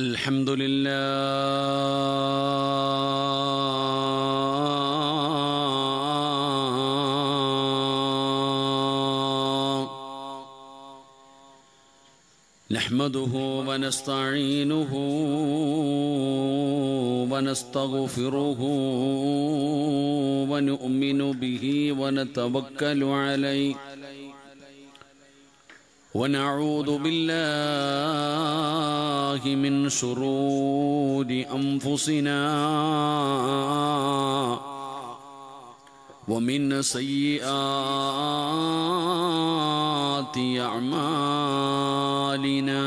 الحمد لله نحمده ونستعينه ونستغفره ونؤمن به ونتوكل عليه ونعوذ بالله من شرور انفسنا ومن سيئات اعمالنا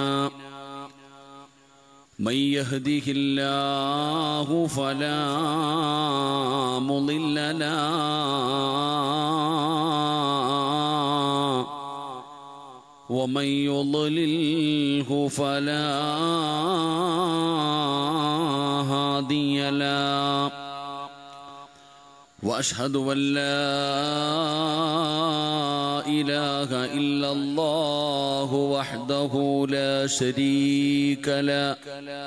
من يهده الله فلا مضل له ومن يضلله فلا هادي له واشهد ان لا اله الا الله وحده لا شريك له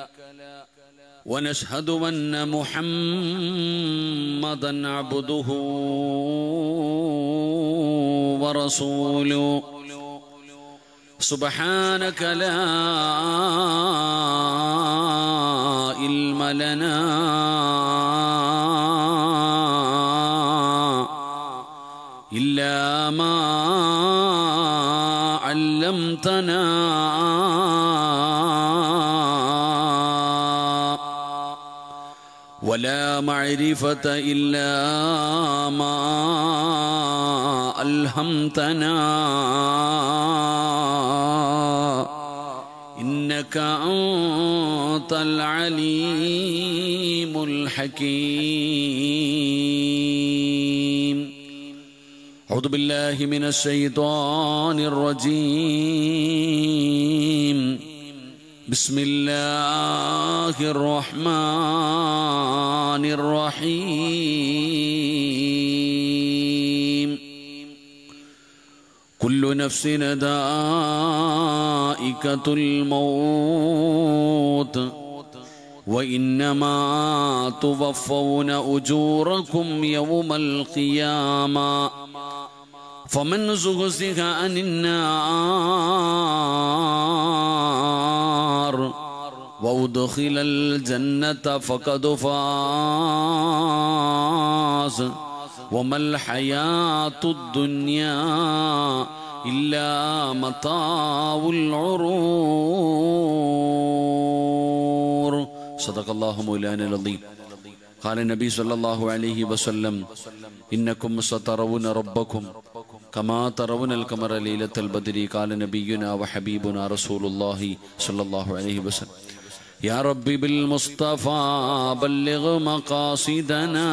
ونشهد ان محمدا عبده ورسوله سبحانك لا علم لنا إلا ما علمتنا ولا معرفة إلا ما ألهمتنا إنك أنت العليم الحكيم أعوذ بالله من الشيطان الرجيم بسم الله الرحمن الرحيم كل نفس ذائقة الموت وإنما توفون أجوركم يوم القيامة فمن زغزها عن النار وأدخل الجنة فقد فاز وما الحياة الدنيا إلا متاع العرور صدق الله مولانا العظيم قال النبي صلى الله عليه وسلم إنكم سترون ربكم كما ترون القمر ليلة البدر قال نبينا وحبيبنا رسول الله صلى الله عليه وسلم يا ربي بالمصطفى بلغ مقاصدنا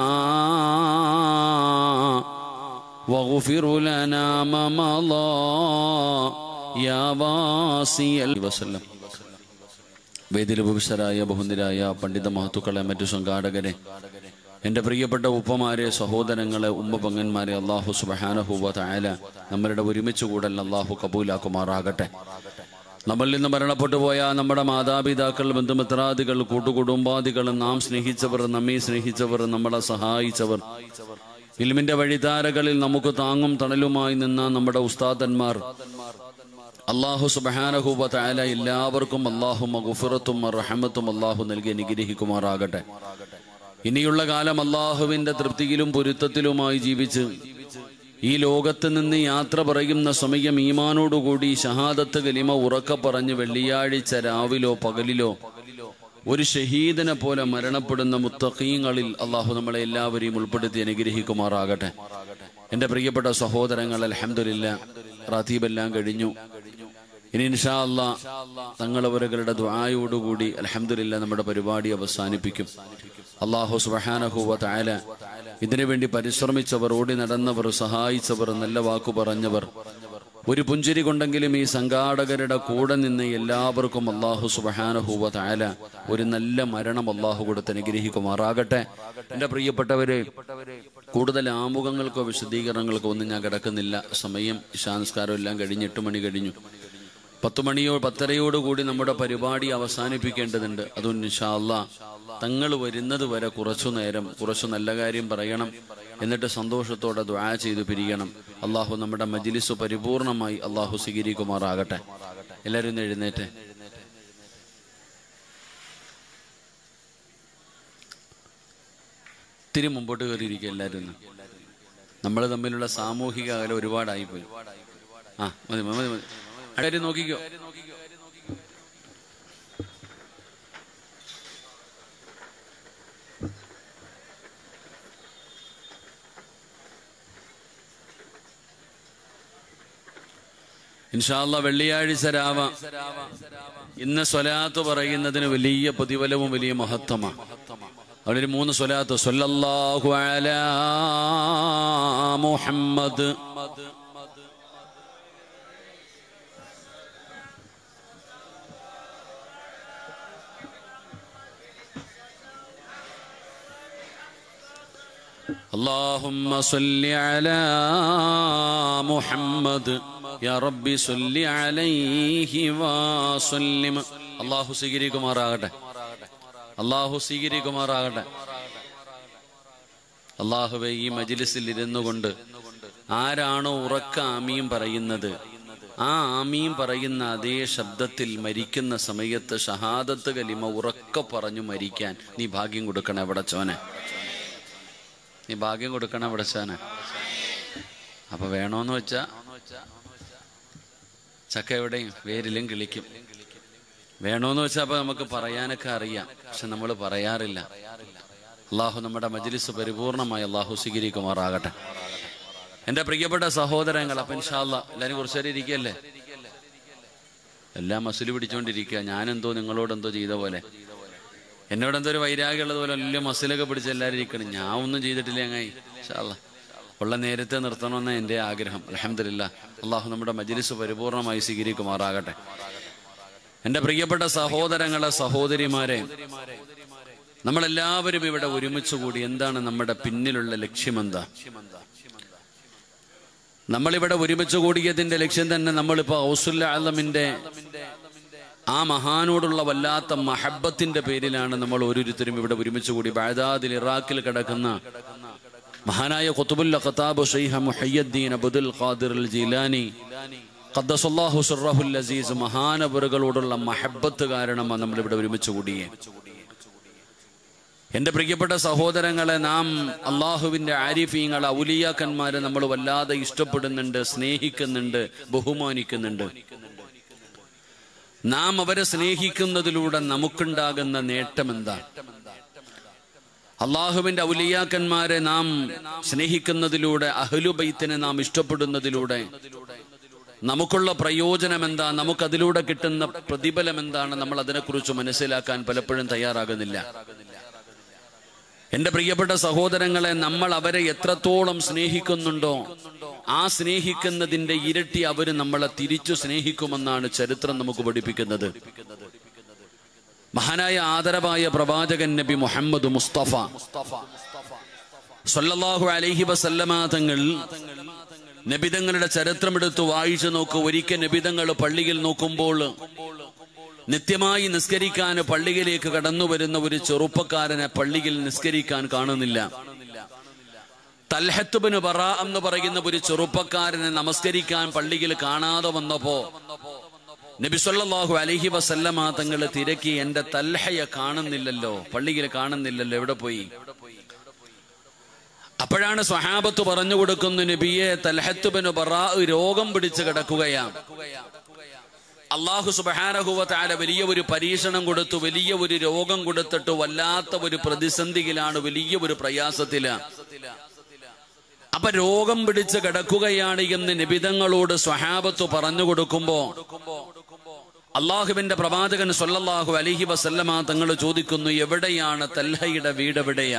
واغفر لنا ما مضى يا واسي وسلم വേദിയിൽ ഉപവിഷ്ടരായ ബഹുന്ദരായ പണ്ഡിത മഹത്തുക്കളെ മറ്റു സംഘാടകരെ എൻ്റെ പ്രിയപ്പെട്ട ഉപ്പമാരെ സഹോദരങ്ങളെ ഉമ്മ പങ്ങന്മാരെ അള്ളാഹു സുബഹാനഹുവ തായാല നമ്മളുടെ ഒരുമിച്ച് കൂടൽ അള്ളാഹു കബൂലാക്കുമാറാകട്ടെ നമ്മളിൽ നിന്ന് മരണപ്പെട്ടു പോയ നമ്മുടെ മാതാപിതാക്കൾ ബന്ധുമിത്രാദികൾ കൂട്ടുകുടുംബാദികൾ നാം സ്നേഹിച്ചവർ നമ്മെ സ്നേഹിച്ചവർ നമ്മളെ സഹായിച്ചവർ ഇൽമിന്റെ വഴിധാരകളിൽ നമുക്ക് താങ്ങും തണലുമായി നിന്ന നമ്മുടെ ഉസ്താദന്മാർ അള്ളാഹു സുബഹാനഹുബ തായാല എല്ലാവർക്കും അള്ളാഹു മഗുഫിറത്തും റഹമത്തും അള്ളാഹു നൽകി അനുഗ്രഹിക്കുമാറാകട്ടെ ഇനിയുള്ള കാലം അള്ളാഹുവിന്റെ തൃപ്തിയിലും പൊരുത്തത്തിലുമായി ജീവിച്ച് ഈ ലോകത്ത് നിന്ന് യാത്ര പറയുന്ന സമയം ഈമാനോടുകൂടി ഷഹാദത്ത് കലിമ ഉറക്ക പറഞ്ഞ് വെള്ളിയാഴ്ച രാവിലോ പകലിലോ ഒരു ഷഹീദിനെ പോലെ മരണപ്പെടുന്ന മുത്തഖീങ്ങളിൽ അള്ളാഹു നമ്മളെ എല്ലാവരെയും ഉൾപ്പെടുത്തി അനുഗ്രഹിക്കുമാറാകട്ടെ എൻ്റെ പ്രിയപ്പെട്ട സഹോദരങ്ങൾ അലഹമില്ല റാത്തീബെല്ലാം കഴിഞ്ഞു ഇനി ഇൻഷാ അല്ലാ തങ്ങളവരുകളുടെ ദ്വായോടുകൂടി അലഹമില്ല നമ്മുടെ പരിപാടി അവസാനിപ്പിക്കും അള്ളാഹു സുബഹാനഹുവ തായാല ഇതിനു വേണ്ടി പരിശ്രമിച്ചവർ ഓടി നടന്നവർ സഹായിച്ചവർ നല്ല വാക്കു പറഞ്ഞവർ ഒരു പുഞ്ചിരി കൊണ്ടെങ്കിലും ഈ സംഘാടകരുടെ കൂടെ നിന്ന് എല്ലാവർക്കും അള്ളാഹു സുബഹാനഹുവ തായാല ഒരു നല്ല മരണം അള്ളാഹു കൊടുത്ത് അനുഗ്രഹിക്കുമാറാകട്ടെ എൻ്റെ പ്രിയപ്പെട്ടവരെ കൂടുതൽ ആമുഖങ്ങൾക്കോ വിശദീകരണങ്ങൾക്കോ ഒന്നും ഞാൻ കിടക്കുന്നില്ല സമയം ഇശാനസ്കാരം എല്ലാം കഴിഞ്ഞ് എട്ട് മണി കഴിഞ്ഞു പത്തു മണിയോ പത്തരയോട് കൂടി നമ്മുടെ പരിപാടി അവസാനിപ്പിക്കേണ്ടതുണ്ട് അതുകൊണ്ട് ഇൻഷാല്ല തങ്ങൾ വരുന്നത് വരെ കുറച്ചു നേരം കുറച്ചു നല്ല കാര്യം പറയണം എന്നിട്ട് സന്തോഷത്തോടെ ദുആ ചെയ്തു പിരിയണം അള്ളാഹു നമ്മുടെ മജ്ലിസ് പരിപൂർണമായി അള്ളാഹു സ്വീകരിക്കുമാറാകട്ടെ എല്ലാവരും ഒന്ന് എഴുന്നേറ്റ് ഇത്തിരി മുമ്പോട്ട് കയറിയിരിക്കുക എല്ലാവരും ഒന്ന് നമ്മൾ തമ്മിലുള്ള സാമൂഹിക അകലം ഒരുപാടായിപ്പോയി ആ മതി മതി മതി ആരും നോക്കിക്കോ ഇൻഷാല്ല വെള്ളിയാഴ്ച രാവ ഇന്ന് സ്വലാത്ത് പറയുന്നതിന് വലിയ പ്രതിഫലവും വലിയ മഹത്വമാണ് അവിടെ ഒരു മൂന്ന് സ്വലാത്ത് സ്വല്ലല്ലാഹു അലാ മുഹമ്മദ് اللهم صل على محمد يا ربي صل عليه وسلم അള്ളാഹു സ്വീകരിക്കുമാറാകട്ടെ അള്ളാഹു സ്വീകരിക്കുമാറാകട്ടെ അള്ളാഹുവെ ഈ മജിലിസിൽ ഇരുന്നു കൊണ്ട് ആരാണോ ഉറക്ക ആമീം പറയുന്നത് ആ ആമീം പറയുന്ന അതേ ശബ്ദത്തിൽ മരിക്കുന്ന സമയത്ത് ഷഹാദത്ത് കലിമ ഉറക്ക പറഞ്ഞു മരിക്കാൻ നീ ഭാഗ്യം കൊടുക്കണേ അവിടെ ചോനെ നീ ഭാഗ്യം കൊടുക്കണം വിടച്ചാന് അപ്പൊ വേണോന്ന് വെച്ചാ ചക്ക എവിടെയും വേരിലും കിളിക്കും വേണോന്ന് വെച്ചാ അപ്പൊ നമുക്ക് പറയാനൊക്കെ അറിയാം പക്ഷെ നമ്മൾ പറയാറില്ല അള്ളാഹു നമ്മുടെ മജ്ലിസ് പരിപൂർണമായി അള്ളാഹു സ്വീകരിക്കുമാറാകട്ടെ എന്റെ പ്രിയപ്പെട്ട സഹോദരങ്ങൾ അപ്പൊ ഇൻഷാല്ല എല്ലാരും കുറച്ചു നേരം ഇരിക്കല്ലേ എല്ലാം മസിൽ പിടിച്ചോണ്ടിരിക്കുക ഞാനെന്തോ നിങ്ങളോടെന്തോ ചെയ്ത പോലെ എന്നോട് എന്തോ ഒരു വൈരാഗ്യം ഉള്ളത് പോലെ വലിയ മസിലൊക്കെ പിടിച്ച് എല്ലാവരും ഇരിക്കണം ഞാൻ ഒന്നും ചെയ്തിട്ടില്ല അങ്ങായി ഇൻഷാല്ല ഉള്ള നേരത്തെ നിർത്തണമെന്ന എൻ്റെ ആഗ്രഹം അലഹമില്ല അള്ളാഹു നമ്മുടെ മജ്ലിസ് പരിപൂർണമായി സ്വീകരിക്കുമാറാകട്ടെ എൻ്റെ പ്രിയപ്പെട്ട സഹോദരങ്ങളെ സഹോദരിമാരെ നമ്മളെല്ലാവരും ഇവിടെ ഒരുമിച്ച് കൂടി എന്താണ് നമ്മുടെ പിന്നിലുള്ള ലക്ഷ്യമെന്താ നമ്മളിവിടെ ഒരുമിച്ച് കൂടിയതിന്റെ ലക്ഷ്യം തന്നെ നമ്മളിപ്പോ ഔസുല്ല ആലമിന്റെ ആ മഹാനോടുള്ള വല്ലാത്ത മഹബത്തിന്റെ പേരിലാണ് നമ്മൾ ഓരോരുത്തരും ഇവിടെ ഒരുമിച്ച് കൂടി ബാദാദിൽ ഇറാഖിൽ കിടക്കുന്ന മഹാനായ ഖുത്തുബുൽ ഖത്താബ് ഷെയ്ഖ Muhyiddin Abdul Qadir al Jilani ഖദ്ദസല്ലാഹു സുറഹുൽ അസീസ് മഹാനവറുകളോടുള്ള മഹബത്ത് കാരണമാണ് നമ്മൾ ഇവിടെ ഒരുമിച്ച് കൂടിയേ എന്റെ പ്രിയപ്പെട്ട സഹോദരങ്ങളെ നാം അള്ളാഹുവിന്റെ ആരിഫീങ്ങളെ ഔലിയാക്കന്മാരെ നമ്മൾ വല്ലാതെ ഇഷ്ടപ്പെടുന്നുണ്ട് സ്നേഹിക്കുന്നുണ്ട് ബഹുമാനിക്കുന്നുണ്ട് നാം അവരെ സ്നേഹിക്കുന്നതിലൂടെ നമുക്കുണ്ടാകുന്ന നേട്ടം എന്താ അള്ളാഹുവിന്റെ ഔലിയാക്കന്മാരെ നാം സ്നേഹിക്കുന്നതിലൂടെ അഹ്ലുബൈത്തിനെ നാം ഇഷ്ടപ്പെടുന്നതിലൂടെ നമുക്കുള്ള പ്രയോജനം എന്താ നമുക്കതിലൂടെ കിട്ടുന്ന പ്രതിഫലം എന്താണ് നമ്മൾ അതിനെക്കുറിച്ച് മനസ്സിലാക്കാൻ പലപ്പോഴും തയ്യാറാകുന്നില്ല എന്റെ പ്രിയപ്പെട്ട സഹോദരങ്ങളെ നമ്മൾ അവരെ എത്രത്തോളം സ്നേഹിക്കുന്നുണ്ടോ ആ സ്നേഹിക്കുന്നതിന്റെ ഇരട്ടി അവര് നമ്മളെ തിരിച്ചു സ്നേഹിക്കുമെന്നാണ് ചരിത്രം നമുക്ക് പഠിപ്പിക്കുന്നത് മഹാനായ ആദരവായ പ്രവാചകൻ നബി മുഹമ്മദ് മുസ്തഫ സല്ലല്ലാഹു അലൈഹി വസല്ലമ തങ്ങൾ നബിതങ്ങളുടെ ചരിത്രമെടുത്ത് വായിച്ചു നോക്കൂ ഒരിക്കൽ നബിതങ്ങൾ പള്ളിയിൽ നോക്കുമ്പോൾ നിത്യമായി നിസ്കരിക്കാൻ പള്ളിയിലേക്ക് കടന്നു വരുന്ന ഒരു ചെറുപ്പക്കാരനെ പള്ളിയിൽ നിസ്കരിക്കാൻ കാണുന്നില്ല തൽഹത്തുബിന് പറ എന്ന് പറയുന്ന ഒരു ചെറുപ്പക്കാരനെ നമസ്കരിക്കാൻ പള്ളിയിൽ കാണാതെ വന്നപ്പോ നബിസ്വല്ലാഹു അലഹി വസല്ലമ തങ്ങൾ തിരക്കി എന്റെ തൽഹയെ കാണുന്നില്ലല്ലോ പള്ളിയിൽ കാണുന്നില്ലല്ലോ എവിടെ പോയി അപ്പോഴാണ് സ്വഹാബത്ത് പറഞ്ഞു കൊടുക്കുന്നു നബിയെ തൽഹത്തുബിന് പറ രോഗം പിടിച്ച് കിടക്കുകയാണ് അള്ളാഹു സുബാനഹുവത്താല വലിയ ഒരു പരീക്ഷണം കൊടുത്തു വലിയ ഒരു രോഗം കൊടുത്തിട്ട് വല്ലാത്ത ഒരു പ്രതിസന്ധിയിലാണ് വലിയ ഒരു പ്രയാസത്തില് അപ്പൊ രോഗം പിടിച്ച് കിടക്കുകയാണ് എന്ന് നിബിതങ്ങളോട് സ്വഹാബത്ത് പറഞ്ഞു കൊടുക്കുമ്പോ അള്ളാഹുവിന്റെ പ്രവാചകൻ സൊല്ലാഹു അലഹി വസല്ലമ തങ്ങൾ ചോദിക്കുന്നു എവിടെയാണ് തൽഹയുടെ വീട് എവിടെയാ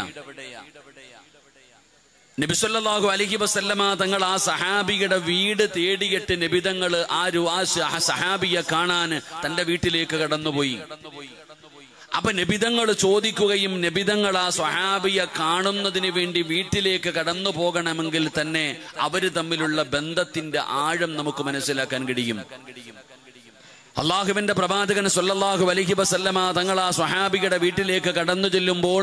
നബിസല്ലാഹു അലഹി വസല്ലമ തങ്ങൾ ആ സഹാബിയുടെ വീട് തേടിയിട്ട് നബിതങ്ങൾ ആ ഒരു ആ സഹാബിയെ കാണാൻ തന്റെ വീട്ടിലേക്ക് കടന്നുപോയി അപ്പൊ നബിതങ്ങൾ ചോദിക്കുകയും നബിതങ്ങൾ ആ സ്വഹാബിയെ കാണുന്നതിന് വേണ്ടി വീട്ടിലേക്ക് കടന്നു പോകണമെങ്കിൽ തന്നെ അവര് തമ്മിലുള്ള ബന്ധത്തിന്റെ ആഴം നമുക്ക് മനസ്സിലാക്കാൻ കഴിയും അള്ളാഹുവിന്റെ പ്രവാചകൻ സല്ലല്ലാഹു അലൈഹി വസല്ലമ തങ്ങൾ ആ സ്വഹാബിയുടെ വീട്ടിലേക്ക് കടന്നു ചെല്ലുമ്പോൾ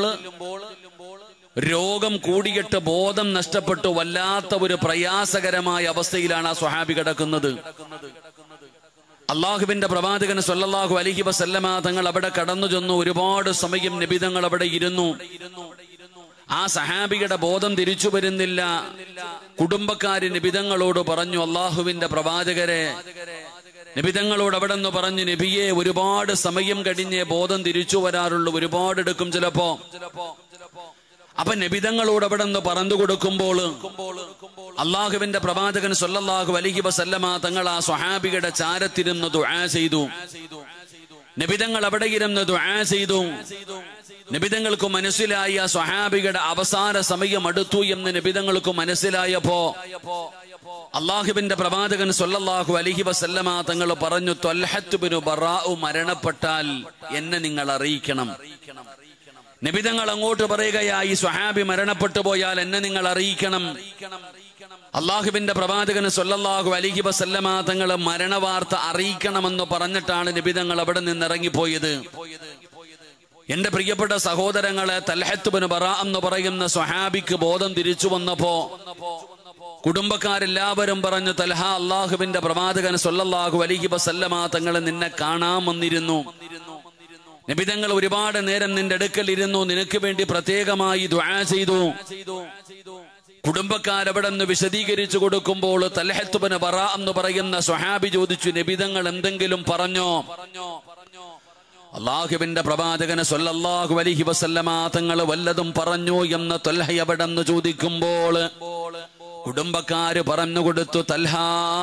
രോഗം കൂടിയിട്ട് ബോധം നഷ്ടപ്പെട്ടു വല്ലാത്ത ഒരു പ്രയാസകരമായ അവസ്ഥയിലാണ് ആ സ്വഹാബി കിടക്കുന്നത് അള്ളാഹുവിന്റെ പ്രവാചകൻ സല്ലല്ലാഹു അലൈഹി വസല്ലമ തങ്ങൾ അവിടെ കടന്നു ചെന്നു ഒരുപാട് സമയം നബിതങ്ങൾ അവിടെ ഇരുന്നു ആ സഹാബിയുടെ ബോധം തിരിച്ചു വരുന്നില്ല കുടുംബക്കാര് നിബിതങ്ങളോട് പറഞ്ഞു അള്ളാഹുവിന്റെ പ്രവാചകരെ നിബിതങ്ങളോട് അവിടെ നിന്ന് പറഞ്ഞു നബിയെ ഒരുപാട് സമയം കഴിഞ്ഞേ ബോധം തിരിച്ചു വരാറുള്ളൂ ഒരുപാട് എടുക്കും ചിലപ്പോ അപ്പൊ നബിതങ്ങളോട് അവിടെ നിന്ന് പറഞ്ഞു കൊടുക്കുമ്പോൾ അള്ളാഹുവിന്റെ പ്രവാചകൻ സല്ലല്ലാഹു അലൈഹി വസല്ലമ തങ്ങൾ ആ സ്വഹാബിയുടെ ചാരത്തിരുന്ന് ദുആ ചെയ്തു നബിതങ്ങൾ അവിടെ ഇരുന്ന് ദുആ ചെയ്തു നബിതങ്ങൾക്ക് മനസ്സിലായി ആ സ്വഹാബിയുടെ അവസാന സമയം അടുത്തു എന്ന് നബിതങ്ങൾക്ക് മനസ്സിലായപ്പോ അള്ളാഹുബിന്റെ പ്രവാചകൻ സല്ലല്ലാഹു അലൈഹി വസല്ലമ തങ്ങൾ പറഞ്ഞു ത്വൽഹത്ത് ബിനു ബറാഉ മരണപ്പെട്ടാൽ എന്നെ നിങ്ങൾ അറിയിക്കണം നബിതങ്ങൾ അങ്ങോട്ട് പറയുകയായി സ്വഹാബി മരണപ്പെട്ടു പോയാൽ എന്നെ നിങ്ങൾ അറിയിക്കണം അള്ളാഹുബിന്റെ പ്രവാചകന് സല്ലല്ലാഹു അലൈഹി വസല്ലമ തങ്ങൾ മരണവാർത്ത അറിയിക്കണമെന്ന് പറഞ്ഞിട്ടാണ് നബിതങ്ങൾ അവിടെ നിന്ന് ഇറങ്ങിപ്പോയത് എന്റെ പ്രിയപ്പെട്ട സഹോദരങ്ങളെ തൽഹത്തുബിന് ബറ എന്ന് പറയുന്ന സ്വഹാബിക്ക് ബോധം തിരിച്ചു വന്നപ്പോ കുടുംബക്കാരെല്ലാവരും പറഞ്ഞു തൽഹ അള്ളാഹുവിന്റെ പ്രവാചകൻ സല്ലല്ലാഹു അലൈഹി വസല്ലമ തങ്ങൾ നിന്നെ കാണാൻ വന്നിരുന്നു നബിതങ്ങൾ ഒരുപാട് നേരം നിന്റെ അടുക്കൽ ഇരുന്നു നിനക്ക് വേണ്ടി പ്രത്യേകമായി ദുആ ചെയ്തു കുടുംബക്കാരവിടെ നിന്ന് വിശദീകരിച്ചു കൊടുക്കുമ്പോൾ തലഹത്തുബന് ബറ എന്ന് പറയുന്ന സ്വഹാബി ചോദിച്ചു നബിതങ്ങൾ എന്തെങ്കിലും പറഞ്ഞോ അള്ളാഹുവിന്റെ പ്രവാചകന് സല്ലല്ലാഹു അലൈഹി വസല്ലമ തങ്ങൾ വല്ലതും പറഞ്ഞു എന്ന് തൊൽഹ എവിടെ നിന്ന് ചോദിക്കുമ്പോൾ കുടുംബക്കാര് പറഞ്ഞു കൊടുത്തു തൽഹ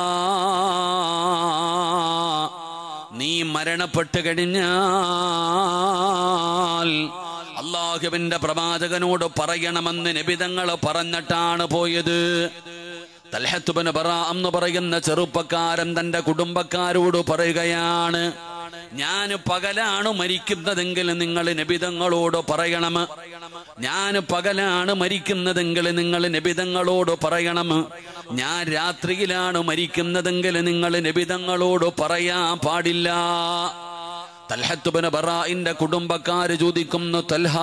നീ മരണപ്പെട്ട് കഴിഞ്ഞാൽ അള്ളാഹുവിന്റെ പ്രവാചകനോട് പറയണമെന്ന് നബിതങ്ങൾ പറഞ്ഞിട്ടാണ് പോയത് തൽഹത്തുബന് പറ എന്ന് പറയുന്ന ചെറുപ്പക്കാരൻ തന്റെ കുടുംബക്കാരോട് പറയുകയാണ് ഞാൻ പകലാണ് മരിക്കുന്നതെങ്കിൽ നിങ്ങൾ നബിതങ്ങളോട് പറയണം ഞാൻ പകലാണ് മരിക്കുന്നതെങ്കിൽ നിങ്ങൾ നബിതങ്ങളോട് പറയണം ഞാൻ രാത്രിയിലാണ് മരിക്കുന്നതെങ്കിൽ നിങ്ങൾ നബിതങ്ങളോട് പറയാൻ പാടില്ല തൽഹത്തുബന് ബറായിന്റെ കുടുംബക്കാര് ചോദിക്കുന്നു തൽഹ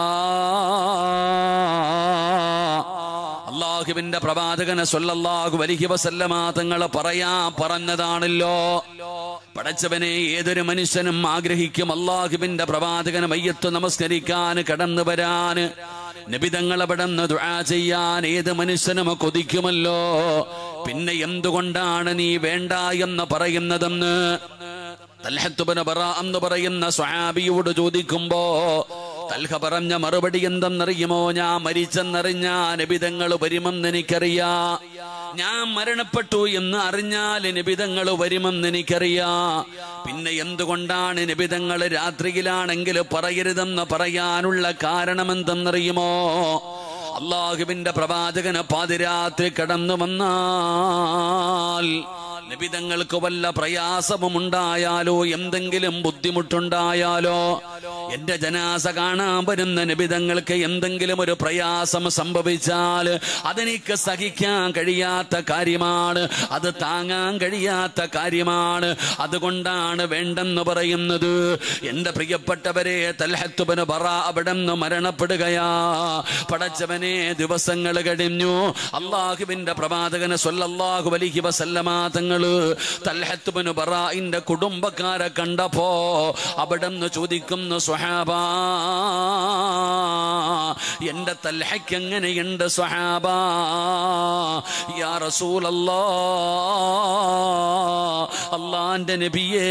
അള്ളാഹുവിന്റെ പ്രവാചകനെ സല്ലല്ലാഹു അലൈഹി വസല്ലമ തങ്ങൾ പറയാ പറഞ്ഞതാണല്ലോ പടച്ചവനെ ഏതൊരു മനുഷ്യനും ആഗ്രഹിക്കും അള്ളാഹുവിന്റെ പ്രവാചകന് മയ്യത്ത് നമസ്കരിക്കാൻ കടന്നു വരാൻ നബിതങ്ങൾ അവിടെന്ന് ദുആ ചെയ്യാൻ ഏത് മനുഷ്യനും കൊതിക്കുമല്ലോ പിന്നെ എന്തുകൊണ്ടാണ് നീ വേണ്ട എന്ന് പറയുന്നതെന്ന് തൽഹത്തുബന് ബറ എന്ന് പറയുന്ന സ്വഹാബിയോട് ചോദിക്കുമ്പോ തൽഹ പറഞ്ഞ മറുപടി എന്തെന്നറിയുമോ ഞാൻ മരിച്ചെന്നറിഞ്ഞാ നബിതങ്ങൾ വരുമെന്ന് എനിക്കറിയാ ഞാൻ മരണപ്പെട്ടു എന്ന് അറിഞ്ഞാൽ നബിതങ്ങൾ വരുമെന്ന് എനിക്കറിയാ പിന്നെ എന്തുകൊണ്ടാണ് നബിതങ്ങൾ രാത്രിയിലാണെങ്കിൽ പറയരുതെന്ന് പറയാനുള്ള കാരണം എന്തെന്നറിയുമോ അള്ളാഹുവിന്റെ പ്രവാചകന് പാതിരാത്രി കടന്നു വന്നാൽ നിബിതങ്ങൾക്ക് വല്ല പ്രയാസവും ഉണ്ടായാലോ എന്തെങ്കിലും ബുദ്ധിമുട്ടുണ്ടായാലോ എന്റെ ജനാസ കാണാൻ വരുന്ന നിബിതങ്ങൾക്ക് എന്തെങ്കിലും ഒരു പ്രയാസം സംഭവിച്ചാൽ അതെനിക്ക് സഹിക്കാൻ കഴിയാത്ത കാര്യമാണ് അത് താങ്ങാൻ കഴിയാത്ത കാര്യമാണ് അതുകൊണ്ടാണ് വേണ്ടെന്ന് പറയുന്നത് എന്റെ പ്രിയപ്പെട്ടവരെ തൽഹത്തുബന് പറ അവിടെ നിന്ന് മരണപ്പെടുകയാ പടച്ചവനെ ദിവസങ്ങൾ കഴിഞ്ഞു അള്ളാഹുവിന്റെ പ്രവാചകന് സല്ലല്ലാഹു അലൈഹി വസല്ലമ തങ്ങള് തൽഹത്തുബന് ബറായിന്റെ കുടുംബക്കാരെ കണ്ടപ്പോ അവിടെ നിന്ന് ചോദിക്കുന്നു സ്വഹാബ എന്റെ തൽഹയ്ക്ക് എങ്ങനെയുണ്ട് സ്വഹാബ യാ റസൂലല്ലാ അള്ളാന്റെ നബിയേ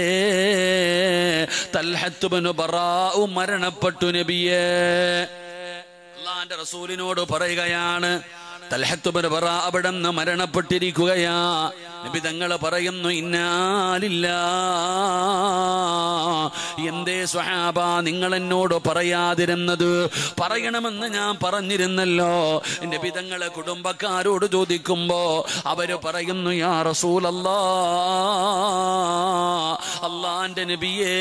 തൽഹത്തുബന് ബറാഉ മരണപ്പെട്ടു നബിയേ അള്ളാന്റെ റസൂലിനോട് പറയുകയാണ് തൽഹത്തുബന് പറ അവിടെ നിന്ന് മരണപ്പെട്ടിരിക്കുകയാ നബി തങ്ങൾ പറയുന്നു ഇന്നാലില്ല എന്തേ സ്വഹാബ നിങ്ങൾ എന്നോട് പറയാതിരുന്നത് പറയണമെന്ന് ഞാൻ പറഞ്ഞിരുന്നല്ലോ നബി തങ്ങളെ കുടുംബക്കാരോട് ചോദിക്കുമ്പോ അവര് പറയുന്നു യാ റസൂലല്ലാ അല്ലാ അള്ളാന്റെ നബിയേ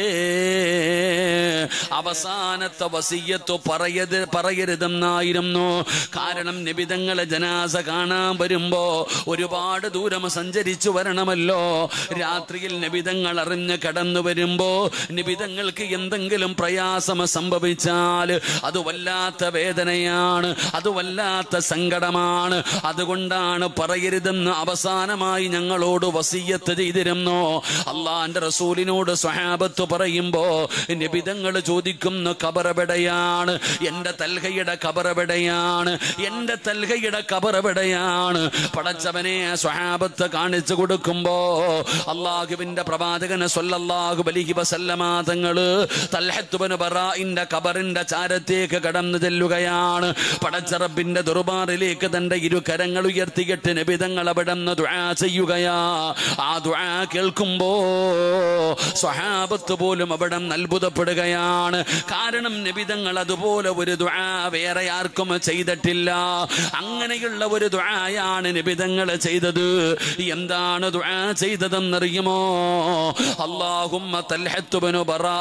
അവസാനത്തെ വസീയത്ത് പറയത് പറയരുതെന്നായിരുന്നു കാരണം നബിതങ്ങളെ ജനാസ കാണാൻ വരുമ്പോ ഒരുപാട് ദൂരം സഞ്ചരിച്ചു വരണമല്ലോ രാത്രിയിൽ നബിതങ്ങൾ അറിഞ്ഞ് കടന്നു വരുമ്പോ നിബിതങ്ങൾക്ക് എന്തെങ്കിലും പ്രയാസം സംഭവിച്ചാൽ അത് വല്ലാത്ത വേദനയാണ് അത് വല്ലാത്ത സങ്കടമാണ് അതുകൊണ്ടാണ് പറയരുതെന്ന് അവസാനമായി ഞങ്ങളോട് വസീയത്ത് ചെയ്തിരുന്നു അള്ളാന്റെ റസൂലിനോട് സ്വഹാബത്ത് പറയുമ്പോ നിബിതങ്ങൾ ചോദിക്കുന്നു കബറെവിടെയാണ് എന്റെ തൽഹയുടെ കബറെവിടെയാണ് എന്റെ തൽഹയുടെ കബറെവിടെയാണ് പടച്ചവനെ സ്വഹാബത്ത് കാണിച്ചു കൊടുക്കുമ്പോ അള്ളാഹുവിന്റെ പ്രവാചകന് സ്വല്ലല്ലാഹു അലൈഹി വസല്ലമ തങ്ങള് തൽഹത്തുബന് ബറാഇന്റെ കബറിന്റെ ചാരത്തേക്ക് കടന്നു ചെല്ലുകയാണ് പടച്ചറബിന്റെ ദുർബാറിലേക്ക് തന്റെ ഇരു കരങ്ങൾ ഉയർത്തിയിട്ട് നബിതങ്ങൾ അവിടെ നിന്ന് ദുആ ചെയ്യുകയാ ആ ദുആ കേൾക്കുമ്പോ സ്വഹാബത്ത് പോലും അവിടെ നിന്ന് അത്ഭുതപ്പെടുകയാണ് കാരണം നബിതങ്ങൾ അതുപോലെ ഒരു ദുആ വേറെ ആർക്കും ചെയ്തിട്ടില്ല അങ്ങനെയുള്ള ഒരു ദുആയാണ് നബിതങ്ങൾ ചെയ്തത് എന്താണ് ദുആ ചെയ്തതെന്നറിയുമോ അല്ലാഹുമ്മ തൽഹത്തുബനു ബറാ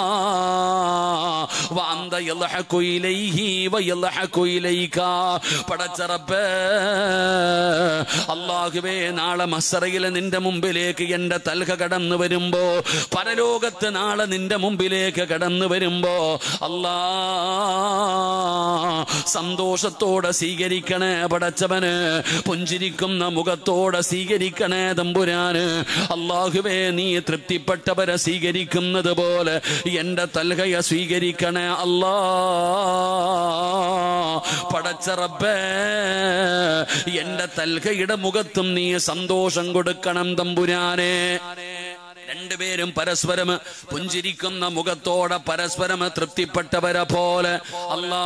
وأنت يضحك إليه ويضحك إليك പടച്ച റബ്ബേ അള്ളാഹുവേ നാളെ മസറയിൽ നിന്റെ മുമ്പിലേക്ക് എന്റെ തൽക കടന്നു വരുമ്പോ പരലോകത്ത് നാളെ നിന്റെ മുമ്പിലേക്ക് കടന്നു വരുമ്പോ അല്ലാ സന്തോഷത്തോടെ സ്വീകരിക്കണേ പടച്ചവന് പുഞ്ചിരിക്കുന്ന മുഖത്തോടെ സ്വീകരിക്കണേ തമ്പുരാന് അള്ളാഹുവേ നീ തൃപ്തിപ്പെട്ടവരെ സ്വീകരിക്കുന്നത് പോലെ എന്റെ തൽകയെ സ്വീകരിക്കണേ അല്ലാ പടച്ച റബ്ബേ എന്റെ തൽകയുടെ മുഖത്തും നീ സന്തോഷം കൊടുക്കണം തമ്പുരാനെ രണ്ടുപേരും പരസ്പരം പുഞ്ചിരിക്കുന്ന മുഖത്തോടെ പരസ്പരം തൃപ്തിപ്പെട്ടവരെ പോലെ അല്ലാ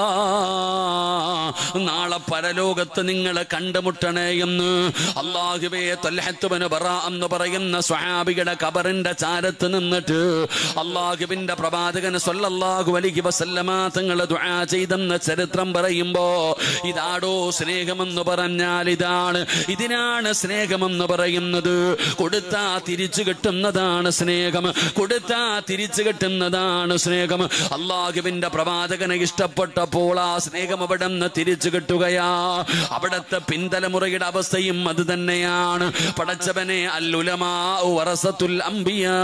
നാളെ പരലോകത്ത് നിങ്ങൾ കണ്ടുമുട്ടണേ എന്ന് അള്ളാഹുവേ തൊല്ലഹത്തുബന് പറ എന്ന് പറയുന്ന സ്വഹാബിയുടെ കബറിന്റെ ചാരത്ത് നിന്നിട്ട് അള്ളാഹുവിന്റെ പ്രവാചകൻ സല്ലല്ലാഹു അലൈഹി വസല്ലമ തങ്ങൾ ദുആ ചെയ്തെന്ന ചരിത്രം പറയുമ്പോ ഇതാടോ സ്നേഹമെന്ന് പറഞ്ഞാൽ ഇതാണ് ഇതിനാണ് സ്നേഹമെന്ന് പറയുന്നത് കൊടുത്താ തിരിച്ചു കിട്ടുന്നതാണ് സ്നേഹം കൊടുത്താ തിരിച്ചു കിട്ടുന്നതാണ് സ്നേഹം അള്ളാഹുവിന്റെ പ്രവാചകനെ ഇഷ്ടപ്പെട്ടപ്പോൾ ആ സ്നേഹം അവിടെ നിന്ന് തിരിച്ചു കിട്ടുകയാ അവിടത്തെ പിന്തലമുറയുടെ അവസ്ഥയും അത് തന്നെയാണ് പടച്ചവനെ അല്ലുലമാ വറസത്തുൽ അംബിയാ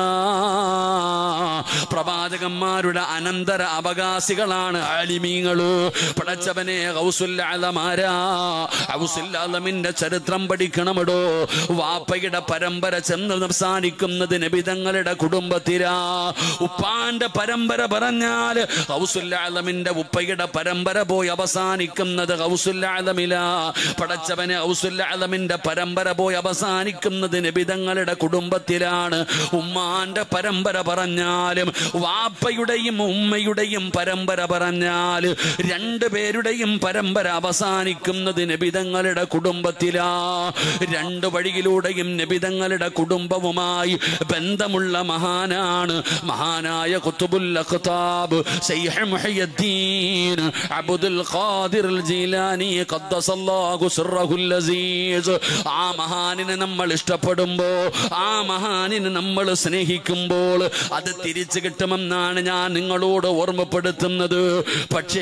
പ്രവാചകന്മാരുടെ അനന്തര അവകാശികളാണ് ആലിമീങ്ങള് പടച്ചവനെ ഹൗസുല്ലാലമാരാ ഹൗസുല്ലാലമിന്റെ ചരിത്രം പഠിക്കണമടോ വാപ്പയുടെ പരമ്പര ചെന്ന് അവസാനിക്കുന്നത് നബിതങ്ങളുടെ കുടുംബത്തിലാ ഉപ്പാന്റെ പരമ്പര പറഞ്ഞാൽ ഹൗസുല്ലാലമിന്റെ ഉപ്പയുടെ പരമ്പര പോയി അവസാനിക്കുന്നത് ഹൗസുല്ലാലമില പടച്ചവനെ ഹൗസുല്ലാലമിന്റെ പരമ്പര പോയി അവസാനിക്കുന്നത് നബിതങ്ങളുടെ കുടുംബത്തിലാണ് ഉമ്മാന്റെ പരമ്പര പറഞ്ഞാലും വാപ്പയുടെയും ഉമ്മയുടെയും പരമ്പര പറഞ്ഞാൽ രണ്ടുപേരുടെയും പരമ്പര അവസാനിക്കുന്നത് നബിതങ്ങളുടെ കുടുംബത്തിലാ രണ്ട് വഴിയിലൂടെയും നബിതങ്ങളുടെ കുടുംബവുമായി ബന്ധമുള്ള മഹാനാണ് മഹാനായ കുത്തുബുൽ അഖ്താബ് ശൈഖ് Muhyiddin Abdul Qadir al Jilani ഖദ്ദസല്ലാഹു സിർറഹുൽ അസീസ് ആ മഹാനിനെ നമ്മൾ ഇഷ്ടപ്പെടുമ്പോ ആ മഹാനിനെ നമ്മൾ സ്നേഹിക്കുമ്പോൾ അത് തിരിച്ചു കിട്ടുമെന്നാണ് ഞാൻ നിങ്ങളോട് ഓർമ്മപ്പെടുത്തുന്നത് പക്ഷേ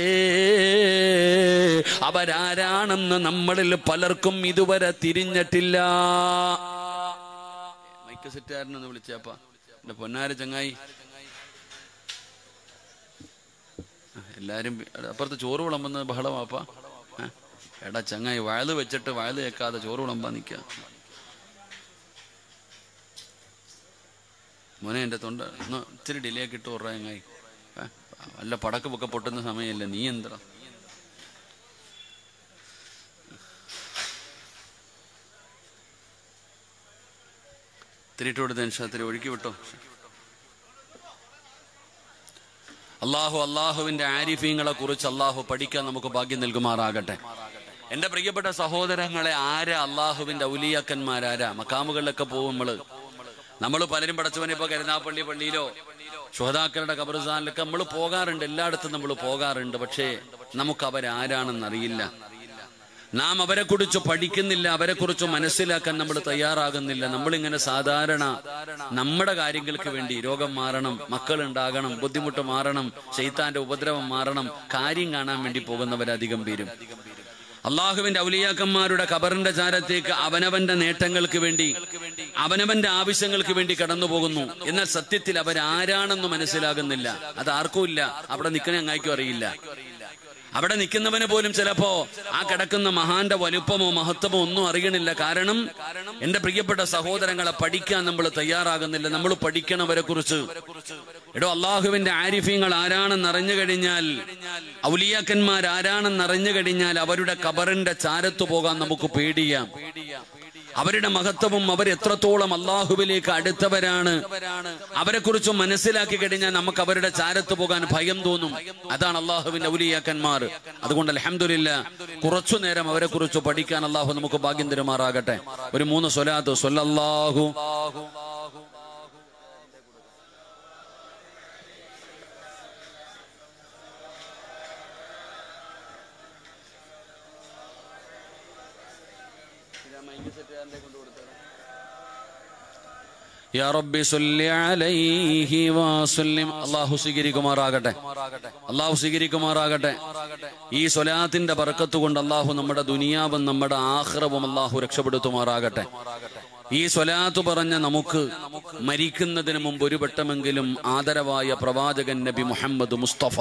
അവരാരാണെന്ന് നമ്മളിൽ പലർക്കും ഇതുവരെ തിരിഞ്ഞിട്ടില്ല മൈക്ക് സെറ്റുകാരനൊന്ന് വിളിച്ചേപ്പാ എന്റെ പൊന്നാര ചങ്ങായി ആ, എല്ലാരും അപ്പുറത്ത് ചോറ് വിളമ്പുന്നത് ബഹളമാപ്പാ ഏ? എടാ ചങ്ങായി വയല് വെച്ചിട്ട് വയല് കേൾക്കാതെ ചോറ് വിളമ്പാൻ നിൽക്കുക മോനെ എൻ്റെ തൊണ്ട ഒന്ന് ഇത്തിരി ഡിലേ ആക്കി ഇട്ട് ഓർറ ചങ്ങായി ഏ? വല്ല പടക്കമൊക്കെ പൊട്ടുന്ന സമയമല്ലേ നീ എന്താ ഇത്തിരി കൊടുത്ത ഇത്തിരി ഒഴുക്കി വിട്ടോ അള്ളാഹു അള്ളാഹുവിന്റെ ആരിഫീങ്ങളെ കുറിച്ച് അള്ളാഹു പഠിക്കാൻ നമുക്ക് ഭാഗ്യം നൽകുമാറാകട്ടെ എന്റെ പ്രിയപ്പെട്ട സഹോദരങ്ങളെ ആരാ അള്ളാഹുവിന്റെ ഔലിയാക്കന്മാരാരാ മക്കാമുകളിലൊക്കെ പോകും നമ്മള് നമ്മൾ പലരും പടച്ചവനെ ഇപ്പൊ കരുനാപ്പള്ളി പള്ളിയിലോ ശോതാക്കളുടെ കബർസ്ഥാനിലൊക്കെ നമ്മൾ പോകാറുണ്ട് എല്ലായിടത്തും നമ്മൾ പോകാറുണ്ട് പക്ഷേ നമുക്ക് അവരാരാണെന്ന് അറിയില്ല നാം അവരെ കുറിച്ച് പഠിക്കുന്നില്ല അവരെ കുറിച്ച് മനസ്സിലാക്കാൻ നമ്മൾ തയ്യാറാകുന്നില്ല നമ്മളിങ്ങനെ സാധാരണ നമ്മുടെ കാര്യങ്ങൾക്ക് വേണ്ടി രോഗം മാറണം മക്കൾ ഉണ്ടാകണം ബുദ്ധിമുട്ട് മാറണം ശൈത്താന്റെ ഉപദ്രവം മാറണം കാര്യം കാണാൻ വേണ്ടി പോകുന്നവരധികം പേരും അള്ളാഹുവിന്റെ ഔലിയാക്കന്മാരുടെ ഖബറിന്റെ ചാരത്തേക്ക് അവനവന്റെ നേട്ടങ്ങൾക്ക് വേണ്ടി അവനവന്റെ ആവശ്യങ്ങൾക്ക് വേണ്ടി കടന്നു പോകുന്നു എന്നാൽ സത്യത്തിൽ അവരാരാണെന്ന് മനസ്സിലാകുന്നില്ല അത് ആർക്കും ഇല്ല അവിടെ നിൽക്കണ അങ്ങായിക്കും അറിയില്ല അവിടെ നിൽക്കുന്നവന് പോലും ചിലപ്പോ ആ കിടക്കുന്ന മഹാന്റെ വലുപ്പമോ മഹത്വമോ ഒന്നും അറിയണില്ല കാരണം എന്റെ പ്രിയപ്പെട്ട സഹോദരങ്ങളെ പഠിക്കാൻ നമ്മൾ തയ്യാറാകുന്നില്ല നമ്മൾ പഠിക്കണവരെ കുറിച്ച് എടോ അള്ളാഹുവിന്റെ ആരിഫ്യങ്ങൾ ആരാണെന്ന് അറിഞ്ഞു കഴിഞ്ഞാൽ ഔലിയാക്കന്മാർ ആരാണെന്ന് അറിഞ്ഞു കഴിഞ്ഞാൽ അവരുടെ കബറിന്റെ ചാരത്തു പോകാൻ നമുക്ക് പേടിയാം അവരുടെ മഹത്വവും അവർ എത്രത്തോളം അള്ളാഹുവിലേക്ക് അടുത്തവരാണ് അവരെ കുറിച്ച് മനസ്സിലാക്കി കഴിഞ്ഞാൽ നമുക്ക് അവരുടെ ചാരത്ത് പോകാൻ ഭയം തോന്നും അതാണ് അള്ളാഹുവിന്റെ ഔലിയാക്കന്മാർ അതുകൊണ്ട് അലഹമില്ല കുറച്ചു നേരം അവരെ കുറിച്ച് പഠിക്കാൻ അള്ളാഹു നമുക്ക് ഭാഗ്യം തരുമാറാകട്ടെ ഒരു മൂന്ന് സ്വലാത്ത് സ്വല്ലല്ലാഹു യാ റബ്ബി സല്ലി അലൈഹി വസല്ലിം അല്ലാഹു സ്വീകരിക്കുമാറാകട്ടെ അല്ലാഹു സ്വീകരിക്കുമാറാകട്ടെ ഈ സ്വലാത്തിന്റെ ബർക്കത്ത് കൊണ്ട് അല്ലാഹു നമ്മുടെ ദുനിയാവും നമ്മുടെ ആഖിറവും അല്ലാഹു രക്ഷപ്പെടുത്തുമാറാകട്ടെ ഈ സ്വലാത്ത് പറഞ്ഞ നമുക്ക് മരിക്കുന്നതിന് മുമ്പ് ഒരു വട്ടമെങ്കിലും ആദരവായ പ്രവാചകൻ നബി മുഹമ്മദ് മുസ്തഫ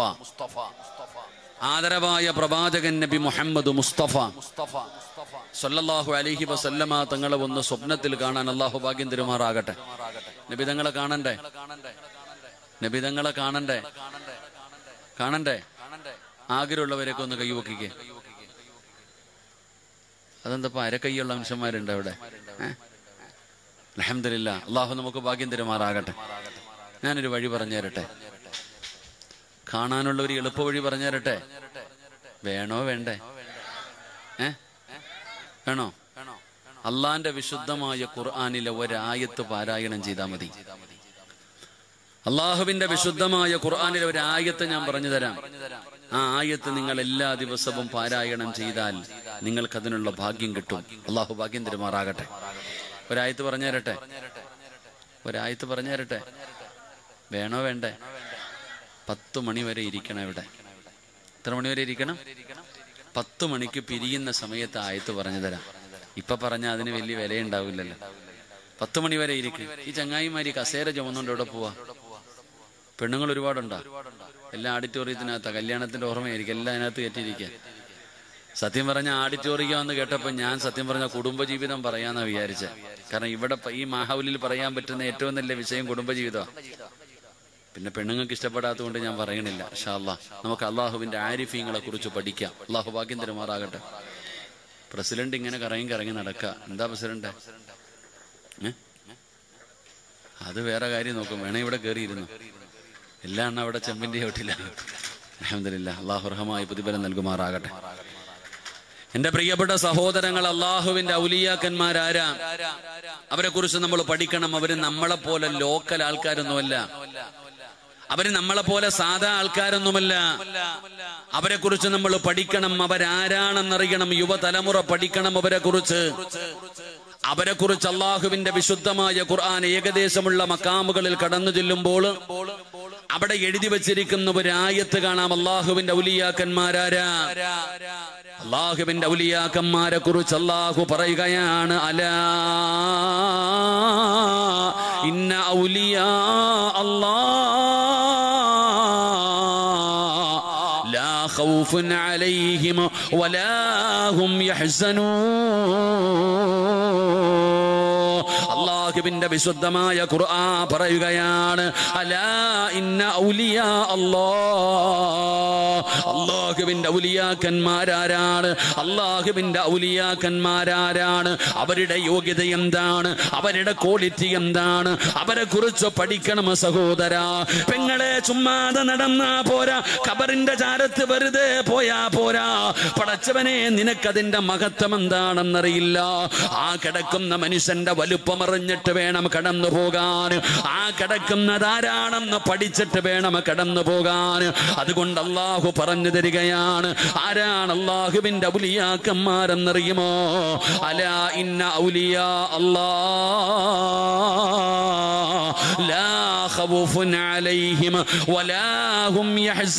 ആദരവായ പ്രവാചകൻ നബി മുഹമ്മദ് മുസ്തഫ സല്ലല്ലാഹു അലൈഹി വസല്ലമ തങ്ങളെ ഒന്ന് സ്വപ്നത്തിൽ കാണാൻ അള്ളാഹു ഭാഗ്യം തരുമാറാകട്ടെ നബി തങ്ങളെ കാണണ്ടേ നബി തങ്ങളെ കാണണ്ടേ കാണണ്ടേ ആഗ്രഹമുള്ളവരെയൊക്കെ ഒന്ന് കൈവക്കിക്കേ അതെന്തപ്പോ അരക്കൈയുള്ള മനുഷ്യന്മാരുണ്ട് അവിടെ അലഹമില്ല അള്ളാഹു നമുക്ക് ഭാഗ്യം തരുമാറാകട്ടെ ഞാനൊരു വഴി പറഞ്ഞു തരട്ടെ കാണാനുള്ള ഒരു എളുപ്പ വഴി പറഞ്ഞു തരട്ടെ വേണോ വേണ്ടേ ഏ വേണോ അള്ളാന്റെ വിശുദ്ധമായ ഖുർആാനിലെ ഒരായത്ത് പാരായണം ചെയ്താൽ മതി അള്ളാഹുവിന്റെ വിശുദ്ധമായ ഖുർആാനിലെ ഒരു ആയത്ത് ഞാൻ പറഞ്ഞു തരാം ആ ആയത്ത് നിങ്ങൾ എല്ലാ ദിവസവും പാരായണം ചെയ്താൽ നിങ്ങൾക്ക് അതിനുള്ള ഭാഗ്യം കിട്ടും അള്ളാഹു ഭാഗ്യം തരുമാറാകട്ടെ ഒരായത്ത് പറഞ്ഞു തരട്ടെ ഒരായത്ത് പറഞ്ഞു തരട്ടെ വേണോ വേണ്ടേ പത്ത് മണി വരെ ഇരിക്കണം ഇവിടെ എത്ര മണി വരെ ഇരിക്കണം പത്ത് മണിക്ക് പിരിയുന്ന സമയത്ത് ആയത്ത് പറഞ്ഞു തരാം ഇപ്പൊ പറഞ്ഞാൽ അതിന് വലിയ വിലയുണ്ടാവില്ലല്ലോ പത്ത് മണി വരെ ഇരിക്കും ഈ ചങ്ങായിമാരി കസേര ചുമന്നുകൊണ്ട് എവിടെ പോവാ പെണ്ണുങ്ങൾ ഒരുപാടുണ്ടോ എല്ലാ ആഡിറ്റോറിയത്തിനകത്താ കല്യാണത്തിന്റെ ഓർമ്മയായിരിക്കും എല്ലാം അതിനകത്ത് കയറ്റിയിരിക്കുക സത്യം പറഞ്ഞ ആഡിറ്റോറിയം എന്ന് കേട്ടപ്പോൾ ഞാൻ സത്യം പറഞ്ഞ കുടുംബജീവിതം പറയാന്നാ വിചാരിച്ചത് കാരണം ഇവിടെ പ- ഈ മാഹൗലിൽ പറയാൻ പറ്റുന്ന ഏറ്റവും നല്ല വിഷയം കുടുംബജീവിതമാണ് പിന്നെ പെണ്ണുങ്ങൾക്ക് ഇഷ്ടപ്പെടാത്തതുകൊണ്ട് ഞാൻ പറയണില്ല ഷാ അല്ലാ നമുക്ക് അള്ളാഹുവിന്റെ ആരിഫീങ്ങളെ കുറിച്ച് പഠിക്കാം അള്ളാഹു ഭാഗ്യം തരുമാറാകട്ടെ പ്രസിഡന്റ് ഇങ്ങനെ കറങ്ങി കറങ്ങി നടക്കുക എന്താ പ്രസിഡന്റ് ഏ? അത് വേറെ കാര്യം നോക്കും വേണേ ഇവിടെ കയറിയിരുന്നു എല്ലാം എണ്ണ അവിടെ ചെമ്പിന്റെ ചോട്ടില്ല അലഹമില്ല അള്ളാഹു റഹമായി പ്രതിഫലം നൽകുമാറാകട്ടെ എന്റെ പ്രിയപ്പെട്ട സഹോദരങ്ങൾ അള്ളാഹുവിന്റെ ഔലിയാക്കന്മാരാരാ അവരെ കുറിച്ച് നമ്മൾ പഠിക്കണം അവര് നമ്മളെ പോലെ ലോക്കൽ ആൾക്കാരൊന്നുമല്ല അവര് നമ്മളെ പോലെ സാധാ ആൾക്കാരൊന്നുമല്ല അവരെ കുറിച്ച് നമ്മൾ പഠിക്കണം അവരാരാണെന്നറിയണം യുവതലമുറ പഠിക്കണം അവരെ കുറിച്ച് അവരെ കുറിച്ച് അള്ളാഹുവിന്റെ വിശുദ്ധമായ ഖുർആൻ ഏകദേശമുള്ള മക്കാമുകളിൽ കടന്നു ചെല്ലുമ്പോൾ അവിടെ എഴുതി വച്ചിരിക്കുന്ന ഒരു ആയത്ത് കാണാം അള്ളാഹുവിന്റെ ഔലിയാക്കന്മാരാരാ അള്ളാഹുവിന്റെ ഔലിയാക്കന്മാരെ കുറിച്ച് അള്ളാഹു പറയുകയാണ് അലാ ഇന്ന ഔലിയാ അല്ലാ ലാ ഖൗഫുൻ അലൈഹിം വലാ ഹും യഹ്സനൂൻ അള്ളാഹുവിന്റെ വിശുദ്ധമായ ഖുർആ പറയുകയാണ് അലാ ഇന്ന ഔലിയാ അല്ലാ അള്ളാഹുവിന്റെ ഔലിയാക്കന്മാരാരാണ് അള്ളാഹുവിന്റെ ഔലിയാക്കന്മാരാരാണ് അവരുടെ യോഗ്യത എന്താണ് അവരുടെ ക്വാളിറ്റി എന്താണ് അവരെ കുറിച്ച് പഠിക്കണം സഹോദര പെങ്ങളെ ചുമ്മാതെ നടന്നാ പോരാ ഖബറിന്റെ ചാരത്ത് വെറുതെ പോയാ പോരാ പടച്ചവനെ നിനക്കതിന്റെ മഹത്വം എന്താണെന്നറിയില്ല ആ കിടക്കുന്ന മനുഷ്യന്റെ വലുപ്പമറിഞ്ഞിട്ട് വേണം കടന്നു പോകാൻ ആ കിടക്കുന്നതാരാണെന്ന് പഠിച്ചിട്ട് വേണം കടന്നു പോകാൻ അതുകൊണ്ട് അള്ളാഹു പറഞ്ഞു തരികയാണ് ആരാണ് അള്ളാഹുവിന്റെ ഔലിയാക്കന്മാരെന്നറിയുമോ അല ഇന്ന ഔലിയ അല്ലാ ലാ ഖൗഫുൻ അലൈഹിം വലാ ഹും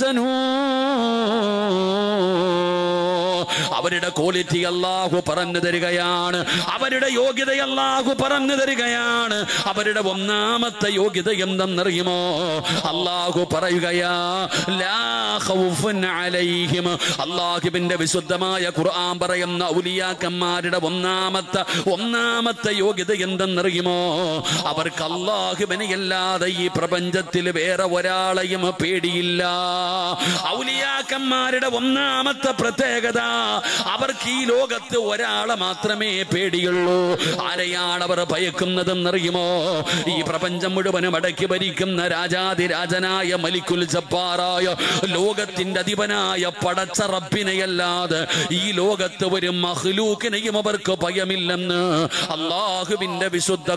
യഹ്സനൂൻ അവരുടെ ക്വാളിറ്റി അള്ളാഹു പറഞ്ഞു തരികയാണ് അവരുടെ യോഗ്യത അള്ളാഹു പറഞ്ഞു തരികയാണ് അവരുടെ ഒന്നാമത്തെ യോഗ്യത എന്തെന്നറിയുമോ അള്ളാഹു പറയുകയാ ലാ ഖൗഫുൻ അലൈഹിം അള്ളാഹുവിന്റെ വിശുദ്ധമായ ഖുർആൻ പറയുന്ന ഔലിയാക്കന്മാരുടെ ഒന്നാമത്തെ ഒന്നാമത്തെ യോഗ്യത എന്തെന്നറിയുമോ അവർക്ക് അള്ളാഹുവിനെ അല്ലാതെ ഈ പ്രപഞ്ചത്തിൽ വേറെ ഒരാളെയും പേടിയില്ല ഔലിയാക്കന്മാരുടെ ഒന്നാമത്തെ പ്രത്യേകത അവർക്ക് ഈ ലോകത്ത് ഒരാളെ മാത്രമേ പേടിയുള്ളൂ ആരെയാണ് അവർ ഭയക്കുന്നതെന്നറിയുമോ ഈ പ്രപഞ്ചം മുഴുവനും അടക്കി ഭരിക്കുന്ന രാജാതിരാജനായ മലിക്കുൽ ജബ്ബാറായ ലോകത്തിന്റെ അധിപനായ പടച്ച റബ്ബിനെയല്ലാതെ ഈ ലോകത്ത് ഒരു മഹ്ലൂക്കിനെയും അവർക്ക് ഭയമില്ലെന്ന് അള്ളാഹുവിന്റെ വിശുദ്ധ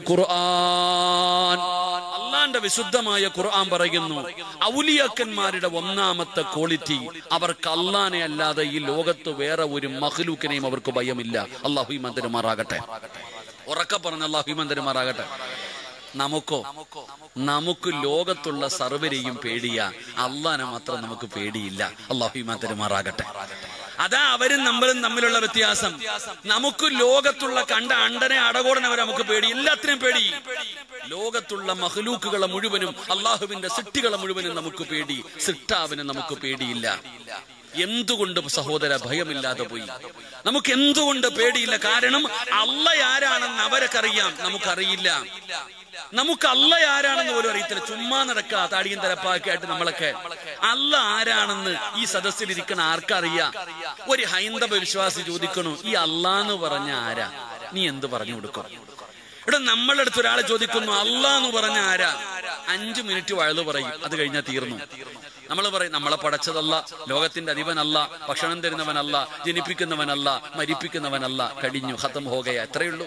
ഖുർആൻ അള്ളാന്റെ വിശുദ്ധമായ ഖുർആൻ പറയുന്നു ഔലിയാക്കന്മാരുടെ ഒന്നാമത്തെ ക്വാളിറ്റി അവർക്ക് അള്ളാനെ അല്ലാതെ ഈ ലോകത്ത് വേറെ ഒരു മഹ്ലൂക്കിനെയും അവർക്ക് ഭയമില്ല അള്ളാഹു മന്ദിരമാറാകട്ടെ ഉറക്കെ പറഞ്ഞ അള്ളാഹു മന്ദിരമാറാകട്ടെ നമുക്കോ നമുക്ക് ലോകത്തുള്ള സർവരെയും പേടിയ അള്ളാനെ മാത്രം നമുക്ക് പേടിയില്ല അള്ളാഹു മന്ദിരമാറാകട്ടെ അതാ അവരും നമ്മളും തമ്മിലുള്ള വ്യത്യാസം നമുക്ക് ലോകത്തുള്ള കണ്ട അണ്ടനെ അടകോടനവരെ നമുക്ക് പേടി എല്ലാത്തിനും പേടി ലോകത്തുള്ള മഹലൂക്കുകളെ മുഴുവനും അള്ളാഹുവിന്റെ സിട്ടികളെ മുഴുവനും നമുക്ക് പേടി സിട്ടാവിന് നമുക്ക് പേടിയില്ല എന്തുകൊണ്ട് സഹോദര ഭയമില്ലാതെ പോയി നമുക്ക് എന്തുകൊണ്ട് പേടിയില്ല കാരണം അല്ല ആരാണെന്ന് അവരൊക്കറിയാം നമുക്കറിയില്ല നമുക്ക് അല്ല ആരാണെന്ന് പോലും അറിയത്തില്ല ചുമ്മാ നടക്കുക താടിയും തലപ്പാക്കിയായിട്ട് നമ്മളൊക്കെ അല്ല ആരാണെന്ന് ഈ സദസ്സിലിരിക്കണ ആർക്കറിയാം ഒരു ഹൈന്ദവ വിശ്വാസി ചോദിക്കണു ഈ അല്ലാന്ന് പറഞ്ഞ ആരാ നീ എന്ത് പറഞ്ഞു കൊടുക്കും ഇവിടെ നമ്മളുടെ അടുത്ത് ഒരാളെ ചോദിക്കുന്നു അല്ല എന്ന് പറഞ്ഞ ആരാ അഞ്ചു മിനിറ്റ് വഴുതു പറയും അത് കഴിഞ്ഞാൽ തീർന്നു നമ്മൾ പറയും നമ്മളെ പടച്ചതല്ല ലോകത്തിന്റെ അധിപനല്ല ഭക്ഷണം തരുന്നവനല്ല ജനിപ്പിക്കുന്നവനല്ല മരിപ്പിക്കുന്നവനല്ല കഴിഞ്ഞു ഹത്തം ഹോകയ എത്രയുള്ളൂ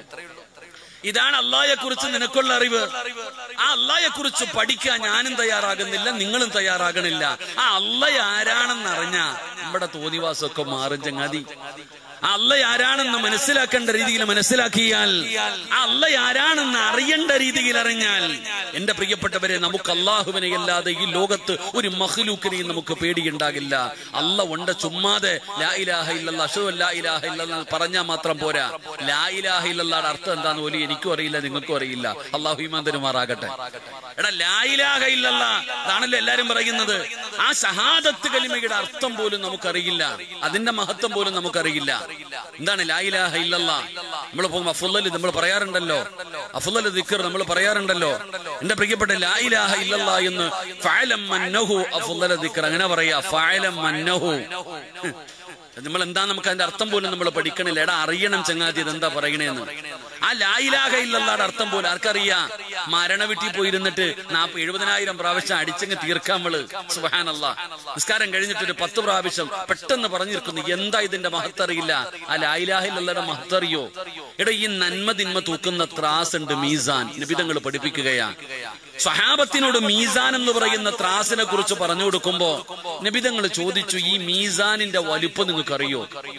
ഇതാണ് അള്ളായെ കുറിച്ച് നിനക്കുള്ള അറിവ് ആ അള്ളായെ കുറിച്ച് പഠിക്കാൻ ഞാനും തയ്യാറാകുന്നില്ല നിങ്ങളും തയ്യാറാകണില്ല ആ അള്ള ആരാണെന്ന് അറിഞ്ഞ നമ്മുടെ തോന്നിവാസമൊക്കെ മാറും ചങ്ങാതി ആ അല്ല ആരാണെന്ന് മനസ്സിലാക്കേണ്ട രീതിയിൽ മനസ്സിലാക്കിയാൽ ആ അല്ല ആരാണെന്ന് അറിയേണ്ട രീതിയിൽ അറിഞ്ഞാൽ എന്റെ പ്രിയപ്പെട്ടവരെ നമുക്ക് അള്ളാഹുവിനെ അല്ലാതെ ഈ ലോകത്ത് ഒരു മഹ്ലൂക്കിനെയും നമുക്ക് പേടിയുണ്ടാകില്ല അല്ല ഉണ്ട് ചുമ്മാതെ ലാ ഇലാഹ ഇല്ലല്ലാ അഷ്ഹദു അൻ ലാ ഇലാഹ ഇല്ലല്ലാ എന്ന് പറഞ്ഞാൽ മാത്രം പോരാ ലാ ഇലാഹ ഇല്ലല്ലായുടെ അർത്ഥം എന്താന്ന് പോലും എനിക്കും അറിയില്ല നിങ്ങൾക്കും അറിയില്ല അള്ളാഹു ഈമാന്തരുമാറാകട്ടെ എടാ ലാ ഇലാഹ ഇല്ലല്ലാ അതാണല്ലോ എല്ലാരും പറയുന്നത് ആ ഷഹാദത്ത് കലിമയുടെ അർത്ഥം പോലും നമുക്കറിയില്ല അതിന്റെ മഹത്വം പോലും നമുക്കറിയില്ല എന്താണ് ലാ ഇലാഹ ഇല്ലല്ലാ നമ്മൾ പോകുമ്പോൾ അഫുല്ലൽ നമ്മൾ പറയാറുണ്ടല്ലോ അഫുല്ലൽ ദിക്കർ നമ്മൾ പറയാറുണ്ടല്ലോ എന്റെ പ്രിയപ്പെട്ട ലാ ഇലാഹ ഇല്ലല്ലാ എന്ന് ഫഅലം മന്നഹു അഫുല്ലൽ ദിക്കർ അങ്ങനെ പറയാ ഫഅലം മന്നഹു നമ്മൾ എന്താ നമുക്ക് അതിന്റെ അർത്ഥം പോലും നമ്മൾ പഠിക്കണില്ല എടാ അറിയണം ചങ്ങാതി ഇതെന്താ പറയണേന്ന് ആ ലായിലാഹ ഇല്ലല്ലാടെ അർത്ഥം പോലും ആർക്കറിയാം മരണ വീട്ടിൽ പോയിരുന്നിട്ട് നാപ്പ് എഴുപതിനായിരം പ്രാവശ്യം അടിച്ചങ്ങ് തീർക്കാൻ നമ്മള് സുഹാനല്ല നിസ്കാരം കഴിഞ്ഞിട്ട് ഒരു പത്ത് പ്രാവശ്യം പെട്ടെന്ന് പറഞ്ഞിരിക്കുന്നു എന്താ ഇതിന്റെ മഹത്തറിയില്ല ആ ലായിലാഹ ഇല്ലല്ലയുടെ മഹത്തറിയോ എടാ ഈ നന്മ തിന്മ തൂക്കുന്ന ത്രാസ് ഉണ്ട് മീസാൻ നിബിതങ്ങൾ പഠിപ്പിക്കുകയാ സ്വഹാബത്തിനോട് മീസാൻ എന്ന് പറയുന്ന ത്രാസിനെ കുറിച്ച് പറഞ്ഞു കൊടുക്കുമ്പോ നിബിതങ്ങൾ ചോദിച്ചു ഈ മീസാനിന്റെ വലുപ്പം നിങ്ങൾക്ക് അറിയോ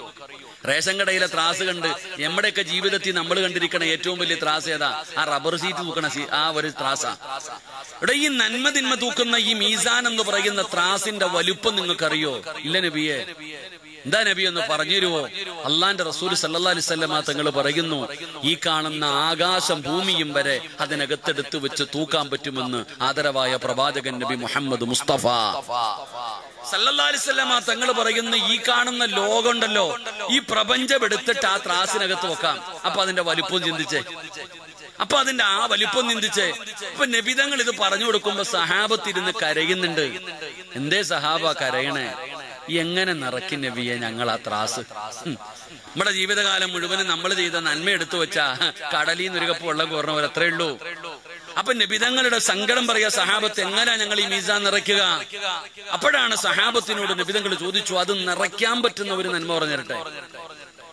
റേഷൻ കടയിലെ ത്രാസ് കണ്ട് നമ്മുടെയൊക്കെ ജീവിതത്തിൽ നമ്മൾ കണ്ടിരിക്കണ ഏറ്റവും വലിയ ത്രാസ് ഏതാ ആ റബ്ബർ സീറ്റ് തൂക്കണ സീ- ആ ഒരു ത്രാസാ ഇവിടെ ഈ നന്മ തിന്മ തൂക്കുന്ന ഈ മീസാൻ എന്ന് പറയുന്ന ത്രാസിന്റെ വലുപ്പം നിങ്ങൾക്കറിയോ ഇല്ല നബിയെ എന്താ നബി എന്ന് പറഞ്ഞു തരുവോ അള്ളാന്റെ റസൂൽ സല്ലാ അലിസ്വല്ലമ തങ്ങൾ പറയുന്നു ഈ കാണുന്ന ആകാശം ഭൂമിയും വരെ അതിനകത്തെടുത്ത് വെച്ച് തൂക്കാൻ പറ്റുമെന്ന് ആദരവായ പ്രവാചകൻ നബി മുഹമ്മദ് മുസ്തഫ സല്ലല്ലാഹു അലൈഹി വസല്ലമ തങ്ങൾ പറയുന്ന ഈ കാണുന്ന ലോകമുണ്ടല്ലോ ഈ പ്രപഞ്ചം എടുത്തിട്ട് ആ ത്രാസിനകത്ത് വെക്കാം അപ്പൊ അതിന്റെ വലിപ്പം ചിന്തിച്ചേ അപ്പൊ അതിന്റെ ആ വലിപ്പം ചിന്തിച്ചേ ഇപ്പൊ നബിതങ്ങൾ ഇത് പറഞ്ഞു കൊടുക്കുമ്പോ സഹാബത്തിരുന്ന് കരയുന്നുണ്ട് എന്തേ സഹാബ കരയണേ എങ്ങനെ നിറയ്ക്കും നബിയെ ഞങ്ങൾ ആ ത്രാസ് ഹും. നമ്മുടെ ജീവിതകാലം മുഴുവനും നമ്മൾ ചെയ്ത നന്മ എടുത്തു വെച്ചാ കടലിൽ നിന്ന് ഒരു കപ്പ് വെള്ളം കോരണ പോലെ അത്രേ ഉള്ളൂ അപ്പൊ നബിതങ്ങളുടെ സങ്കടം പറയാ സഹാബത്ത് എങ്ങനെയാ ഞങ്ങൾ ഈ മീസാൻ നിറയ്ക്കുക അപ്പോഴാണ് സഹാബത്തിനോട് നബിതങ്ങൾ ചോദിച്ചു അത് നിറയ്ക്കാൻ പറ്റുന്ന ഒരു നന്മ പറഞ്ഞു തരട്ടെ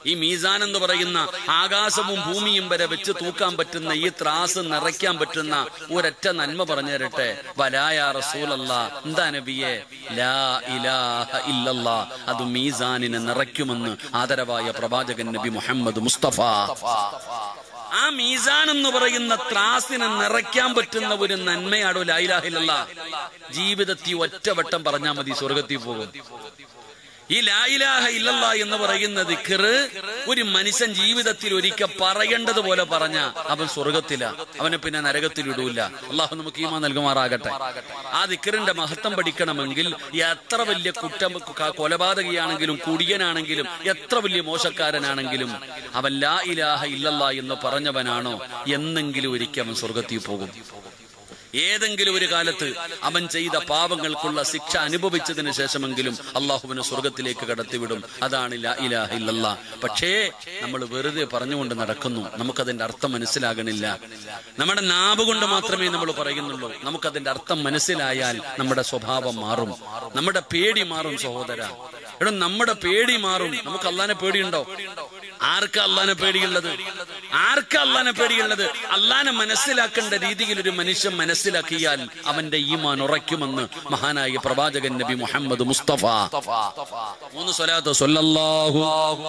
ഈ മീസാൻ എന്ന് പറയുന്ന ആകാശവും ഭൂമിയും വരെ വെച്ച് തൂക്കാൻ പറ്റുന്ന ഈ ത്രാസ് നിറയ്ക്കാൻ പറ്റുന്ന ഒരൊറ്റ നന്മ പറഞ്ഞു തരട്ടെ വലായ റസൂലല്ല എന്താ നബിയെ ലാ ഇലാഹ ഇല്ലല്ലാ അത് മീസാനിനെ നിറയ്ക്കുമെന്ന് ആദരവായ പ്രവാചകൻ നബി മുഹമ്മദ് മുസ്തഫ ആ മീസാൻ എന്ന് പറയുന്ന ത്രാസിനെ നിറയ്ക്കാൻ പറ്റുന്ന ഒരു നന്മയാണോ ലായിലാഹില്ല ജീവിതത്തിൽ ഒറ്റവട്ടം പറഞ്ഞാൽ മതി സ്വർഗത്തിൽ പോകും ഈ ലായിലാഹ ഇല്ലല്ല എന്ന് പറയുന്ന ദിക്കറ് ഒരു മനുഷ്യൻ ജീവിതത്തിൽ ഒരിക്കൽ പറയേണ്ടതുപോലെ പറഞ്ഞ അവൻ സ്വർഗത്തില അവനെ പിന്നെ നരകത്തിൽ ഇടൂല അള്ളാഹു നമുക്ക് ഈമാ നൽകുമാറാകട്ടെ ആ ദിക്കറിന്റെ മഹത്വം പഠിക്കണമെങ്കിൽ എത്ര വലിയ കുറ്റം ക- കൊലപാതകിയാണെങ്കിലും കുടിയനാണെങ്കിലും എത്ര വലിയ മോശക്കാരനാണെങ്കിലും അവൻ ലാ ഇലാഹ ഇല്ലല്ല എന്ന് പറഞ്ഞവനാണോ എന്നെങ്കിലും ഒരിക്കൽ അവൻ സ്വർഗത്തിൽ പോകും ഏതെങ്കിലും ഒരു കാലത്ത് അവൻ ചെയ്ത പാപങ്ങൾക്കുള്ള ശിക്ഷ അനുഭവിച്ചതിന് ശേഷമെങ്കിലും അള്ളാഹുവിനെ സ്വർഗത്തിലേക്ക് കടത്തിവിടും അതാണ് ലാ ഇലാഹ ഇല്ലല്ല പക്ഷേ നമ്മൾ വെറുതെ പറഞ്ഞുകൊണ്ട് നടക്കുന്നു നമുക്കതിന്റെ അർത്ഥം മനസ്സിലാകണില്ല നമ്മുടെ നാവ് കൊണ്ട് മാത്രമേ നമ്മൾ പറയുന്നുള്ളൂ നമുക്കതിന്റെ അർത്ഥം മനസ്സിലായാൽ നമ്മുടെ സ്വഭാവം മാറും നമ്മുടെ പേടി മാറും സഹോദര എടാ നമ്മുടെ പേടി മാറും നമുക്ക് അള്ളാനെ പേടിയുണ്ടോ ആർക്കാ അള്ളാനെ പേടിയുള്ളത് ആർക്കാ അള്ളാനെ പേടിയുള്ളത് അള്ളാനെ മനസ്സിലാക്കേണ്ട രീതിയിൽ ഒരു മനുഷ്യൻ മനസ്സിലാക്കിയാൽ അവന്റെ ഈമാൻ ഉറയ്ക്കുമെന്ന് മഹാനായ പ്രവാചകൻ നബി മുഹമ്മദ് മുസ്തഫ മൂന്ന് സ്വലാത്ത് സ്വല്ലല്ലാഹു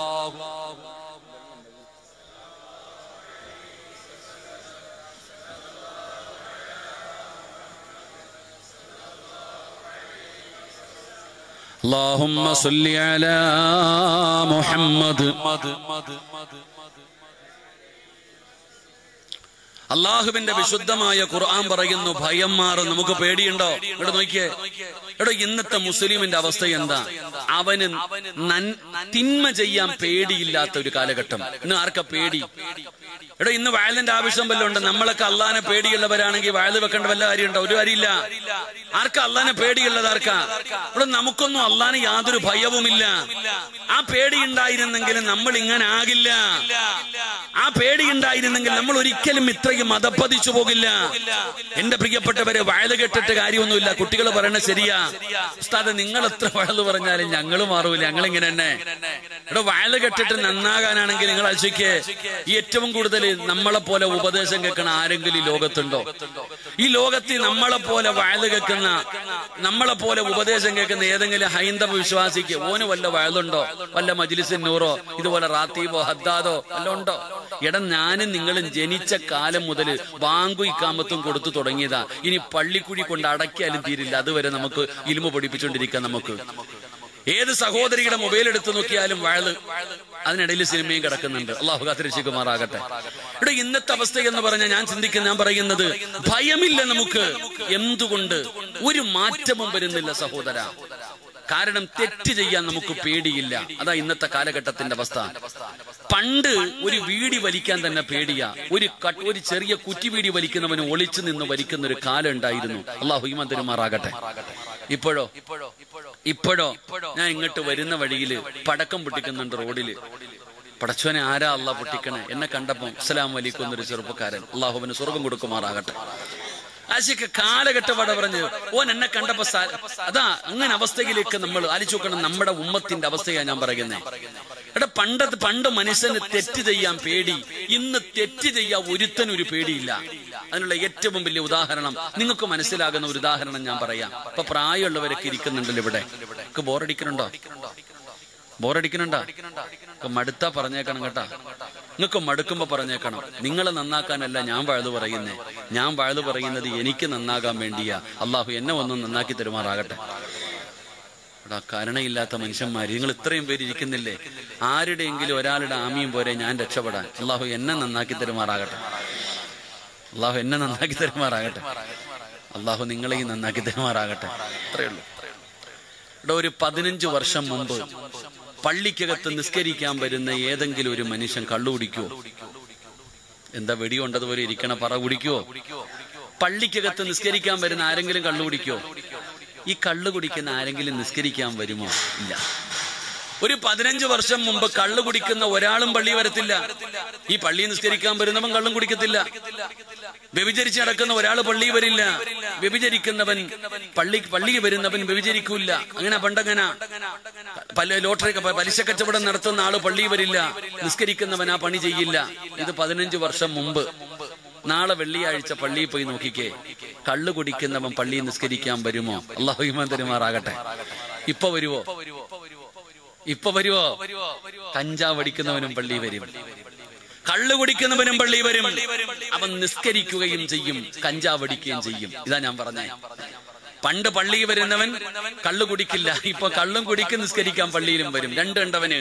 اللهم صل على محمد അള്ളാഹുവിന്റെ വിശുദ്ധമായ ഖുർആൻ പറയുന്നു ഭയം മാറും നമുക്ക് പേടിയുണ്ടോ ഇവിടെ നോക്കിയേ എടോ ഇന്നത്തെ മുസ്ലിമിന്റെ അവസ്ഥ എന്താ അവന് നൻ- തിന്മ ചെയ്യാൻ പേടിയില്ലാത്ത ഒരു കാലഘട്ടം ഇന്ന് ആർക്കാ പേടി എടോ ഇന്ന് വയലിന്റെ ആവശ്യം വല്ലതും ഉണ്ട് നമ്മളൊക്കെ അള്ളാനെ പേടിയുള്ളവരാണെങ്കിൽ വയല് വെക്കേണ്ട വല്ല കാര്യമുണ്ടോ ഒരു കാര്യമില്ല ആർക്കാ അള്ളാനെ പേടിയുള്ളത് ആർക്കാ ഇവിടെ നമുക്കൊന്നും അള്ളാന് യാതൊരു ഭയവുമില്ല ആ പേടി ഉണ്ടായിരുന്നെങ്കിൽ നമ്മൾ ഇങ്ങനെ ആകില്ല ആ പേടി ഉണ്ടായിരുന്നെങ്കിൽ നമ്മൾ ഒരിക്കലും ഇത്രയും മതപ്പതിച്ചു പോകില്ല എന്റെ പ്രിയപ്പെട്ടവരെ വയല് കെട്ടിട്ട് കാര്യമൊന്നുമില്ല കുട്ടികൾ പറയണ ശരിയാ ഉസ്താദ് നിങ്ങൾ എത്ര വയല് പറഞ്ഞാലും ഞങ്ങൾ മാറൂല ഞങ്ങൾ ഇങ്ങനെ തന്നെ ഇവിടെ വയല് കെട്ടിട്ട് നന്നാകാനാണെങ്കിൽ നിങ്ങൾ ആലോചിക്ക് ഈ ഏറ്റവും കൂടുതൽ നമ്മളെ പോലെ ഉപദേശം കേൾക്കണ ആരെങ്കിലും ഈ ലോകത്തുണ്ടോ ഈ ലോകത്തിൽ നമ്മളെ പോലെ വയല് കേൾക്കുന്ന നമ്മളെ പോലെ ഉപദേശം കേൾക്കുന്ന ഏതെങ്കിലും ഹൈന്ദവ വിശ്വാസിക്ക് ഓന് വല്ല വയലുണ്ടോ വല്ല മജിലിസിൻ നൂറോ ഇതുപോലെ റാത്തീബോ ഹദ്ദാദോ വല്ല ഉണ്ടോ എടാ ഞാനും നിങ്ങളും ജനിച്ച കാലം മുതൽ ബാങ്കു ഇക്കാമത്തും കൊടുത്തു തുടങ്ങിയതാ ഇനി പള്ളിക്കുഴി കൊണ്ട് അടക്കിയാലും തീരില്ല അതുവരെ നമുക്ക് ഇലുമ പഠിപ്പിച്ചുകൊണ്ടിരിക്കാം നമുക്ക് ഏത് സഹോദരിയുടെ മൊബൈൽ എടുത്തു നോക്കിയാലും വയല് അതിനിടയിൽ സിനിമയും കിടക്കുന്നുണ്ട് അള്ളാഹു കാത്തിരക്ഷിക്കുമാറാകട്ടെ ഇവിടെ ഇന്നത്തെ അവസ്ഥ എന്ന് പറഞ്ഞാൽ ഞാൻ ചിന്തിക്കുന്ന ഞാൻ പറയുന്നത് ഭയമില്ല നമുക്ക് എന്തുകൊണ്ട് ഒരു മാറ്റവും വരുന്നില്ല സഹോദര കാരണം തെറ്റ് ചെയ്യാൻ നമുക്ക് പേടിയില്ല അതാ ഇന്നത്തെ കാലഘട്ടത്തിന്റെ അവസ്ഥ പണ്ട് ഒരു വീടി വലിക്കാൻ തന്നെ പേടിയാ ഒരു കട്ട് ഒരു ചെറിയ കുറ്റി വീടി വലിക്കുന്നവന് ഒളിച്ചു നിന്ന് വലിക്കുന്ന ഒരു കാലം ഉണ്ടായിരുന്നു അള്ളാഹു ഈമാൻ തരുമാറാകട്ടെ ഇപ്പോഴോ ഇപ്പോഴോ ഞാൻ ഇങ്ങോട്ട് വരുന്ന വഴിയില് പടക്കം പൊട്ടിക്കുന്നുണ്ട് റോഡില് പടച്ചോനെ ആരാ അള്ളാഹ് പൊട്ടിക്കണേ എന്നെ കണ്ടപ്പോ അസ്സലാം വലിക്കും എന്നൊരു ചെറുപ്പക്കാരൻ അള്ളാഹുവിന് സ്വർഗം കൊടുക്കുമാറാകട്ടെ ആശയ്ക്ക് കാലഘട്ടം വട പറഞ്ഞ് ഓൻ എന്നെ കണ്ടപ്പോ സാ- അതാ അങ്ങനെ അവസ്ഥയിലേക്ക് നമ്മൾ ആലോചിച്ച് നോക്കണം നമ്മുടെ ഉമ്മത്തിന്റെ അവസ്ഥയാ ഞാൻ പറയുന്നത് എടാ പണ്ടത് പണ്ട് മനുഷ്യന് തെറ്റ് ചെയ്യാൻ പേടി ഇന്ന് തെറ്റ് ചെയ്യാൻ ഒരുത്തനൊരു പേടിയില്ല അതിനുള്ള ഏറ്റവും വലിയ ഉദാഹരണം നിങ്ങൾക്ക് മനസ്സിലാകുന്ന ഒരു ഉദാഹരണം ഞാൻ പറയാം ഇപ്പൊ പ്രായമുള്ളവരൊക്കെ ഇരിക്കുന്നുണ്ടല്ലോ ഇവിടെ നിങ്ങൾക്ക് ബോറടിക്കുന്നുണ്ടോ ബോറടിക്കുന്നുണ്ടോ ഇപ്പൊ മടുത്താ പറഞ്ഞേക്കണം കേട്ടാ നിങ്ങൾക്ക് മടുക്കുമ്പോ പറഞ്ഞേക്കണം നിങ്ങളെ നന്നാക്കാനല്ല ഞാൻ വാഴ്ന്നു പറയുന്നേ ഞാൻ വാഴ്ന്നു പറയുന്നത് എനിക്ക് നന്നാകാൻ വേണ്ടിയാ അള്ളാഹു എന്നെ ഒന്ന് നന്നാക്കി തരുമാറാകട്ടെ എടാ കരുണയില്ലാത്ത മനുഷ്യന്മാര് നിങ്ങൾ ഇത്രയും പേര് ഇരിക്കുന്നില്ലേ ആരുടെയെങ്കിലും ഒരാളുടെ ആമിയും പോരെ ഞാൻ രക്ഷപ്പെടാൻ അള്ളാഹു എന്നെ നന്നാക്കി തരുമാറാകട്ടെ അള്ളാഹു എന്നെ നന്നാക്കി തരുമാറാകട്ടെ അള്ളാഹു നിങ്ങളെയും നന്നാക്കി തരുമാറാകട്ടെ അത്രയേ ഉള്ളൂ ഇവിടെ ഒരു പതിനഞ്ച് വർഷം മുമ്പ് പള്ളിക്കകത്ത് നിസ്കരിക്കാൻ വരുന്ന ഏതെങ്കിലും ഒരു മനുഷ്യൻ കള്ളു കുടിക്കുവോ എന്താ വെടികൊണ്ടതുപോലെ ഇരിക്കണ പറ കുടിക്കുവോ പള്ളിക്കകത്ത് നിസ്കരിക്കാൻ വരുന്ന ആരെങ്കിലും കള്ളു കുടിക്കുവോ ഈ കള്ളു കുടിക്കുന്ന ആരെങ്കിലും നിസ്കരിക്കാൻ വരുമോ ഇല്ല ഒരു പതിനഞ്ച് വർഷം മുമ്പ് കള്ളു കുടിക്കുന്ന ഒരാളും പള്ളി വരത്തില്ല ഈ പള്ളി നിസ്കരിക്കാൻ വരുന്നവൻ കള്ളും കുടിക്കത്തില്ല വ്യഭിചരിച്ച് നടക്കുന്ന ഒരാൾ പള്ളി വരില്ല വ്യഭിചരിക്കുന്നവൻ പള്ളി പള്ളിയിൽ വരുന്നവൻ വ്യഭിചരിക്കൂല അങ്ങനെ പണ്ടങ്ങനെ പല ലോട്ടറി ക- പലിശ കച്ചവടം നടത്തുന്ന ആള് പള്ളിയിൽ വരില്ല നിസ്കരിക്കുന്നവൻ ആ പണി ചെയ്യില്ല ഇത് പതിനഞ്ച് വർഷം മുമ്പ് നാളെ വെള്ളിയാഴ്ച പള്ളിയിൽ പോയി നോക്കിക്കേ കള്ളു കുടിക്കുന്നവൻ പള്ളിയിൽ നിസ്കരിക്കാൻ വരുമോ അള്ളാഹു ഈമാൻ തരുമാറാകട്ടെ ഇപ്പൊ വരുവോ ഇപ്പൊ വരുവോ കഞ്ചാവ് അടിക്കുന്നവനും പള്ളി വരും കള്ളു കുടിക്കുന്നവനും പള്ളി വരും അവൻ നിസ്കരിക്കുകയും ചെയ്യും കഞ്ചാവ് അടിക്കുകയും ചെയ്യും ഇതാ ഞാൻ പറഞ്ഞേ പണ്ട് പള്ളിയിൽ വരുന്നവൻ കള്ളു കുടിക്കില്ല ഇപ്പൊ കള്ളും കുടിക്കും നിസ്കരിക്കാൻ പള്ളിയിലും വരും രണ്ട് കണ്ടവന്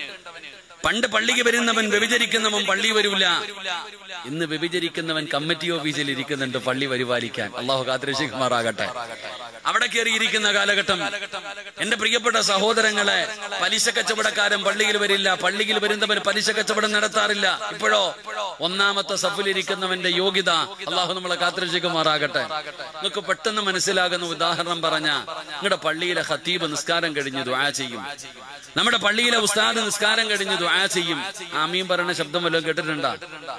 പണ്ട് പള്ളിക്ക് വരുന്നവൻ വ്യഭിചരിക്കുന്നവൻ പള്ളി വരൂല ഇന്ന് വ്യഭിചരിക്കുന്നവൻ കമ്മിറ്റി ഓഫീസിൽ ഇരിക്കുന്നുണ്ട് പള്ളി പരിപാലിക്കാൻ അള്ളാഹു കാത്തിരക്ഷിക്കുമാറാകട്ടെ അവിടെ കയറിയിരിക്കുന്ന കാലഘട്ടം എന്റെ പ്രിയപ്പെട്ട സഹോദരങ്ങളെ പലിശ കച്ചവടക്കാരൻ പള്ളിയിൽ വരില്ല പള്ളിയിൽ വരുന്നവൻ പലിശ കച്ചവടം നടത്താറില്ല ഇപ്പോഴോ ഒന്നാമത്തെ സഫിലിരിക്കുന്നവന്റെ യോഗ്യത അള്ളാഹു നമ്മളെ കാത്തിരക്ഷിക്കുമാറാകട്ടെ നിങ്ങൾക്ക് പെട്ടെന്ന് മനസ്സിലാകുന്ന ഉദാഹരണം പറഞ്ഞ നിങ്ങളുടെ പള്ളിയിലെ ഹത്തീബ് നിസ്കാരം കഴിഞ്ഞ് ദ്വാ ചെയ്യും നമ്മുടെ പള്ളിയിലെ ഉസ്താദ് നിസ്കാരം കഴിഞ്ഞ് ദ്വാ ചെയ്യും ആമീൻ പറയുന്ന ശബ്ദം വല്ലതും കേട്ടിട്ടുണ്ടോ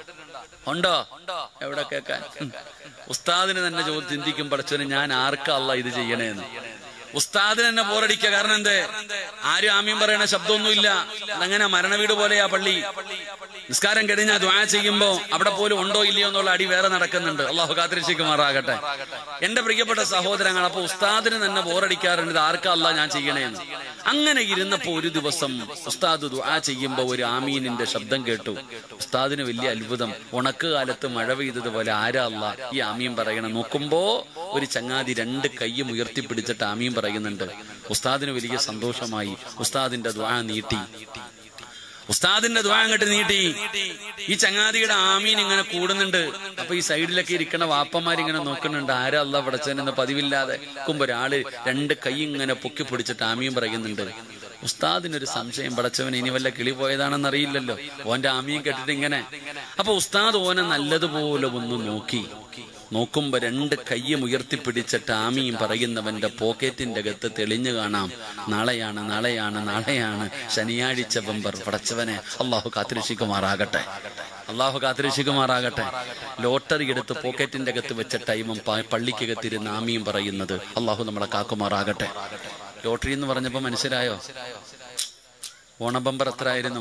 ഉണ്ടോ എവിടെ കേക്കാൻ ഉസ്താദിന് തന്നെ ചോദ്യം ചിന്തിക്കും പഠിച്ചവന് ഞാൻ ആർക്കല്ല ഇത് ചെയ്യണേന്ന് ഉസ്താദിന് തന്നെ പോരടിക്കുക കാരണം എന്തേ ആരും ആമീൻ പറയണ ശബ്ദമൊന്നുമില്ല അതങ്ങനെ മരണവീട് പോലെയാ പള്ളി നിസ്കാരം കഴിഞ്ഞാൽ ദ്വാ ചെയ്യുമ്പോ അവിടെ പോലും ഉണ്ടോ ഇല്ലയോ എന്നുള്ള അടി വേറെ നടക്കുന്നുണ്ട് അള്ളാഹു കാത്തിരക്ഷിക്കുമാറാകട്ടെ എന്റെ പ്രിയപ്പെട്ട സഹോദരങ്ങൾ അപ്പൊ ഉസ്താദിന് തന്നെ ബോറടിക്കാറുണ്ട് ഇത് ആർക്കല്ല ഞാൻ ചെയ്യണേന്ന് അങ്ങനെ ഇരുന്നപ്പോ ഒരു ദിവസം ഉസ്താദ് ദുആ ചെയ്യുമ്പോ ഒരു ആമീനിന്റെ ശബ്ദം കേട്ടു ഉസ്താദിന് വലിയ അത്ഭുതം ഉണക്ക് കാലത്ത് മഴ പെയ്തതുപോലെ ആരാ അല്ല ഈ ആമീൻ പറയണം നോക്കുമ്പോ ഒരു ചങ്ങാതി രണ്ട് കൈയും ഉയർത്തിപ്പിടിച്ചിട്ട് ആമീൻ പറയുന്നുണ്ട് ഉസ്താദിന് വലിയ സന്തോഷമായി ഉസ്താദിന്റെ ദ്വാ നീട്ടി ഉസ്താദിന്റെ ദ്വാ അങ്ങോട്ട് നീട്ടി ഈ ചങ്ങാതിയുടെ ആമീൻ ഇങ്ങനെ കൂടുന്നുണ്ട് അപ്പൊ ഈ സൈഡിലൊക്കെ ഇരിക്കണ വാപ്പന്മാരിങ്ങനെ നോക്കുന്നുണ്ട് ആരാ അല്ല പടച്ചനെന്ന് പതിവില്ലാതെ നോക്കുമ്പോ ഒരാള് രണ്ട് കൈ ഇങ്ങനെ പൊക്കി പിടിച്ചിട്ട് ആമീൻ പറയുന്നുണ്ട് ഉസ്താദിനൊരു സംശയം പടച്ചവൻ ഇനി വല്ല കിളി പോയതാണെന്ന് അറിയില്ലല്ലോ ഓന്റെ ആമീൻ കേട്ടിട്ട് ഇങ്ങനെ അപ്പൊ ഉസ്താദ് ഓനെ നല്ലതുപോലെ ഒന്ന് നോക്കി നോക്കുമ്പോ രണ്ട് കയ്യും ഉയർത്തിപ്പിടിച്ചിട്ട് ആമിയും പറയുന്നവന്റെ പോക്കറ്റിന്റെ അകത്ത് തെളിഞ്ഞു കാണാം നാളെയാണ് നാളെയാണ് നാളെയാണ് ശനിയാഴ്ച ബമ്പർ പടച്ചവനെ അള്ളാഹു കാത്തിരക്ഷിക്കുമാറാകട്ടെ അള്ളാഹു കാത്തിരക്ഷിക്കുമാറാകട്ടെ ലോട്ടറി എടുത്ത് പോക്കറ്റിന്റെ അകത്ത് വെച്ച ടൈമും പ- പള്ളിക്കകത്തിരുന്ന് ആമിയും പറയുന്നത് അള്ളാഹു നമ്മളെ കാക്കുമാറാകട്ടെ ലോട്ടറി എന്ന് പറഞ്ഞപ്പോ മനസ്സിലായോ ഓണബമ്പർ എത്ര ആയിരുന്നു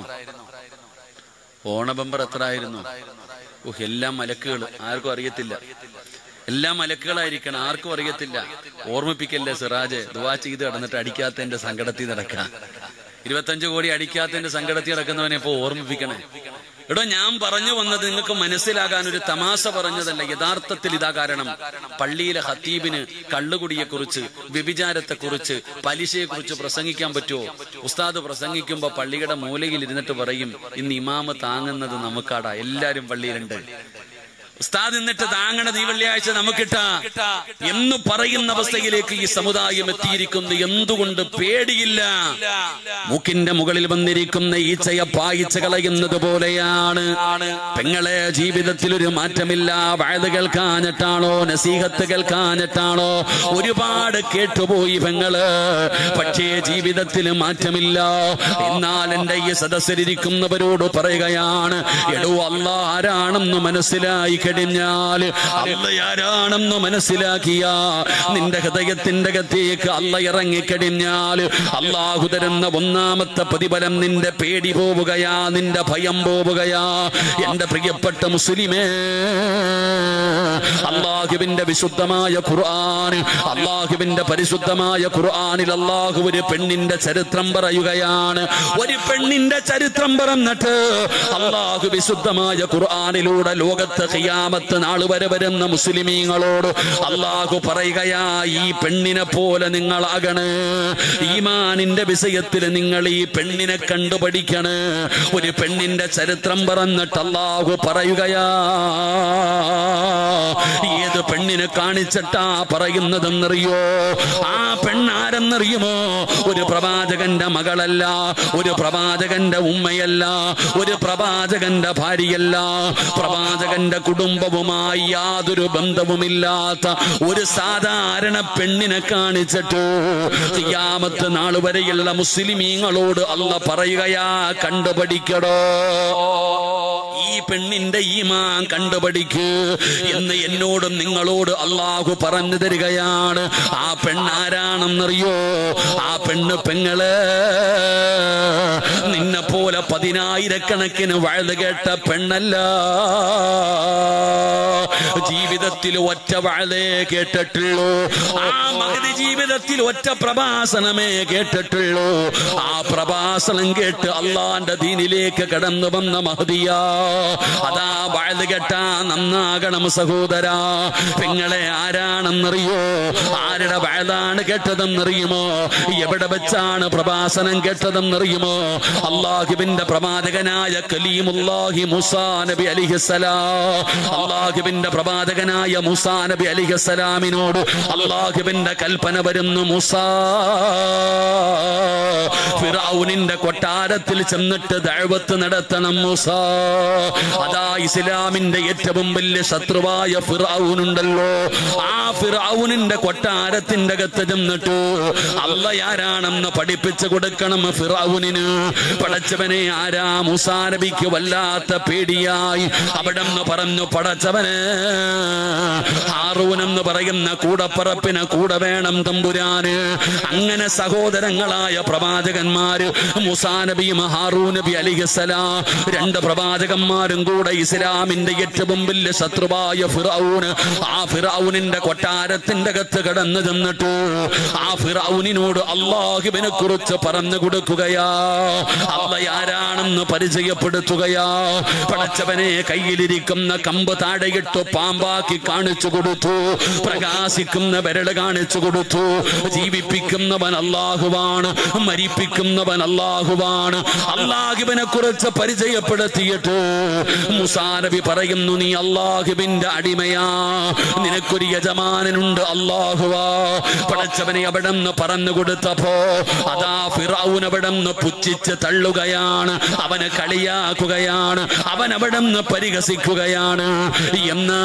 ഓണബമ്പർ എത്ര ആയിരുന്നു ഓഹ് എല്ലാം മലക്കുകൾ ആർക്കും അറിയത്തില്ല എല്ലാം മലക്കുകളായിരിക്കണം ആർക്കും അറിയത്തില്ല ഓർമ്മിപ്പിക്കല്ലേ സിറാജ് ദുവാ ചെയ്ത് കിടന്നിട്ട് അടിക്കാത്തതിന്റെ സങ്കടത്തിൽ നടക്കാം ഇരുപത്തഞ്ച് കോടി അടിക്കാത്തതിന്റെ സങ്കടത്തിൽ നടക്കുന്നവനെ ഇപ്പൊ ഓർമ്മിപ്പിക്കണേ എടോ ഞാൻ പറഞ്ഞു വന്നത് നിങ്ങൾക്ക് മനസ്സിലാകാൻ ഒരു തമാശ പറഞ്ഞതല്ല യഥാർത്ഥത്തിൽ ഇതാ കാരണം പള്ളിയിലെ ഹത്തീബിന് കള്ളുകുടിയെക്കുറിച്ച് വ്യഭിചാരത്തെക്കുറിച്ച് പലിശയെക്കുറിച്ച് പ്രസംഗിക്കാൻ പറ്റുമോ ഉസ്താദ് പ്രസംഗിക്കുമ്പോ പള്ളിയുടെ മൂലയിൽ ഇരുന്നിട്ട് പറയും ഇന്ന് ഇമാമ് താങ്ങുന്നത് നമുക്കാടാ എല്ലാരും പള്ളിയിലുണ്ട് ഉസ്താദ് എന്നിട്ട് താങ്ങണത് ഈ വെള്ളിയാഴ്ച നമുക്കിട്ട എന്ന് പറയുന്ന അവസ്ഥയിലേക്ക് ഈ സമുദായം എത്തിയിരിക്കുന്നു എന്തുകൊണ്ട് പേടിയില്ല മൂക്കിന്റെ മുകളിൽ വന്നിരിക്കുന്ന ഈച്ചയെ പായിച്ച കളയുന്നത് പോലെയാണ് പെങ്ങളെ ജീവിതത്തിൽ ഒരു മാറ്റമില്ല വയത് കേൾക്കാഞ്ഞിട്ടാണോ നസീഹത്ത് കേൾക്കാഞ്ഞിട്ടാണോ ഒരുപാട് കേട്ടുപോയി പെങ്ങള് പക്ഷേ ജീവിതത്തിൽ മാറ്റമില്ല എന്നാൽ എന്റെ ഈ സദസ്സിലിരിക്കുന്നവരോട് പറയുകയാണ് എടോ അല്ല ആരാണെന്ന് മനസ്സിലായി കഴിഞ്ഞാൽ അല്ല ആരാണെന്ന് മനസ്സിലാക്കിയ നിന്റെ ഹൃദയത്തിന്റെ അകത്തേക്ക് അല്ല ഇറങ്ങിക്കഴിഞ്ഞാൽ അള്ളാഹു തരുന്ന ഒന്നാമത്തെ പ്രതിഫലം നിന്റെ പേടി പോവുകയാ നിന്റെ ഭയം പോവുകയാ എന്റെ പ്രിയപ്പെട്ട മുസ്ലിമേ അള്ളാഹുവിന്റെ വിശുദ്ധമായ ഖുർആൻ അള്ളാഹുവിന്റെ പരിശുദ്ധമായ ഖുർആനിൽ അള്ളാഹു ഒരു പെണ്ണിന്റെ ചരിത്രം പറയുകയാണ് ഒരു പെണ്ണിന്റെ ചരിത്രം പറഞ്ഞിട്ട് അള്ളാഹു വിശുദ്ധമായ ഖുർആനിലൂടെ ലോകത്ത് ഖിയാമത്ത് നാൾ വരെ വരുന്ന മുസ്ലിമീങ്ങളോട് അള്ളാഹു പറയുകയാ ഈ പെണ്ണിനെ പോലെ നിങ്ങളാകണ് ഈമാനിന്റെ വിഷയത്തിൽ നിങ്ങൾ ഈ പെണ്ണിനെ കണ്ടുപഠിക്കണ് ഒരു പെണ്ണിന്റെ ചരിത്രം പറഞ്ഞിട്ട് അള്ളാഹു പറയുകയാ ഏത് പെണ്ണിനെ കാണിച്ചിട്ടാ പറയുന്നതെന്നറിയോ ആ പെണ്ണാരെന്നറിയുമോ ഒരു പ്രവാചകന്റെ മകളല്ല ഒരു പ്രവാചകന്റെ ഉമ്മയല്ല ഒരു പ്രവാചകന്റെ ഭാര്യയല്ല പ്രവാചകന്റെ കുടുംബവുമായി യാതൊരു ബന്ധവുമില്ലാത്ത ഒരു സാധാരണ പെണ്ണിനെ കാണിച്ചിട്ട് യാമത്ത് നാൾ വരെയുള്ള മുസ്ലിമീങ്ങളോട് അല്ല പറയുകയാ കണ്ടുപഠിക്കടോ ഈ ഈ പെണ്ണിന്റെ ഈമാൻ കണ്ടുപഠിക്ക് എന്ന് എന്നോടും നിങ്ങളോട് അള്ളാഹു പറഞ്ഞു തരികയാണ് ആ പെണ്ണാരാണെന്നറിയോ ആ പെണ്ണ് പെങ്ങള് നിന്നെ പോലെ പതിനായിരക്കണക്കിന് വഴുത് കേട്ട പെണ്ണല്ല ജീവിതത്തിൽ ഒറ്റ വഴുതേ കേട്ടിട്ടുള്ളൂ ആ മകതി ജീവിതത്തിൽ ഒറ്റ പ്രഭാസനമേ കേട്ടിട്ടുള്ളൂ ആ പ്രഭാസനം കേട്ട് അള്ളാന്റെ ദീനിലേക്ക് കടന്നു വന്ന മഹദിയ അതാ വഴുത് കേട്ടാ നന്നാകണം സഹോദര പെങ്ങളെ ആരാണെന്നറിയോ ആരുടെ വഴുതാണ് കേട്ടതെന്നറിയുമോ എവിടെ വെച്ചാണ് പ്രഭാസനം കേട്ടതെന്നറിയുമോ അള്ളാഹുബിന്റെ പ്രവാചകനായ കലീമുല്ലാഹി മുസാ നബി അലിഹസലാം അള്ളാഹുബിന്റെ പ്രവാചകനായ മുസാ നബി അലിഹസലാമിനോട് അള്ളാഹുബിന്റെ കൽപ്പന വരുന്നു മുസാ ഫിറൌനിന്റെ കൊട്ടാരത്തിൽ ചെന്നിട്ട് ദഅവത്ത് നടത്തണം മുസാ അതാ ഇസ്ലാമിന്റെ ഏറ്റവും വലിയ ശത്രുവായ ഫിറൌനുണ്ടല്ലോ ആ ഫിറൌനിന്റെ കൊട്ടാരത്തിന്റെ അകത്ത് ചെന്നിട്ട് അല്ല ആരാണെന്ന് പഠിപ്പിച്ചു കൊടുക്കണം ഫിറൌനിന് പടച്ചവനെ ആരാ മുസാ നബിക്ക് വല്ലാത്ത പേടിയായി അവിടെ നിന്ന് പറഞ്ഞു പടച്ചവന് ഹാറൂൻ എന്ന് പറയുന്ന കൂടപ്പറപ്പിന് കൂടെ വേണം തമ്പുരാന് അങ്ങനെ സഹോദരങ്ങളായ പ്രവാചകന്മാര് മുസാ നബിയും ഹാറൂ നബി അലിഹസലാം രണ്ട് പ്രവാചകന്മാരും കൂടെ ഇസ്ലാമിന്റെ ഏറ്റവും വലിയ ശത്രുവായ ഫിറൌന് ആ ഫിറൌനിന്റെ കൊട്ടാരത്തിന്റെ അകത്ത് കടന്നു ചെന്നിട്ട് ആ ഫിറൌനിനോട് അള്ളാഹുവിനെ കുറിച്ച് പറഞ്ഞു കൊടുക്കുകയാ അല്ല ആരാണെന്ന് പരിചയപ്പെടുത്തുകയാ പടച്ചവനെ കയ്യിലിരിക്കുന്ന കമ്പ് താഴെയിട്ടു പാമ്പാക്കി കാണിച്ചു കൊടുത്തു പ്രകാശിക്കുന്ന വിരട് കാണിച്ചു കൊടുത്തു ജീവിപ്പിക്കുന്നവൻ അള്ളാഹുവാണ് മരിപ്പിക്കുന്നവൻ അള്ളാഹുവാണ് അള്ളാഹുവിനെ കുറിച്ച് പരിചയപ്പെടുത്തിയിട്ട് മുസാനബി പറയുന്നു നീ അള്ളാഹുവിന്റെ അടിമയാ നിനക്കൊരു യജമാനനുണ്ട് അള്ളാഹുവാ പടച്ചവനെ അവിടെ നിന്ന് പറഞ്ഞു കൊടുത്തപ്പോ അതാ ഫിറൌൻ അവിടെ നിന്ന് പുച്ഛിച്ച് തള്ളുകയാണ് അവനെ കളിയാക്കുകയാണ് അവൻ അവിടെ നിന്ന് പരിഹസിക്കുകയാണ് എന്നാ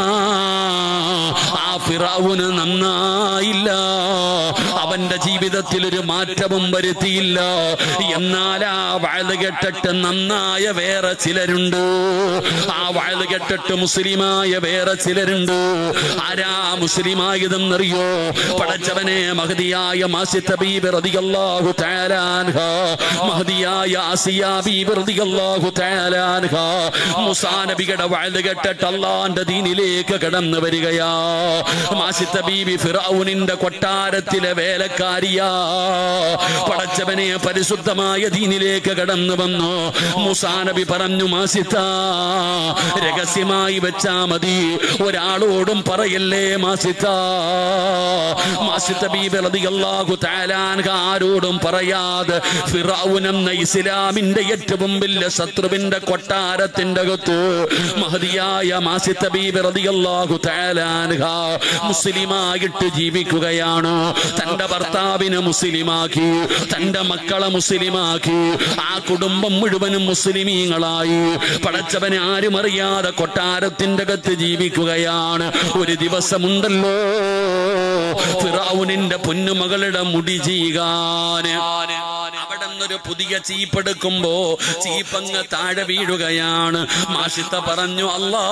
ആ ഫിറൌന് നന്നായില്ല അവന്റെ ജീവിതത്തിൽ ഒരു മാറ്റവും വരുത്തിയില്ല എന്നാൽ ആ വഴുത് കെട്ടിട്ട് നന്നായ വേറെ ചിലരുണ്ട് ആ വഴുത് കെട്ടിട്ട് മുസ്ലിമായ വേറെ ചിലരുണ്ട് ആരാ മുസ്ലിമായതെന്നറിയോ പടച്ചവനെ മഹതിയായ മാസിത്ത ബീബി റളിയല്ലാഹു തആല അൻഹ മഹതിയായ ആസിയ ബീബി റളിയല്ലാഹു തആല അൻഹ മുസാ നബിയുടെ വഴുത് കെട്ടിട്ട് അള്ളാന്റെ ദീനിലേക്ക് കടന്നു വരികയാ മാസിത്ത ബീബി ഫിറൌനിന്റെ കൊട്ടാരത്തിലെ വേലക്കാരിയാ പടച്ചവനെ പരിശുദ്ധമായ ദീനിലേക്ക് കടന്നു വന്നു മുസാ നബി പറഞ്ഞു മാസിത്ത രഹസ്യമായി വെച്ചാ മതി ഒരാളോടും പറയല്ലേ മാസിത്ത മാസിത്ത ബീബി റളിയല്ലാഹു തആല അൻഹ ആരോടും പറയാതെ ഫിറൌൻ എന്ന ഇസ്ലാമിന്റെ ഏറ്റവും വലിയ ശത്രുവിന്റെ കൊട്ടാരത്തിന്റെ അകത്ത് മഹതിയായ മാസിത്ത ബീബി റളിയല്ലാഹു തആല അൻഹ മുസ്ലിമായിട്ട് ജീവിക്കുകയാണ് തന്റെ ഭർത്താവിനെ മുസ്ലിമാക്കി തന്റെ മക്കളെ മുസ്ലിമാക്കി ആ കുടുംബം മുഴുവനും മുസ്ലിമീങ്ങളായി പടച്ചവനെ ആരും അറിയാതെ കൊട്ടാരത്തിന്റെ അകത്ത് ജീവിക്കുകയാണ് ഒരു ദിവസമുണ്ടല്ലോ ഫിറൌനിന്റെ പൊന്നുമകളുടെ മുടി ചെയ്യാന് അവിടെ നിന്നൊരു പുതിയ ചീപ്പെടുക്കുമ്പോ ചീപ്പങ്ങ് താഴെ വീഴുകയാണ് മാഷിത്ത പറഞ്ഞു അല്ലാ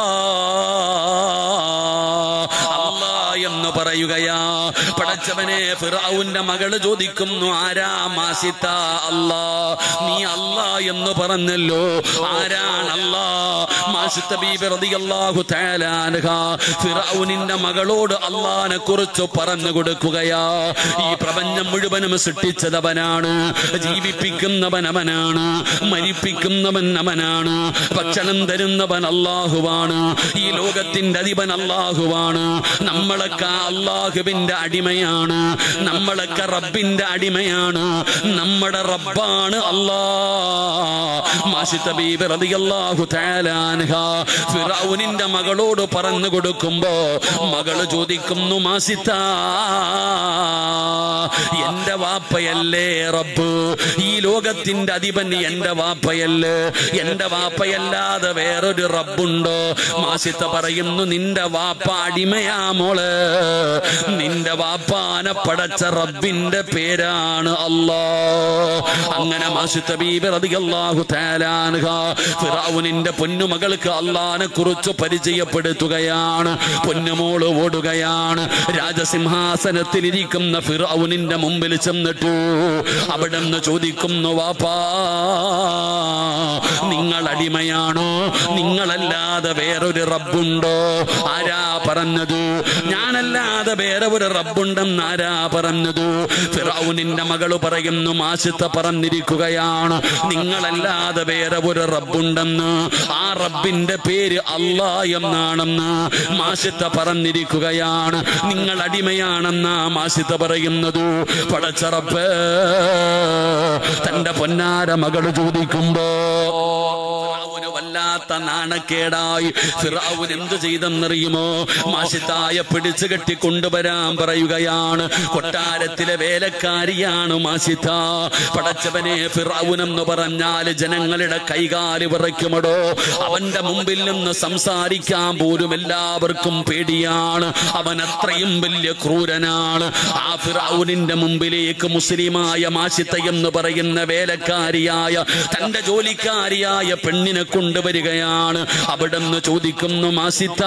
അല്ലാ എന്ന് പറയുകയാ പടച്ചവനെ ഫിറൌന്റെ മകള് ചോദിക്കുന്നു ആരാ മാസിത്ത അല്ലാ നീ അല്ലാ എന്ന് പറഞ്ഞല്ലോ ആരാണ് അല്ലാ മാസിത്ത ബീബി റളിയല്ലാഹു തആല അൻഹ ഫിറൌനിന്റെ മകളോട് അള്ളാനെ കുറിച്ച് പറഞ്ഞു കൊടുക്കുകയാ ഈ പ്രപഞ്ചം മുഴുവനും സൃഷ്ടിച്ചതവനാണ് ജീവിപ്പിക്കുന്നവൻ അവനാണ് മരിപ്പിക്കുന്നവൻ അവനാണ് ഭക്ഷണം തരുന്നവൻ അള്ളാഹുവാണ് ഈ ലോകത്തിന്റെ അധിപൻ അള്ളാഹുവാണ് നമ്മളൊക്കെ അള്ളാഹുവിന്റെ അടിമയാണ് നമ്മളൊക്കെ റബ്ബിന്റെ അടിമയാണ് നമ്മുടെ റബ്ബാണ് അല്ലാ മാഷിത്ത ബീബി റളിയല്ലാഹു തആല അൻഹ ഫിറഔനിന്റെ മകളോട് പറഞ്ഞു കൊടുക്കുമ്പോ മകള് ചോദിക്കുന്നു മാസിത്ത എന്റെ വാപ്പയല്ലേ റബ്ബ് ഈ ലോകത്തിന്റെ അധിപൻ എന്റെ വാപ്പയല്ലേ എന്റെ വാപ്പയല്ലാതെ വേറൊരു റബ്ബുണ്ടോ മാസിത്ത പറയുന്നു നിന്റെ വാപ്പ അടിമയാ മോള് നിന്റെ വാപ്പാനെ പടച്ച റബ്ബിന്റെ പേരാണ് അല്ലാ അങ്ങനെ മാഷിത്ത ബീബി റളിയല്ലാഹു തആല അൻഹ ഫിറഔനിന്റെ പൊന്നുമകൾക്ക് അള്ളാനെ കുറിച്ച് പരിചയപ്പെടുത്തുകയാണ് പൊന്നുമോള് ഓടുകയാണ് രാജസിംഹാസനത്തിലിരിക്കുന്ന ഫിറൌനിന്റെ മുമ്പിൽ ചെന്നിട്ടു അവിടെ നിന്ന് ചോദിക്കുന്നു വാപ്പാ നിങ്ങൾ അടിമയാണോ നിങ്ങളല്ലാതെ വേറൊരു റബ്ബുണ്ടോ ആരാ പറഞ്ഞത് ഞാനല്ലാതെ വേറെ ഒരു റബ്ബുണ്ടെന്ന് ആരാ പറഞ്ഞത് ഫിറൌനിന്റെ മകള് പറയുന്നു മാസിത്ത പറഞ്ഞിരിക്കുകയാണ് നിങ്ങളല്ലാതെ വേറെ ഒരു റബ്ബുണ്ടെന്ന് ആ റബ്ബിന്റെ പേര് അല്ലാ എന്നാണെന്ന് മാസിത്ത പറഞ്ഞിരിക്കുകയാണ് നിങ്ങൾ അടിമയാണെന്ന മാസിത്ത പറയുന്നത് പടച്ചറപ്പ് തന്റെ പൊന്നാര മകള് ചോദിക്കുമ്പോ ഫിറഔന് വല്ലാത്ത നാണക്കേടായി ഫിറഔൻ എന്ത് ചെയ്തെന്നറിയുമോ മാഷിത്തായ പിടിച്ചു കെട്ടി കൊണ്ടുവരാൻ പറയുകയാണ് കൊട്ടാരത്തിലെ വേലക്കാരിയാണ് മാഷിത്ത പടച്ചവനെ ഫിറൌൻ എന്ന് പറഞ്ഞാൽ ജനങ്ങളുടെ കൈകാല് വിറയ്ക്കുമടോ അവന്റെ മുമ്പിൽ നിന്ന് സംസാരിക്കാൻ പോലും എല്ലാവർക്കും പേടിയാണ് അവൻ അത്രയും വലിയ ക്രൂരനാണ് ആ ഫിറൌനിന്റെ മുമ്പിലേക്ക് മുസ്ലിമായ മാഷിത്ത എന്ന് പറയുന്ന വേലക്കാരിയായ തന്റെ ജോലിക്കാരിയായ പെണ്ണിനെ കൊണ്ടുവരികയാണ് അവിടെ നിന്ന് ചോദിക്കുന്നു മാസിത്ത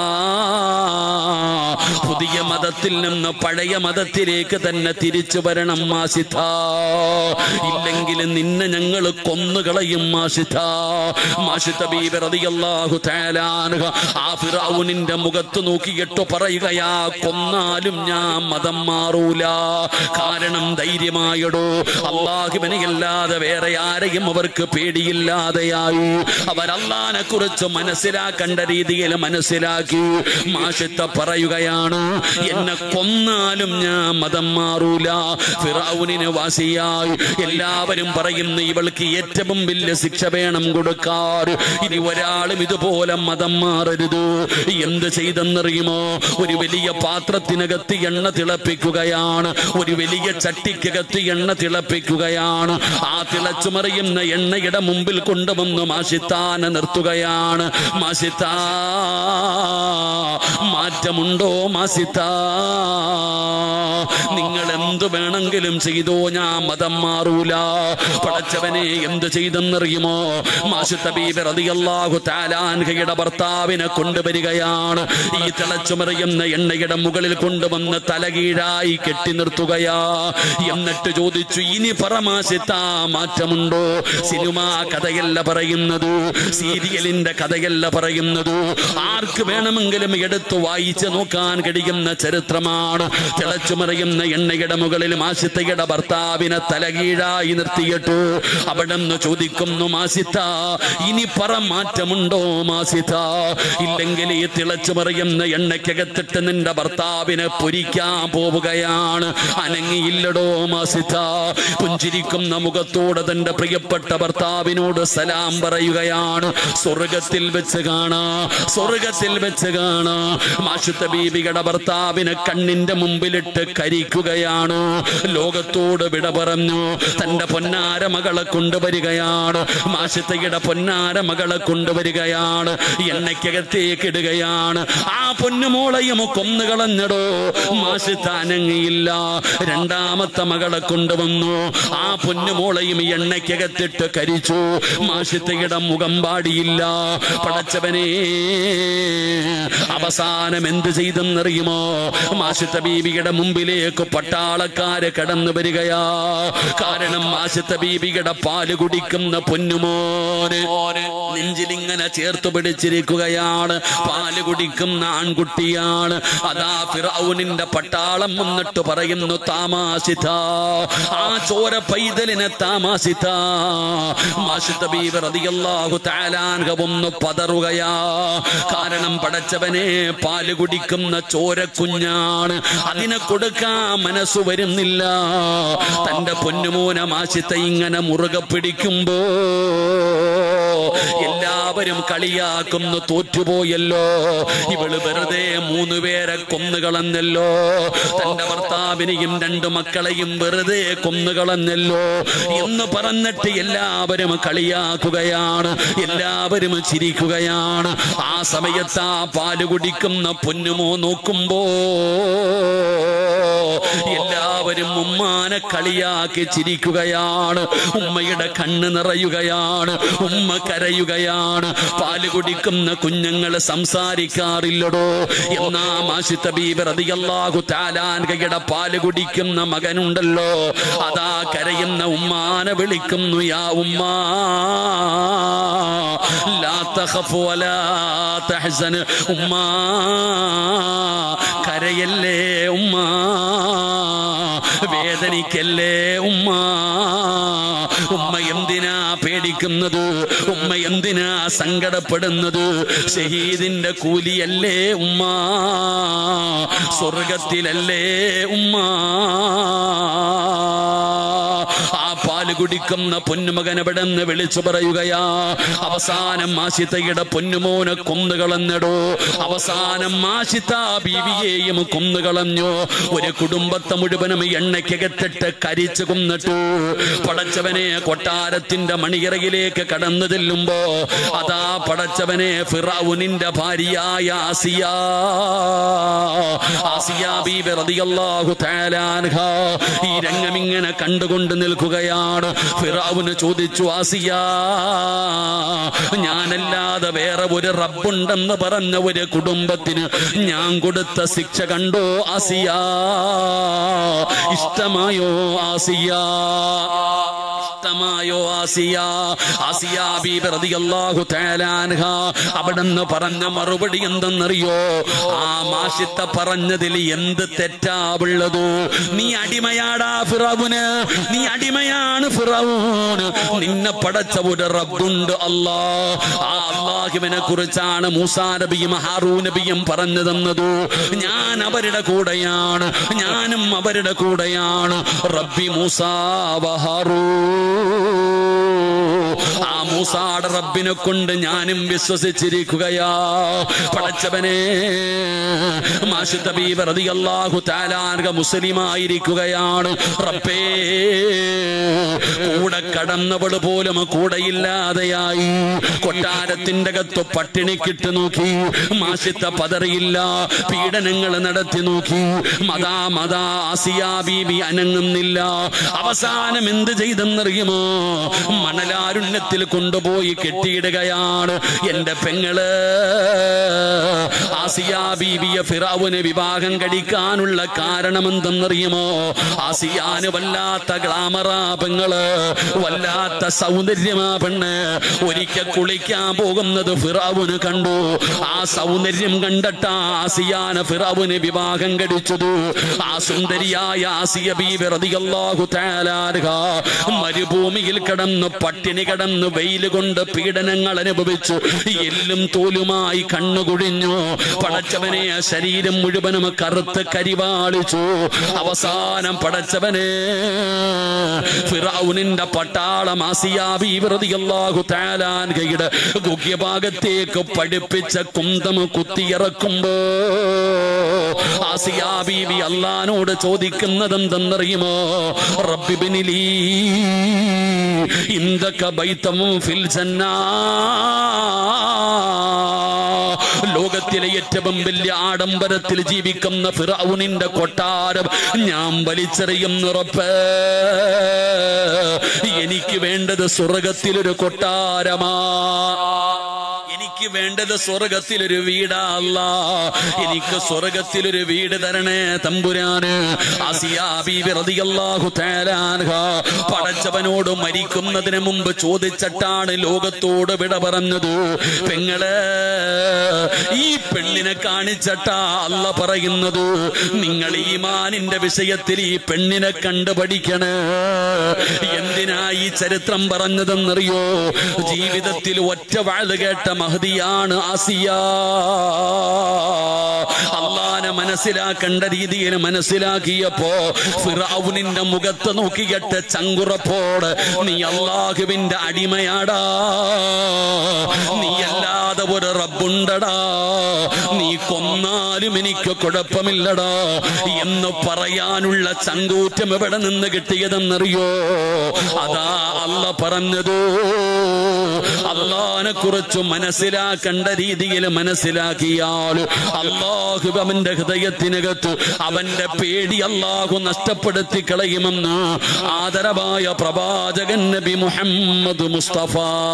പുതിയ മതത്തിൽ നിന്ന് പഴയ മതത്തിലേക്ക് തന്നെ തിരിച്ചു വരണം മാസിത്ത ഇല്ലെങ്കിൽ നിന്നെ ഞങ്ങൾ കൊന്നുകളയും മാസിത്ത മാസിത്ത ബീബി റളിയല്ലാഹു തആല അൻഹ ആ ഫിറഔനിന്റെ മുഖത്ത് നോക്കിയിട്ട് പറയുകയാ കൊന്നാലും ഞാൻ മതം മാറൂല കാരണം ധൈര്യമായടോ അള്ളാഹുവിനെ അല്ലാതെ വേറെ ആരെയും അവർക്ക് പേടിയില്ലാതെയായി അവർ അള്ളാനെ കുറിച്ച് മനസ്സിലാക്കേണ്ട രീതിയിൽ മനസ്സിലാക്കി മാഷത്ത പറയുകയാണ് എന്നെ കൊന്നാലും ഞാൻ മതം മാറൂല ഫിറൌനിന് വാസിയായി എല്ലാവരും പറയുന്നു ഇവൾക്ക് ഏറ്റവും വലിയ ശിക്ഷ വേണം കൊടുക്കാറ് ഇനി ഒരാളും ഇതുപോലെ മതം മാറരുത് എന്ത് ചെയ്തെന്നറിയുമോ ഒരു വലിയ പാത്രത്തിനകത്ത് എണ്ണ തിളപ്പിക്കുകയാണ് ഒരു വലിയ ചട്ടിക്കകത്ത് എണ്ണ തിളപ്പിക്കുകയാണ് ആ തിളച്ചു മറിയുന്ന എണ്ണയുടെ മുമ്പിൽ കൊണ്ടുവന്ന് മാഷിത്താനെ നിർത്തുകയാണ് മാഷിത്താ മാറ്റമുണ്ടോ മാസിത്താ നിങ്ങൾ എന്തു വേണമെങ്കിലും ചെയ്തോ ഞാൻ മതം മാറൂല പടച്ചവനെ എന്ത് ചെയ്തെന്നറിയുമോ മാഷിത്ത ബീബി റളിയല്ലാഹു താലാൻഹയുടെ ഭർത്താവിനെ കൊണ്ടുവരികയാണ് ഈ തിളച്ചുമറിയുന്ന എണ്ണയുടെ മുകളിൽ കൊണ്ടുവന്ന് തലകീഴായി കെട്ടി നിർത്തുകയാ എന്നിട്ട് ചോദിച്ചു ഇനി പറമാശിത്താ മാറ്റമുണ്ടോ സിനിമ കഥയല്ല പറയുന്നത് സീരിയലിന്റെ കഥയല്ല പറയുന്നത് ആർക്ക് വേണമെങ്കിലും എടുത്തു വായിച്ച് നോക്കാൻ കഴിയുന്ന ചരിത്രമാണ് തിളച്ചുമറിയുന്ന എണ്ണയുടെ മുകളിൽ മാസിത്തയുടെ ഭർത്താവിനെ തലകീഴായി നിർത്തിയിട്ടു അവിടെ നിന്ന് ചോദിക്കുന്നു മാസിത്ത ഇനി പറ മാറ്റമുണ്ടോ മാസിത്ത ഇല്ലെങ്കിൽ ഈ തിളച്ചുമറിയുന്ന എണ്ണയ്ക്കകത്തിട്ട് നിന്റെ ഭർത്താവിനെ പൊരിക്കാൻ പോവുകയാണ് അനങ്ങിയില്ലടോ മാസിത്ത പുഞ്ചിരിക്കുന്ന മുഖത്തോടെ തന്റെ പ്രിയപ്പെട്ട ഭർത്താവിനോട് സലാം പറയുകയാണ് സ്വർഗത്തിൽ വെച്ച് കാണാ സ്വർഗത്തിൽ വെച്ച് കാണാ മാഷുത്ത ബീബിയുടെ ഭർത്താവിനെ കണ്ണിന്റെ മുമ്പിലിട്ട് കരിക്കുകയാണ് ലോകത്തോട് വിട പറഞ്ഞു തന്റെ പൊന്നാര മകളെ കൊണ്ടുവരികയാണ് മാഷത്തയുടെ പൊന്നാര മകളെ കൊണ്ടുവരികയാണ് എണ്ണയ്ക്കകത്തേക്ക് ഇടുകയാണ് ആ പൊന്നുമോളയും കൊന്നുകളഞ്ഞടോ മാഷിത്ത അനങ്ങിയില്ല രണ്ടാമത്തെ മകളെ കൊണ്ടുവന്നു ആ പൊന്നുമോളയും എണ്ണയ്ക്കകത്തിട്ട് കരിച്ചു മാഷിത്തയുടെ മുഖം പാടിയില്ല പടച്ചവനെ അവസാനം എന്ത് ചെയ്തെന്നറിയുമോ മാഷിത്ത ബീവിയുടെ മുമ്പിലേക്ക് പട്ടാളക്കാര് കടന്നു വരികയാ കാരണം മാഷിത്ത ബീവിയുടെ പാല് കുടിക്കുന്ന പൊന്നുമോന് നെഞ്ചിലിങ്ങനെ ചേർത്ത് പിടിച്ചിരിക്കുകയാണ് പാല് കുടിക്കുന്ന ആൺകുട്ടിയാണ് അതാ ഫിറൌനിന്റെ പട്ടാളം വന്നിട്ട് പറയുന്നു താമാസിത ആ ചോര പൈതലിനെ താമാസിത മാഷിത്ത ബീവി റളിയല്ലാഹു തആല അൻഹ ഒന്ന് പതറുകയാ കാരണം പടച്ചവനെ പാല് കുടിക്കുന്ന ചോര കുഞ്ഞാണ് അതിനെ കൊടുക്ക കൊടുക്കാൻ മനസ്സ് വരുന്നില്ല തന്റെ പൊന്നുമോന മാസിത്തെ ഇങ്ങനെ മുറുകെ പിടിക്കുമ്പോ എല്ലാവരും കളിയാക്കുന്നു തോറ്റുപോയല്ലോ ഇവള് വെറുതെ മൂന്ന് പേരെ കൊന്നുകളഞ്ഞല്ലോ തന്റെ ഭർത്താവിനെയും രണ്ടു മക്കളെയും വെറുതെ കൊന്നുകളഞ്ഞല്ലോ എന്ന് പറഞ്ഞിട്ട് എല്ലാവരും കളിയാക്കുകയാണ് എല്ലാവരും ചിരിക്കുകയാണ് ആ സമയത്ത് ആ പാല് കുടിക്കുന്ന പൊന്നുമോ നോക്കുമ്പോ എല്ലാവരും ഉമ്മാനെ കളിയാക്കി ചിരിക്കുകയാണ് ഉമ്മയുടെ കണ്ണ് നിറയുകയാണ് ഉമ്മ കരയുകയാണ് പാല് കുടിക്കുന്ന കുഞ്ഞുങ്ങൾ സംസാരിക്കാറില്ലടോ എന്നാ മാഷിത്ത ബീബിറതിയല്ലാഹു താലാൻകയുടെ പാല് കുടിക്കുന്ന മകനുണ്ടല്ലോ അതാ കരയുന്ന ഉമ്മാനെ വിളിക്കുന്നു യാ ഉമ്മാ ലാ തഖഫ് വലാ തഹ്സൻ ഉമ്മാ കരയല്ലേ ഉമ്മ വേദനിക്കല്ലേ ഉമ്മ ഉമ്മ എന്തിനാ പേടിക്കുന്നത് ഉമ്മ എന്തിനാ സങ്കടപ്പെടുന്നത് ഷഹീദിന്റെ കൂലിയല്ലേ ഉമ്മ സ്വർഗത്തിലല്ലേ ഉമ്മ ആ പാല് കുടിക്കുന്ന പൊന്നുമകൻ എവിടെ നിന്ന് വിളിച്ചു പറയുകയാ അവസാനം മാഷിത്തയുടെ പൊന്നുമോനെ കൊന്നുകളഞ്ഞടോ അവസാനം മാഷിത്ത ബീവിയെയും കൊന്നുകളഞ്ഞു ഒരു കുടുംബത്തെ മുഴുവനും എണ്ണയ്ക്കകത്തിട്ട് കരിച്ചു കൊന്നിട്ടു പടച്ചവനെ കൊട്ടാരത്തിന്റെ മണിയറയിലേക്ക് കടന്നു ചെല്ലുമ്പോ അതാ പടച്ചവനെ ഫിറൌനിന്റെ ഭാര്യയായ ആസിയ ആസിയ ബീബി റളിയല്ലാഹു തആല അൻഹ ഈ രംഗം ഇങ്ങനെ കണ്ടുകൊണ്ട് നിൽക്കുകയാണ് ഫിറൌന് ചോദിച്ചു ആസിയ ഞാനല്ലാതെ വേറെ ഒരു റബ്ബുണ്ടെന്ന് പറഞ്ഞ ഒരു കുടുംബത്തിന് ഞാൻ കൊടുത്ത ശിക്ഷ കണ്ടോ ആസിയ ഇഷ്ടമായോ ആസിയ ഇഷ്ടമായോ ആസിയ ആസിയ ബീബി റളിയല്ലാഹു തആല അൻഹ അവിടുന്ന് പറഞ്ഞ മറുപടി എന്തെന്നറിയോ ആ മാഷിത്ത പറഞ്ഞതിൽ എന്ത് തെറ്റാ ഉള്ളത് നീ അടിമയാടാ ഫിറൗന് നീ അടിമയാണ് ഫിറൗന് നിന്നെ പടച്ച ഒരു റബ്ബുണ്ട് അല്ലാ ആ അള്ളാഹുവിനെ കുറിച്ചാണ് മൂസാ നബിയും ഹാറൂ നബിയും പറഞ്ഞു തന്നത് ഞാൻ അവരുടെ കൂടെയാണ് ഞാനും അവരുടെ കൂടെയാണ് റബ്ബി മൂസാ വഹാറൂ ആ മൂസാടെ റബ്ബിനെ കൊണ്ട് ഞാനും വിശ്വസിച്ചിരിക്കുകയാ പടച്ചവനെ മാഷിത്ത ബീബി റളിയല്ലാഹു തആല അൻഹ മുസ്ലിമായിരിക്കുകയാണ് റബ്ബേ കൂടെ കടന്നവള് പോലും കൂടെയില്ലാതെയായി കൊട്ടാരത്തിന്റെ അകത്ത് പട്ടിണിക്കിട്ട് നോക്കി മാഷിത്ത പതറിയില്ല പീഡനങ്ങൾ നടത്തി നോക്കി മതാ മതാ ആസിയ ബീബി അനങ്ങുന്നില്ല അവസാനം എന്ത് ചെയ്തെന്നറിയുമോ മണലാരുണ്യത്തിൽ കൊണ്ടുപോയി കെട്ടിയിടുകയാണ് എന്റെ പെങ്ങള് ആസിയ ബീബിയെ ഫിറാവുന് വിവാഹം കഴിക്കാനുള്ള കാരണം എന്തെന്നറിയുമോ ആസിയാന് വല്ലാത്ത ഗ്ലാമറാ പെങ്ങള് വല്ലാത്ത സൗന്ദര്യമാ പെണ്ണ് ഒരിക്കൽ കുളിക്കാൻ പോകുന്നത് ഫിറാവുന് കണ്ടു ആ സൗന്ദര്യം കണ്ടിട്ടാ ആസിയാന ഫിറാവുന് വിവാഹം കഴിച്ചത് ആ സുന്ദരിയായ ആസിയ ബീബി റളിയല്ലാഹു തആല അൻഹ മരുഭൂമിയിൽ കിടന്ന് പട്ടിണി കിടന്ന് വെയിൽ കൊണ്ട് പീഡനങ്ങൾ അനുഭവിച്ചു എല്ലും തോലുമായി കണ്ണുകുഴിഞ്ഞു പടച്ചവനെ ശരീരം മുഴുവനും കറുത്ത് കരിവാളിച്ചു അവസാനം പടച്ചവനെ ഫിറൗനിന്റെ പട്ടാളം ആസിയാബി റളിയല്ലാഹു തആല അൻഹയുടെ ഗുഹ്യഭാഗത്തേക്ക് പഠിപ്പിച്ച കുന്തം കുത്തിയിറക്കുമ്പോ ആസിയാ ബീവി അള്ളഹാനോട് ചോദിക്കുന്നത് എന്തെന്നറിയുമോ റബ്ബിബിനിലീ ഇന്ദക ബൈത്തം ഫിൽ ജന്നാ ലോകത്തിലെ ഏറ്റവും വലിയ ആഡംബരത്തിൽ ജീവിക്കുന്ന ഫിറൌനിന്റെ കൊട്ടാരം ഞാൻ വലിച്ചെറിയുന്നുറപ്പ് എനിക്ക് വേണ്ടത് സ്വർഗത്തിലൊരു കൊട്ടാരമാ എനിക്ക് വേണ്ടത് സ്വർഗത്തിലൊരു വീടാ അല്ല എനിക്ക് സ്വർഗത്തിലൊരു വീട് തരണേ തമ്പുരാന് ആസിയാ ബീവി റളിയല്ലാഹു തആല അൻഹ പടച്ചവനോട് മരിക്കുന്നതിന് മുമ്പ് ചോദിച്ചിട്ടാണ് ലോകത്തോട് വിട പറഞ്ഞത് പെങ്ങള് ഈ പെണ്ണിനെ കാണിച്ചട്ടാ അല്ല പറയുന്നത് നിങ്ങൾ ഈമാനിന്റെ വിഷയത്തിൽ ഈ പെണ്ണിനെ കണ്ടു പഠിക്കണേ എന്തിനാ ഈ ചരിത്രം പറഞ്ഞതെന്നറിയോ ജീവിതത്തിൽ ഒറ്റ വാഴ് കേട്ട മഹതിയാണ് ആസിയ അള്ളാനെ മനസ്സിലാക്കേണ്ട രീതിയിൽ മനസ്സിലാക്കിയപ്പോ ഫിറൌനിന്റെ മുഖത്ത് നോക്കിയിട്ട് ചങ്കുറപ്പോട് നീ അള്ളാഹുവിന്റെ അടിമയാടാ നീ അല്ലാതെ ഒരു റബ്ബുണ്ടടാ നീ കൊന്നാലും എനിക്ക് കുഴപ്പമില്ലടാ എന്ന് പറയാനുള്ള ചങ്കൂറ്റം എവിടെ നിന്ന് കിട്ടിയതെന്നറിയോ അതാ അല്ല പറഞ്ഞതോ അള്ളാനെ കുറിച്ച് മനസ്സിലാക്കേണ്ട രീതിയിൽ മനസ്സിലാക്കിയാൽ അള്ളാഹു അവന്റെ ഹൃദയത്തിനകത്ത് അവന്റെ പേടി അള്ളാഹു നഷ്ടപ്പെടുത്തി കളയുമെന്ന് ആദരവായ പ്രവാചകൻ നബി മുഹമ്മദ് മുസ്തഫ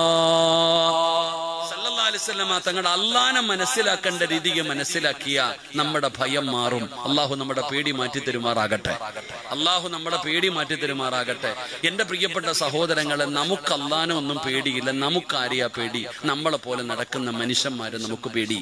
സല്ലല്ലാഹു അലൈഹി വസല്ലമ തങ്ങളുടെ അള്ളാനെ മനസ്സിലാക്കേണ്ട രീതിയെ മനസ്സിലാക്കിയ നമ്മുടെ ഭയം മാറും അള്ളാഹു നമ്മുടെ പേടി മാറ്റി തരുമാറാകട്ടെ അള്ളാഹു നമ്മുടെ പേടി മാറ്റി തരുമാറാകട്ടെ എന്റെ പ്രിയപ്പെട്ട സഹോദരങ്ങളെ നമുക്ക് അള്ളാനെ ഒന്നും പേടിയില്ല നമുക്കാരെയാ പേടി നമ്മളെ പോലെ നടക്കുന്ന മനുഷ്യന്മാരെ നമുക്ക് പേടി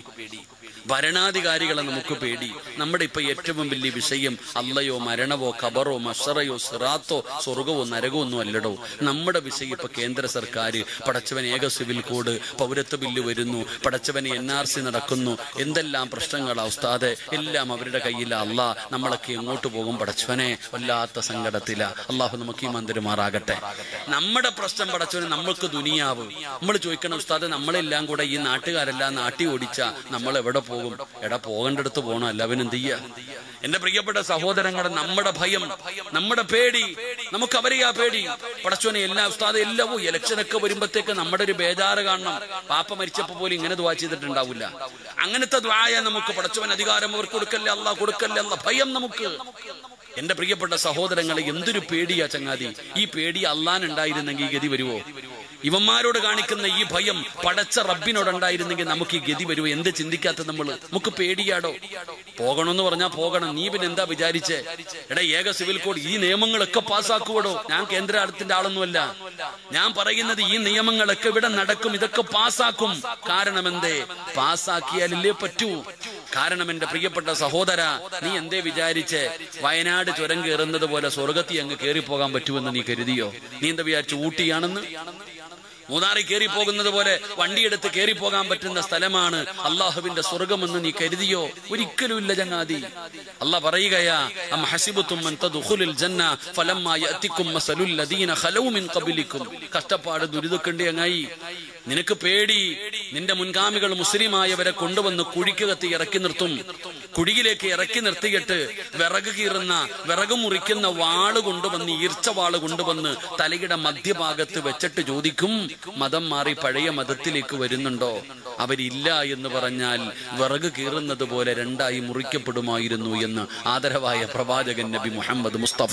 ഭരണാധികാരികളെ നമുക്ക് പേടി നമ്മുടെ ഇപ്പൊ ഏറ്റവും വലിയ വിഷയം അല്ലയോ മരണവോ ഖബറോ മഷറയോ സിറാത്തോ സ്വർഗവോ നരകോ ഒന്നും അല്ലടോ നമ്മുടെ വിഷയം ഇപ്പൊ കേന്ദ്ര സർക്കാർ പടച്ചവൻ ഏക സിവിൽ കോഡ് പൗരത്വ ബില്ല് വരുന്നു പടച്ചവൻ എൻ ആർ സി നടക്കുന്നു എന്തെല്ലാം പ്രശ്നങ്ങളാ ഉസ്താദെ എല്ലാം അവരുടെ കയ്യില അല്ല നമ്മളൊക്കെ എങ്ങോട്ട് പോകും പടച്ചവനെ വല്ലാത്ത സങ്കടത്തില അള്ളാഹു നമുക്ക് ഈ മന്ദിരമാറാകട്ടെ നമ്മുടെ പ്രശ്നം പടച്ചവന് നമ്മൾക്ക് ദുനിയാവ് നമ്മൾ ചോദിക്കണം ഉസ്താദെ നമ്മളെല്ലാം കൂടെ ഈ നാട്ടുകാരെല്ലാം നാട്ടി ഓടിച്ച നമ്മൾ എവിടെ പോകും എടാ പോകേണ്ടടുത്ത് പോകണം അല്ല അവനെന്ത് ചെയ്യ എന്റെ പ്രിയപ്പെട്ട സഹോദരങ്ങളുടെ നമ്മുടെ ഭയം നമ്മുടെ പേടി നമുക്ക് അവരെയാ പേടി പടച്ചോനെ എല്ലാ ഉസ്താദ് എല്ലാവോ ഇലക്ഷനൊക്കെ വരുമ്പോഴത്തേക്ക് നമ്മുടെ ഒരു ബേജാറ് കാണണം പാപ്പ മരിച്ചപ്പോ പോലും ഇങ്ങനെ ദ്വാ ചെയ്തിട്ടുണ്ടാവില്ല അങ്ങനത്തെ ദ്വായ നമുക്ക് പടച്ചവൻ അധികാരം അവർക്ക് കൊടുക്കല്ലേ അല്ല കൊടുക്കല്ലേ അല്ല ഭയം നമുക്ക് എന്റെ പ്രിയപ്പെട്ട സഹോദരങ്ങളെ എന്തൊരു പേടിയാ ചങ്ങാതി ഈ പേടി അള്ളാൻ ഉണ്ടായിരുന്നെങ്കിൽ ഈ ഗതി വരുവോ ഇവന്മാരോട് കാണിക്കുന്ന ഈ ഭയം പടച്ച റബ്ബിനോടുണ്ടായിരുന്നെങ്കിൽ നമുക്ക് ഈ ഗതി വരുമോ എന്ത് ചിന്തിക്കാത്ത നമ്മള് നമുക്ക് പേടിയാടോ പോകണമെന്ന് പറഞ്ഞാ പോകണം നീ പിന്നെ എന്താ വിചാരിച്ചേ എടാ ഏക സിവിൽ കോഡ് ഈ നിയമങ്ങളൊക്കെ പാസ്സാക്കുവടോ ഞാൻ കേന്ദ്ര അടുത്തിന്റെ ആളൊന്നുമല്ല ഞാൻ പറയുന്നത് ഈ നിയമങ്ങളൊക്കെ ഇവിടെ നടക്കും ഇതൊക്കെ പാസ്സാക്കും കാരണം എന്തേ പാസ്സാക്കിയാലല്ലേ പറ്റൂ കാരണം എന്റെ പ്രിയപ്പെട്ട സഹോദര നീ എന്തേ വിചാരിച്ച് വയനാട് ചുരം കയറുന്നത് പോലെ സ്വർഗത്തി അങ്ങ് കയറി പോകാൻ പറ്റുമെന്ന് നീ കരുതിയോ നീ എന്താ വിചാരിച്ചു ഊട്ടിയാണെന്ന് മൂന്നാറി കയറി പോകുന്നത് പോലെ വണ്ടിയെടുത്ത് കയറി പോകാൻ പറ്റുന്ന സ്ഥലമാണ് അള്ളാഹുവിന്റെ സ്വർഗമെന്ന് നീ കരുതിയോ ഒരിക്കലും ഇല്ല ചങ്ങാതി അല്ല പറയുകയാ അം ഹസിബത്തും അൻ തദ്ഖുലുൽ ജന്ന ഫലമ്മാ യഅതികും മസലുൽ ലദീന ഖലൗ മിൻ ഖബലിക്കും കഷ്ടപ്പാട് ദുരിതക്കണ്ടി അങ്ങായി നിനക്ക് പേടി നിന്റെ മുൻഗാമികൾ മുസ്ലിമായവരെ കൊണ്ടുവന്ന് കുഴിക്കകത്ത് ഇറക്കി നിർത്തും കുഴിയിലേക്ക് ഇറക്കി നിർത്തിയിട്ട് വിറക് കീറുന്ന വിറക് മുറിക്കുന്ന വാള് കൊണ്ടുവന്ന് ഈർച്ച വാള് കൊണ്ടുവന്ന് തലയുടെ മധ്യഭാഗത്ത് വെച്ചിട്ട് ചോദിക്കും മതം മാറി പഴയ മതത്തിലേക്ക് വരുന്നുണ്ടോ അവരില്ല എന്ന് പറഞ്ഞാൽ വിറക് കീറുന്നത് പോലെ രണ്ടായി മുറിക്കപ്പെടുമായിരുന്നു എന്ന് ആദരവായ പ്രവാചകൻ നബി മുഹമ്മദ് മുസ്തഫ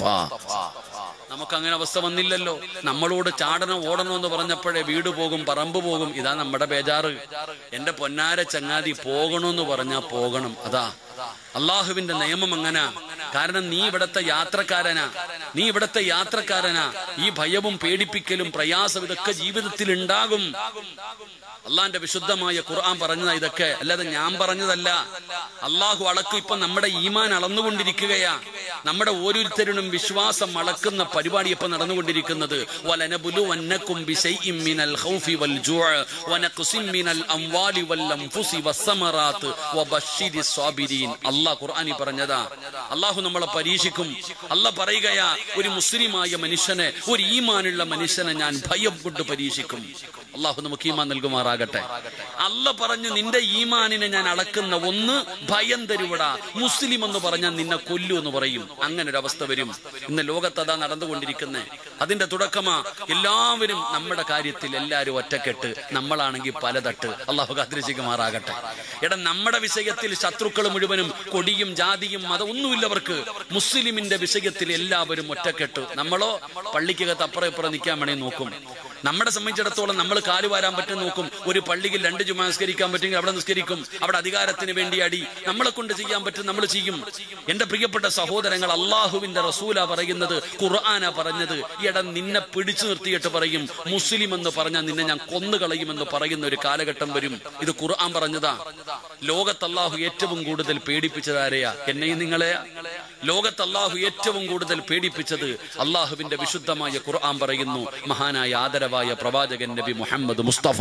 നമുക്ക് അങ്ങനെ അവസ്ഥ വന്നില്ലല്ലോ നമ്മളോട് ചാടണം ഓടണം എന്ന് പറഞ്ഞപ്പോഴേ വീട് പോകും പറമ്പ് പോകും ഇതാ നമ്മുടെ ബേജാറ് എന്റെ പൊന്നാര ചങ്ങാതി പോകണമെന്ന് പറഞ്ഞാ പോകണം അതാ അള്ളാഹുവിന്റെ നിയമം അങ്ങനാ കാരണം നീ ഇവിടത്തെ യാത്രക്കാരനാ നീ ഇവിടത്തെ യാത്രക്കാരനാ ഈ ഭയവും പേടിപ്പിക്കലും പ്രയാസം ഇതൊക്കെ ജീവിതത്തിൽ ഉണ്ടാകും അള്ളാന്റെ വിശുദ്ധമായ ഖുർആൻ പറഞ്ഞതാ ഇതൊക്കെ അല്ലാതെ ഞാൻ പറഞ്ഞതല്ല അള്ളാഹു അളക്കും ഇപ്പൊ നമ്മുടെ ഈമാൻ അളന്നുകൊണ്ടിരിക്കുകയാ നമ്മുടെ ഓരോരുത്തരും വിശ്വാസം അളക്കുന്ന പരിപാടി ഇപ്പൊ നടന്നുകൊണ്ടിരിക്കുന്നത് വലനബുലുവന്നക്കും ബിശൈഇം മിനൽ ഖൗഫി വൽ ജൂഅ വനഖ്സിം മിനൽ അംവാലി വൽ അൻഫുസി വസ്സമറാത്ത് വബശ്ശിരി സ്വാബിരീൻ അല്ലാഹ് ഖുർആനി പറഞ്ഞതാ അള്ളാഹു നമ്മളെ പരീക്ഷിക്കും അല്ല പറയുകയാ ഒരു മുസ്ലിമായ മനുഷ്യനെ ഒരു ഈമാനുള്ള മനുഷ്യനെ ഞാൻ ഭയം കൊണ്ട് പരീക്ഷിക്കും അള്ളാഹു നമുക്ക് ഈമാൻ നൽകുമാറാകട്ടെ അല്ല പറഞ്ഞു നിന്റെ ഈമാനിനെ ഞാൻ അളക്കുന്ന ഒന്ന് ഭയം തരുവടാ മുസ്ലിം എന്ന് പറഞ്ഞാൽ നിന്നെ കൊല്ലു എന്ന് പറയും അങ്ങനെ ഒരു അവസ്ഥ വരും ഇന്ന് ലോകത്ത് അതാ നടന്നുകൊണ്ടിരിക്കുന്നേ അതിന്റെ തുടക്കമാ എല്ലാവരും നമ്മുടെ കാര്യത്തിൽ എല്ലാവരും ഒറ്റക്കെട്ട് നമ്മളാണെങ്കിൽ പലതട്ട് അള്ളാഹു കാത്തിരിക്കുമാറാകട്ടെ എടാ നമ്മുടെ വിഷയത്തിൽ ശത്രുക്കൾ മുഴുവനും കൊടിയും ജാതിയും മതം ഒന്നുമില്ലവർക്ക് മുസ്ലിമിന്റെ വിഷയത്തിൽ എല്ലാവരും ഒറ്റക്കെട്ട് നമ്മളോ പള്ളിക്കകത്ത് അപ്പുറം ഇപ്പുറം നിൽക്കാൻ വേണേ നോക്കും നമ്മളെ സംബന്ധിച്ചിടത്തോളം നമ്മൾ കാല് വാരാൻ പറ്റും നോക്കും ഒരു പള്ളിയിൽ രണ്ട് ജുമ നിസ്കരിക്കാൻ പറ്റുമെങ്കിൽ അവിടെ നിസ്കരിക്കും അവിടെ അധികാരത്തിന് വേണ്ടി അടി നമ്മളെ കൊണ്ട് ചെയ്യാൻ പറ്റും നമ്മൾ ചെയ്യും എന്റെ പ്രിയപ്പെട്ട സഹോദരങ്ങൾ അള്ളാഹുവിന്റെ റസൂല പറയുന്നത് ഖുർആന പറഞ്ഞത് എടാ നിന്നെ പിടിച്ചു നിർത്തിയിട്ട് പറയും മുസ്ലിം എന്ന് പറഞ്ഞാൽ നിന്നെ ഞാൻ കൊന്നുകളയുമെന്ന് പറയുന്ന ഒരു കാലഘട്ടം വരും ഇത് ഖുർആൻ പറഞ്ഞതാ ലോകത്ത് അള്ളാഹു ഏറ്റവും കൂടുതൽ പേടിപ്പിച്ചതാരെയാ എന്നെയും നിങ്ങളെ ലോകത്ത് അള്ളാഹു ഏറ്റവും കൂടുതൽ പേടിപ്പിച്ചത് അള്ളാഹുവിന്റെ വിശുദ്ധമായ ഖുർആൻ പറയുന്നു മഹാനായ ആദര ആദരവായ പ്രവാചകൻ നബി മുഹമ്മദ് മുസ്തഫ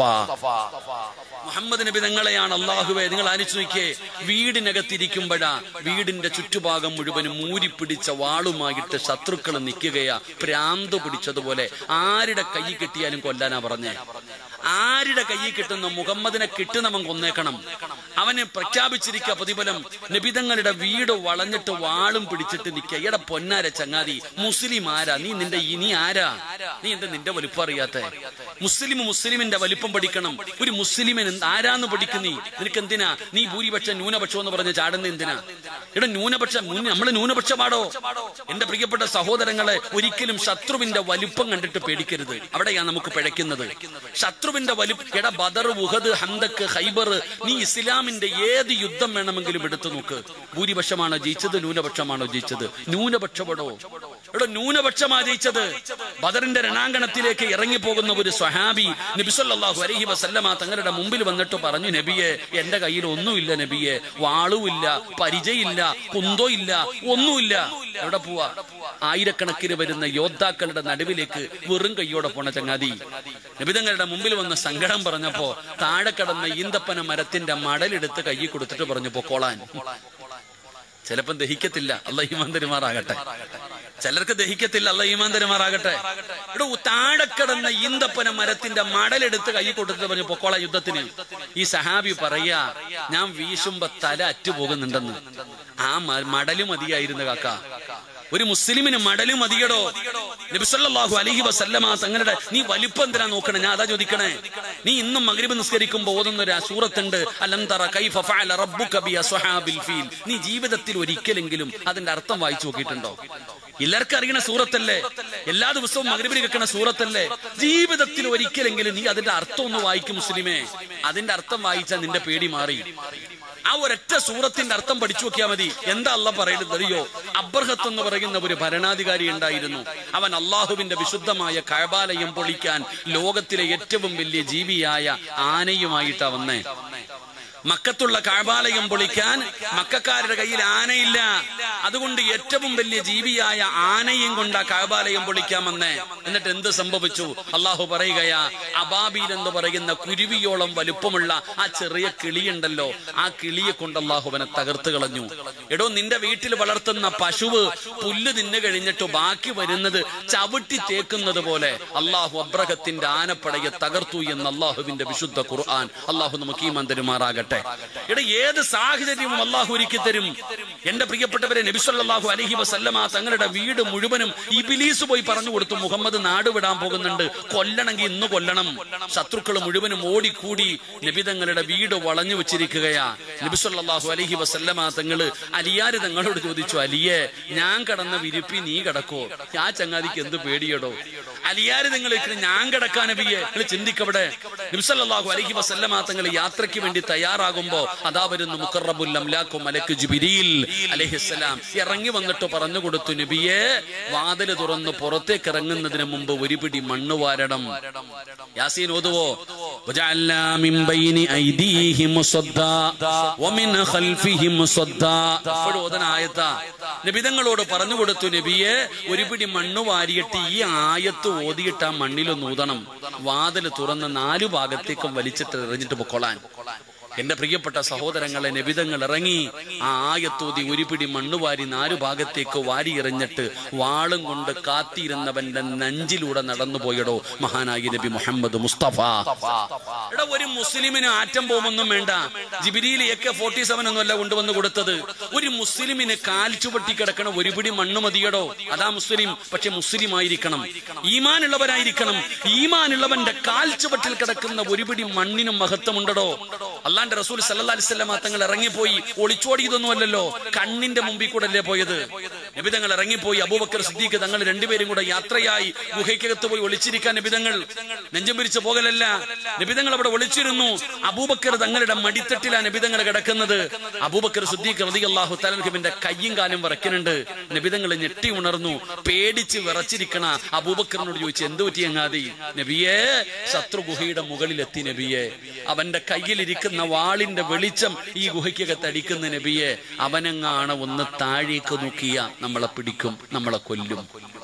മുഹമ്മദ് നബി നിങ്ങളെയാണ് അള്ളാഹുവെ നിങ്ങൾ അനിച്ചു നോക്കിയേ വീടിനകത്തിരിക്കുമ്പോഴാ വീടിന്റെ ചുറ്റുഭാഗം മുഴുവനും മൂരിപ്പിടിച്ച വാളുമായിട്ട് ശത്രുക്കൾ നിൽക്കുകയാ പ്രാന്ത് പിടിച്ചതുപോലെ ആരുടെ കൈ കിട്ടിയാലും കൊല്ലാനാ പറഞ്ഞേ ആരുടെ കൈ കിട്ടുന്ന മുഹമ്മദിനെ കിട്ടുന്നവൻ കൊന്നേക്കണം അവന് പ്രഖ്യാപിച്ചിരിക്കുക പ്രതിഫലം നബിതങ്ങളുടെ വീട് വളഞ്ഞിട്ട് വാളും പിടിച്ചിട്ട് നിൽക്കുക എടാ പൊന്നാര ചങ്ങാതി മുസ്ലിം ആരാ നീ നിന്റെ ഈ- നീ ആരാ നീ എന്താ നിന്റെ വലിപ്പം അറിയാത്ത മുസ്ലിം മുസ്ലിമിന്റെ വലിപ്പം പഠിക്കണം ഒരു മുസ്ലിമിന് ആരാന്ന് പഠിക്കും നീ നിനക്ക് എന്തിനാ നീ ഭൂരിപക്ഷം ന്യൂനപക്ഷം എന്ന് പറഞ്ഞ് ചാടുന്ന എന്തിനാ എടാ ന്യൂനപക്ഷം മുൻ- നമ്മള് ന്യൂനപക്ഷമാടോ എന്റെ പ്രിയപ്പെട്ട സഹോദരങ്ങളെ ഒരിക്കലും ശത്രുവിന്റെ വലിപ്പം കണ്ടിട്ട് പേടിക്കരുത് അവിടെയാ നമുക്ക് പിഴയ്ക്കുന്നത് ശത്രുവിന്റെ വലിപ്പം എടാ ബദർ ഉഹദ് ഹന്തക്ക് ഹൈബർ നീ ഇസ്ലാമിന്റെ ഏത് യുദ്ധം വേണമെങ്കിലും എടുത്തു നോക്ക് ഭൂരിപക്ഷമാണോ ജയിച്ചത് ന്യൂനപക്ഷമാണോ ജയിച്ചത് ന്യൂനപക്ഷപ്പെടോ എടോ ന്യൂനപക്ഷമാ ജയിച്ചത് ബദറിന്റെ രണാങ്കണത്തിലേക്ക് ഇറങ്ങി പോകുന്ന ഒരു സ്വഹാബി നബിസല്ലാഹു അലഹി വസല്ലമ തങ്ങളുടെ മുമ്പിൽ വന്നിട്ട് പറഞ്ഞു നബിയെ എന്റെ കയ്യിൽ ഒന്നുമില്ല നബിയെ വാളുമില്ല പരിചയില്ല കുന്തോ ഇല്ല ഒന്നുമില്ല എവിടെ പോവാ ആയിരക്കണക്കിന് വരുന്ന യോദ്ധാക്കളുടെ നടുവിലേക്ക് വെറും കൈയോടെ പോണ ചങ്ങാതി നബിതങ്ങളുടെ മുമ്പിൽ വന്ന സങ്കടം പറഞ്ഞപ്പോ താഴെ കിടന്ന ഈന്തപ്പന മരത്തിന്റെ മടലെടുത്ത് കൈ കൊടുത്തിട്ട് പറഞ്ഞു പൊക്കോളാൻ ചിലപ്പം ദഹിക്കത്തില്ല അല്ല ഈമാൻ തരുമാറാകട്ടെ ചിലർക്ക് ദഹിക്കത്തില്ല അല്ല ഈമാൻ തരുമാറാകട്ടെ ഇവിടെ താഴെ കിടന്ന ഈന്തപ്പന മരത്തിന്റെ മടലെടുത്ത് കൈ കൊടുത്തിട്ട് പറഞ്ഞു പൊക്കോളാം യുദ്ധത്തിന് ഈ സഹാബി പറയാ ഞാൻ വീശുമ്പോ തല അറ്റുപോകുന്നുണ്ടെന്ന് ആ മ- മടല് മതിയായിരുന്നു കാക്ക ഒരു മുസ്ലിമിന് മടല് മതിയടോ നബിസല്ലാഹു അലഹി വസല്ലമ തങ്ങളുടെ നീ വലിപ്പം എന്തിനാ നോക്കണേ ഞാൻ അതാ ചോദിക്കണേ നീ ഇന്നും മഗ്രിബ് നിസ്കരിക്കുമ്പോ ഓതുന്ന ഒരു സൂറത്തുണ്ട് അലം തറ കൈഫ ഫഅല റബ്ബുക ബി അസ്ഹാബിൽ ഫീൽ നീ ജീവിതത്തിൽ ഒരിക്കലെങ്കിലും അതിന്റെ അർത്ഥം വായിച്ചു നോക്കിയിട്ടുണ്ടോ എല്ലാവർക്കും അറിയണ സൂറത്തല്ലേ എല്ലാ ദിവസവും മഗ്രിബിന് കേൾക്കണ സൂറത്തല്ലേ ജീവിതത്തിൽ ഒരിക്കലെങ്കിലും നീ അതിന്റെ അർത്ഥം ഒന്ന് വായിക്കും മുസ്ലിമേ അതിന്റെ അർത്ഥം വായിച്ചാൽ നിന്റെ പേടി മാറി ആ ഒരൊറ്റ സൂറത്തിന്റെ അർത്ഥം പഠിച്ചു നോക്കിയാൽ മതി എന്താ അല്ല പറയുന്നത് അറിയോ അബ്രഹത്ത് എന്ന് പറയുന്ന ഒരു ഭരണാധികാരി ഉണ്ടായിരുന്നു അവൻ അള്ളാഹുവിന്റെ വിശുദ്ധമായ കഴബാലയം പൊളിക്കാൻ ലോകത്തിലെ ഏറ്റവും വലിയ ജീവിയായ ആനയുമായിട്ടാ വന്നേ മക്കത്തുള്ള കാഴ്ബാലയം പൊളിക്കാൻ മക്കാരുടെ കയ്യിൽ ആനയില്ല അതുകൊണ്ട് ഏറ്റവും വലിയ ജീവിയായ ആനയും കൊണ്ട് ആ കാഴ്ബാലയം പൊളിക്കാൻ വന്നേ എന്നിട്ട് എന്ത് സംഭവിച്ചു അള്ളാഹു പറയുകയാ അബാബീൽ എന്ന് പറയുന്ന കുരുവിയോളം വലുപ്പമുള്ള ആ ചെറിയ കിളിയുണ്ടല്ലോ ആ കിളിയെ കൊണ്ട് അള്ളാഹുവനെ തകർത്ത് കളഞ്ഞു എടോ നിന്റെ വീട്ടിൽ വളർത്തുന്ന പശുവ് പുല്ല് തിന്നു കഴിഞ്ഞിട്ട് ബാക്കി വരുന്നത് ചവിട്ടി തേക്കുന്നത് പോലെ അള്ളാഹു അബ്രഹത്തിന്റെ ആനപ്പടയെ തകർത്തു എന്ന് അള്ളാഹുവിന്റെ വിശുദ്ധ ഖുർആൻ അള്ളാഹു നമുക്ക് ഈ മന്ദിരമാറാകട്ടെ ഇവിടെ ഏത് സാഹചര്യവും അള്ളാഹു ഒരുക്കി തരും എന്റെ പ്രിയപ്പെട്ടവരെ നബിസ്വല്ലാഹു അലഹി വസല്ലമ തങ്ങളുടെ വീട് മുഴുവനും ഇബിലീസ് പോയി പറഞ്ഞു കൊടുത്തു മുഹമ്മദ് നാട് വിടാൻ പോകുന്നുണ്ട് കൊല്ലണമെങ്കിൽ ഇന്ന് കൊല്ലണം ശത്രുക്കൾ മുഴുവനും ഓടിക്കൂടി നബിതങ്ങളുടെ വീട് വളഞ്ഞു വെച്ചിരിക്കുകയാ നബിസ്വല്ലാഹു അലഹി വസല്ലമ തങ്ങള് അലിയാര് തങ്ങളോട് ചോദിച്ചു അലിയെ ഞാൻ കടന്ന വിരിപ്പി നീ കിടക്കോ ആ ചങ്ങാതിക്ക് എന്ത് പേടിയടോ അലിയാര് നിങ്ങൾ ഞാൻ കിടക്കാൻ നബിയെ നിങ്ങൾ ചിന്തിക്കവിടെ നബിസല്ലാഹു അലഹി വസല്ലമ തങ്ങൾ യാത്രയ്ക്ക് വേണ്ടി തയ്യാറാകുമ്പോ അതാ വരുന്നു മുക്കറബുൽ അംലാഖു മലക്ക് ജിബിരിൽ അലഹിസ്സലാം ഇറങ്ങി വന്നിട്ട് പറഞ്ഞു കൊടുത്തു നബിയെ വാതില് തുറന്ന് പുറത്തേക്ക് ഇറങ്ങുന്നതിന് മുമ്പ് ഒരു പിടി മണ്ണ് വാരണം യാസീൻ ഓതുവോ وجعلنا من بين أيديهم صدا ومن خلفهم صدا എപ്പോഴും ഓതന ആയത്താ നബിതങ്ങളോട് പറഞ്ഞു കൊടുത്തു നബിയെ ഒരു പിടി മണ്ണ് വാരിയിട്ട് ഈ ആയത്ത് ഓതിയിട്ട് ആ മണ്ണിലൊന്ന് ഊതണം വാതിൽ തുറന്ന് നാലു ഭാഗത്തേക്കും വലിച്ചിട്ട് എറിഞ്ഞിട്ട് പൊക്കോളാൻ എന്റെ പ്രിയപ്പെട്ട സഹോദരങ്ങളെ നബിതങ്ങൾ ഇറങ്ങി ആ ആയത്തോതി ഒരു പിടി മണ്ണ് വാരി നാലു ഭാഗത്തേക്ക് വാരി എറിഞ്ഞിട്ട് വാളും കൊണ്ട് കാത്തിരുന്നവന്റെ നെഞ്ചിലൂടെ നടന്നു പോയടോ മഹാനായി നബി മുഹമ്മദ് മുസ്തഫ എടാ ഒരു മുസ്ലിമിന് ആറ്റം ബോംബൊന്നും വേണ്ട ജിബിരിയിൽ എ കെ ഫോർട്ടി സെവൻ ഒന്നും അല്ല കൊണ്ടുവന്ന് കൊടുത്തത് ഒരു മുസ്ലിമിന് കാൽ ചുവട്ടി കിടക്കണ ഒരു പിടി മണ്ണ് മതിയടോ അതാ മുസ്ലിം പക്ഷെ മുസ്ലിം ആയിരിക്കണം ഈമാനുള്ളവരായിരിക്കണം ഈമാനുള്ളവന്റെ കാൽ ചുവട്ടിൽ കിടക്കുന്ന ഒരു പിടി മണ്ണിനും മഹത്വമുണ്ടടോ അള്ളാന്റെ റസൂൽ സല്ലാ അലിസ്ലാം തങ്ങൾ ഇറങ്ങിപ്പോയി ഒളിച്ചോടിയതൊന്നും അല്ലല്ലോ കണ്ണിന്റെ മുമ്പിൽ കൂടെ അല്ലേ പോയത് നബിതങ്ങൾ ഇറങ്ങിപ്പോയി അബൂബക്കർ സിദ്ദീഖ് തങ്ങൾ രണ്ടുപേരും കൂടെ യാത്രയായി ഗുഹയ്ക്കകത്ത് പോയി ഒളിച്ചിരിക്കാൻ നബിതങ്ങൾ നെഞ്ചം പിരിച്ച് പോകലല്ല നബിതങ്ങൾ അവിടെ ഒളിച്ചിരുന്നു അബൂബക്കർ തങ്ങളുടെ മടിത്തട്ടിലാണ് നബിതങ്ങൾ കിടക്കുന്നത് അബൂബക്കർ സിദ്ദീഖ് റതി അള്ളാഹു തലൻഹിബിന്റെ കയ്യും കാലും വിറയ്ക്കുന്നുണ്ട് നബിതങ്ങൾ ഞെട്ടി ഉണർന്നു പേടിച്ച് വിറച്ചിരിക്കണ അബൂബക്കറിനോട് ചോദിച്ചു എന്ത് പറ്റി അങ്ങാതി നബിയെ ശത്രു ഗുഹയുടെ മുകളിലെത്തി നബിയെ അവന്റെ കയ്യിലിരിക്കുന്ന വാളിന്റെ വെളിച്ചം ഈ ഗുഹയ്ക്കകത്ത് അടിക്കുന്ന നബിയെ അവനെങ്ങാണ് ഒന്ന് താഴേക്ക് നോക്കിയ നമ്മളെ പിടിക്കും നമ്മളെ കൊല്ലും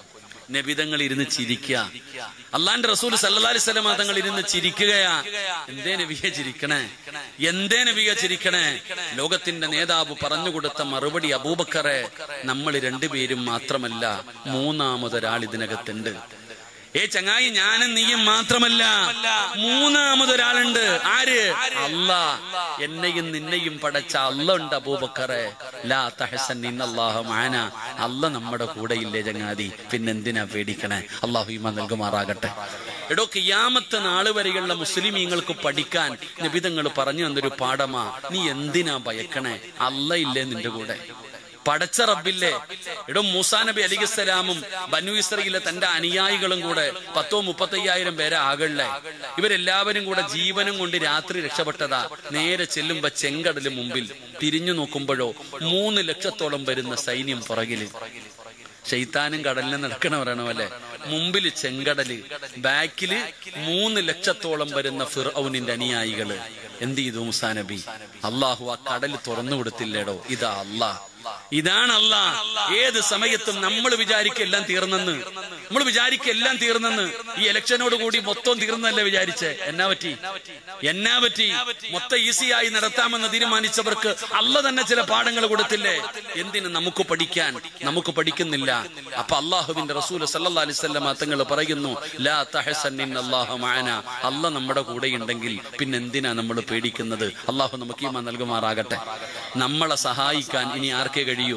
നബിതങ്ങൾ ഇരുന്ന് ചിരിക്കുക അള്ളാന്റെ റസൂൽ സല്ലാ അലൈഹി സ്വലമ തങ്ങൾ ഇരുന്ന് ചിരിക്കുകയാ എന്തേ നബിയെ ചിരിക്കണേ എന്തേ നബിയെ ചിരിക്കണേ ലോകത്തിന്റെ നേതാവ് പറഞ്ഞുകൊടുത്ത മറുപടി അബൂബക്കറെ നമ്മൾ രണ്ടുപേരും മാത്രമല്ല മൂന്നാമതൊരാൾ ഇതിനകത്തുണ്ട് ഏ ചങ്ങായി ഞാനും നീയും മാത്രമല്ല മൂന്നാമതൊരാളുണ്ട് ആര് അല്ല എന്നെയും നിന്നെയും പടച്ച അല്ല ഉണ്ട് അബൂബക്കറെ ലാ തഹസൻ ഇന്നല്ലാഹ മാന അല്ല നമ്മുടെ കൂടെ ഇല്ലേ ചങ്ങാതി പിന്നെന്തിനാ പേടിക്കണേ അള്ളാഹു ഈമ നൽകുമാറാകട്ടെ എടോ കിയാമത്തെ നാള് വരെയുള്ള മുസ്ലിമീങ്ങൾക്ക് പഠിക്കാൻ നിബിതങ്ങൾ പറഞ്ഞു തന്നൊരു പാഠമാ നീ എന്തിനാ ഭയക്കണേ അല്ല ഇല്ലേ നിന്റെ കൂടെ പടച്ച റബ്ബില്ലേ എടോ മൂസാ നബി അലിഖലാമും ബനു ഇസ്രയിലെ തന്റെ അനുയായികളും കൂടെ പത്തോ മുപ്പത്തയ്യായിരം പേരെ ആകളിലെ ഇവരെല്ലാവരും കൂടെ ജീവനും കൊണ്ട് രാത്രി രക്ഷപ്പെട്ടതാ നേരെ ചെല്ലുമ്പോ ചെങ്കടല് മുമ്പിൽ തിരിഞ്ഞു നോക്കുമ്പോഴോ മൂന്ന് ലക്ഷത്തോളം വരുന്ന സൈന്യം പുറകില് ഷെയ്ത്താനും കടലിലും നടക്കണവരാണോ അല്ലെ മുമ്പില് ചെങ്കടല് ബാക്കില് മൂന്ന് ലക്ഷത്തോളം വരുന്ന ഫിർഔനിന്റെ അനുയായികള് എന്ത് ചെയ്തു മുസാ നബി അള്ളാഹു ആ കടല് തുറന്നു കൊടുത്തില്ലേടോ ഇതാ അള്ളാഹ് ഇതാണ് അല്ല ഏത് സമയത്തും നമ്മൾ വിചാരിക്കും എല്ലാം തീർന്നെന്ന് നമ്മൾ വിചാരിക്കും എല്ലാം തീർന്നെന്ന് ഈ ഇലക്ഷനോട് കൂടി മൊത്തം തീർന്നല്ലേ വിചാരിച്ചേ എന്നാ പറ്റി എന്നാ പറ്റി മൊത്തം ഈസിയായി നടത്താമെന്ന് തീരുമാനിച്ചവർക്ക് അല്ല തന്നെ ചില പാഠങ്ങൾ കൊടുത്തില്ലേ എന്തിന് നമുക്ക് പഠിക്കാൻ നമുക്ക് പഠിക്കുന്നില്ല അപ്പൊ അള്ളാഹുവിന്റെ റസൂൽ സല്ലാ അലിസ്വല്ല തങ്ങൾ പറയുന്നു ലാ തഹസന്നിൻ അള്ളാഹു മാന അല്ല നമ്മുടെ കൂടെ ഉണ്ടെങ്കിൽ പിന്നെ എന്തിനാ നമ്മൾ പേടിക്കുന്നത് അള്ളാഹു നമുക്ക് ഈമാ നൽകുമാറാകട്ടെ നമ്മളെ സഹായിക്കാൻ ഇനി ആർക്കേ കഴിയൂ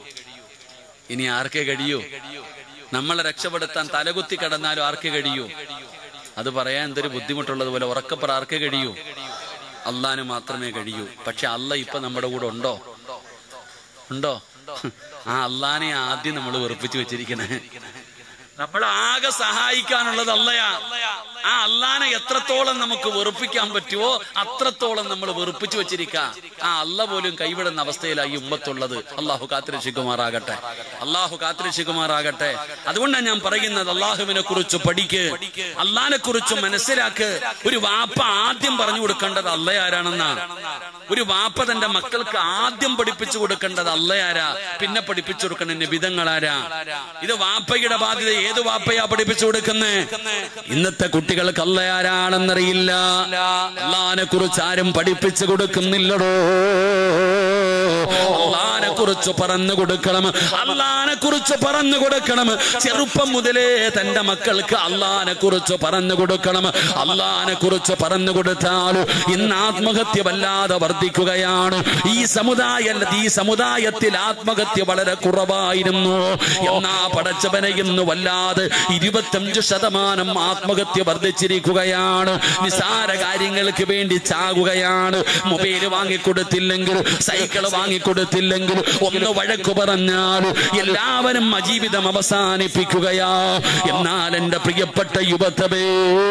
ഇനി ആർക്കേ കഴിയൂ നമ്മളെ രക്ഷപ്പെടുത്താൻ തലകുത്തി കടന്നാലും ആർക്കേ കഴിയൂ അത് പറയാൻ എന്തൊരു ബുദ്ധിമുട്ടുള്ളത് പോലെ ഉറക്കപ്പറ ആർക്കേ കഴിയൂ അള്ളാന് മാത്രമേ കഴിയൂ പക്ഷെ അല്ല ഇപ്പൊ നമ്മുടെ കൂടെ ഉണ്ടോ ഉണ്ടോ ആ അള്ളാനെ ആദ്യം നമ്മൾ വെറുപ്പിച്ചു വെച്ചിരിക്കണേ നമ്മൾ ആകെ സഹായിക്കാനുള്ളത് അല്ലയാ ആ അള്ളാനെ എത്രത്തോളം നമുക്ക് വെറുപ്പിക്കാൻ പറ്റുമോ അത്രത്തോളം നമ്മൾ വെറുപ്പിച്ചു വെച്ചിരിക്കാം ആ അല്ല പോലും കൈവിടുന്ന അവസ്ഥയിലായി ഉമ്മത്തുള്ളത് അള്ളാഹു കാത്തിരക്ഷിക്കുമാറാകട്ടെ അള്ളാഹു കാത്തിരക്ഷിക്കുമാറാകട്ടെ അതുകൊണ്ടാണ് ഞാൻ പറയുന്നത് അള്ളാഹുവിനെ കുറിച്ച് പഠിക്ക് അള്ളാനെ കുറിച്ച് മനസ്സിലാക്ക് ഒരു വാപ്പ ആദ്യം പറഞ്ഞു കൊടുക്കേണ്ടത് അല്ലയാരാണെന്നാ ഒരു വാപ്പ തന്റെ മക്കൾക്ക് ആദ്യം പഠിപ്പിച്ചു കൊടുക്കേണ്ടത് അല്ലയാരാ പിന്നെ പഠിപ്പിച്ചു കൊടുക്കേണ്ട നിബിതങ്ങളാരാ ഇത് വാപ്പയുടെ ബാധ്യത ഏത് വാപ്പയാ പഠിപ്പിച്ചു കൊടുക്കുന്നേ ഇന്നത്തെ കുട്ടികൾക്ക് അല്ലയാരാണെന്നറിയില്ല അള്ളാനെ കുറിച്ച് ആരും പഠിപ്പിച്ചു കൊടുക്കുന്നില്ലടോ അള്ളാനെ കുറിച്ച് പറഞ്ഞു കൊടുക്കണം അള്ളാനെ കുറിച്ച് പറഞ്ഞു കൊടുക്കണം ചെറുപ്പം മുതലേ തന്റെ മക്കൾക്ക് അള്ളാനെ കുറിച്ച് പറഞ്ഞു കൊടുക്കണം അള്ളാനെ കുറിച്ച് പറഞ്ഞു കൊടുത്താൽ ഇന്ന് ആത്മഹത്യ വല്ലാതെ വർദ്ധിക്കുകയാണ് ഈ സമുദായ ഈ സമുദായത്തിൽ ആത്മഹത്യ വളരെ കുറവായിരുന്നു എന്നാ പടച്ചവനെ ഇന്ന് വല്ലാതെ ഇരുപത്തഞ്ച് ശതമാനം ആത്മഹത്യ വർദ്ധിച്ചിരിക്കുകയാണ് നിസാര കാര്യങ്ങൾക്ക് വേണ്ടി ചാകുകയാണ് മൊബൈൽ വാങ്ങിക്കൊടുത്തില്ലെങ്കിൽ സൈക്കിൾ വാങ്ങിക്കൊടുത്തില്ലെങ്കിൽ ഒന്ന് വഴക്കു പറഞ്ഞാൽ എല്ലാവരും അജീവിതം അവസാനിപ്പിക്കുകയാ എന്നാൽ എന്റെ പ്രിയപ്പെട്ട യുവത്തവേ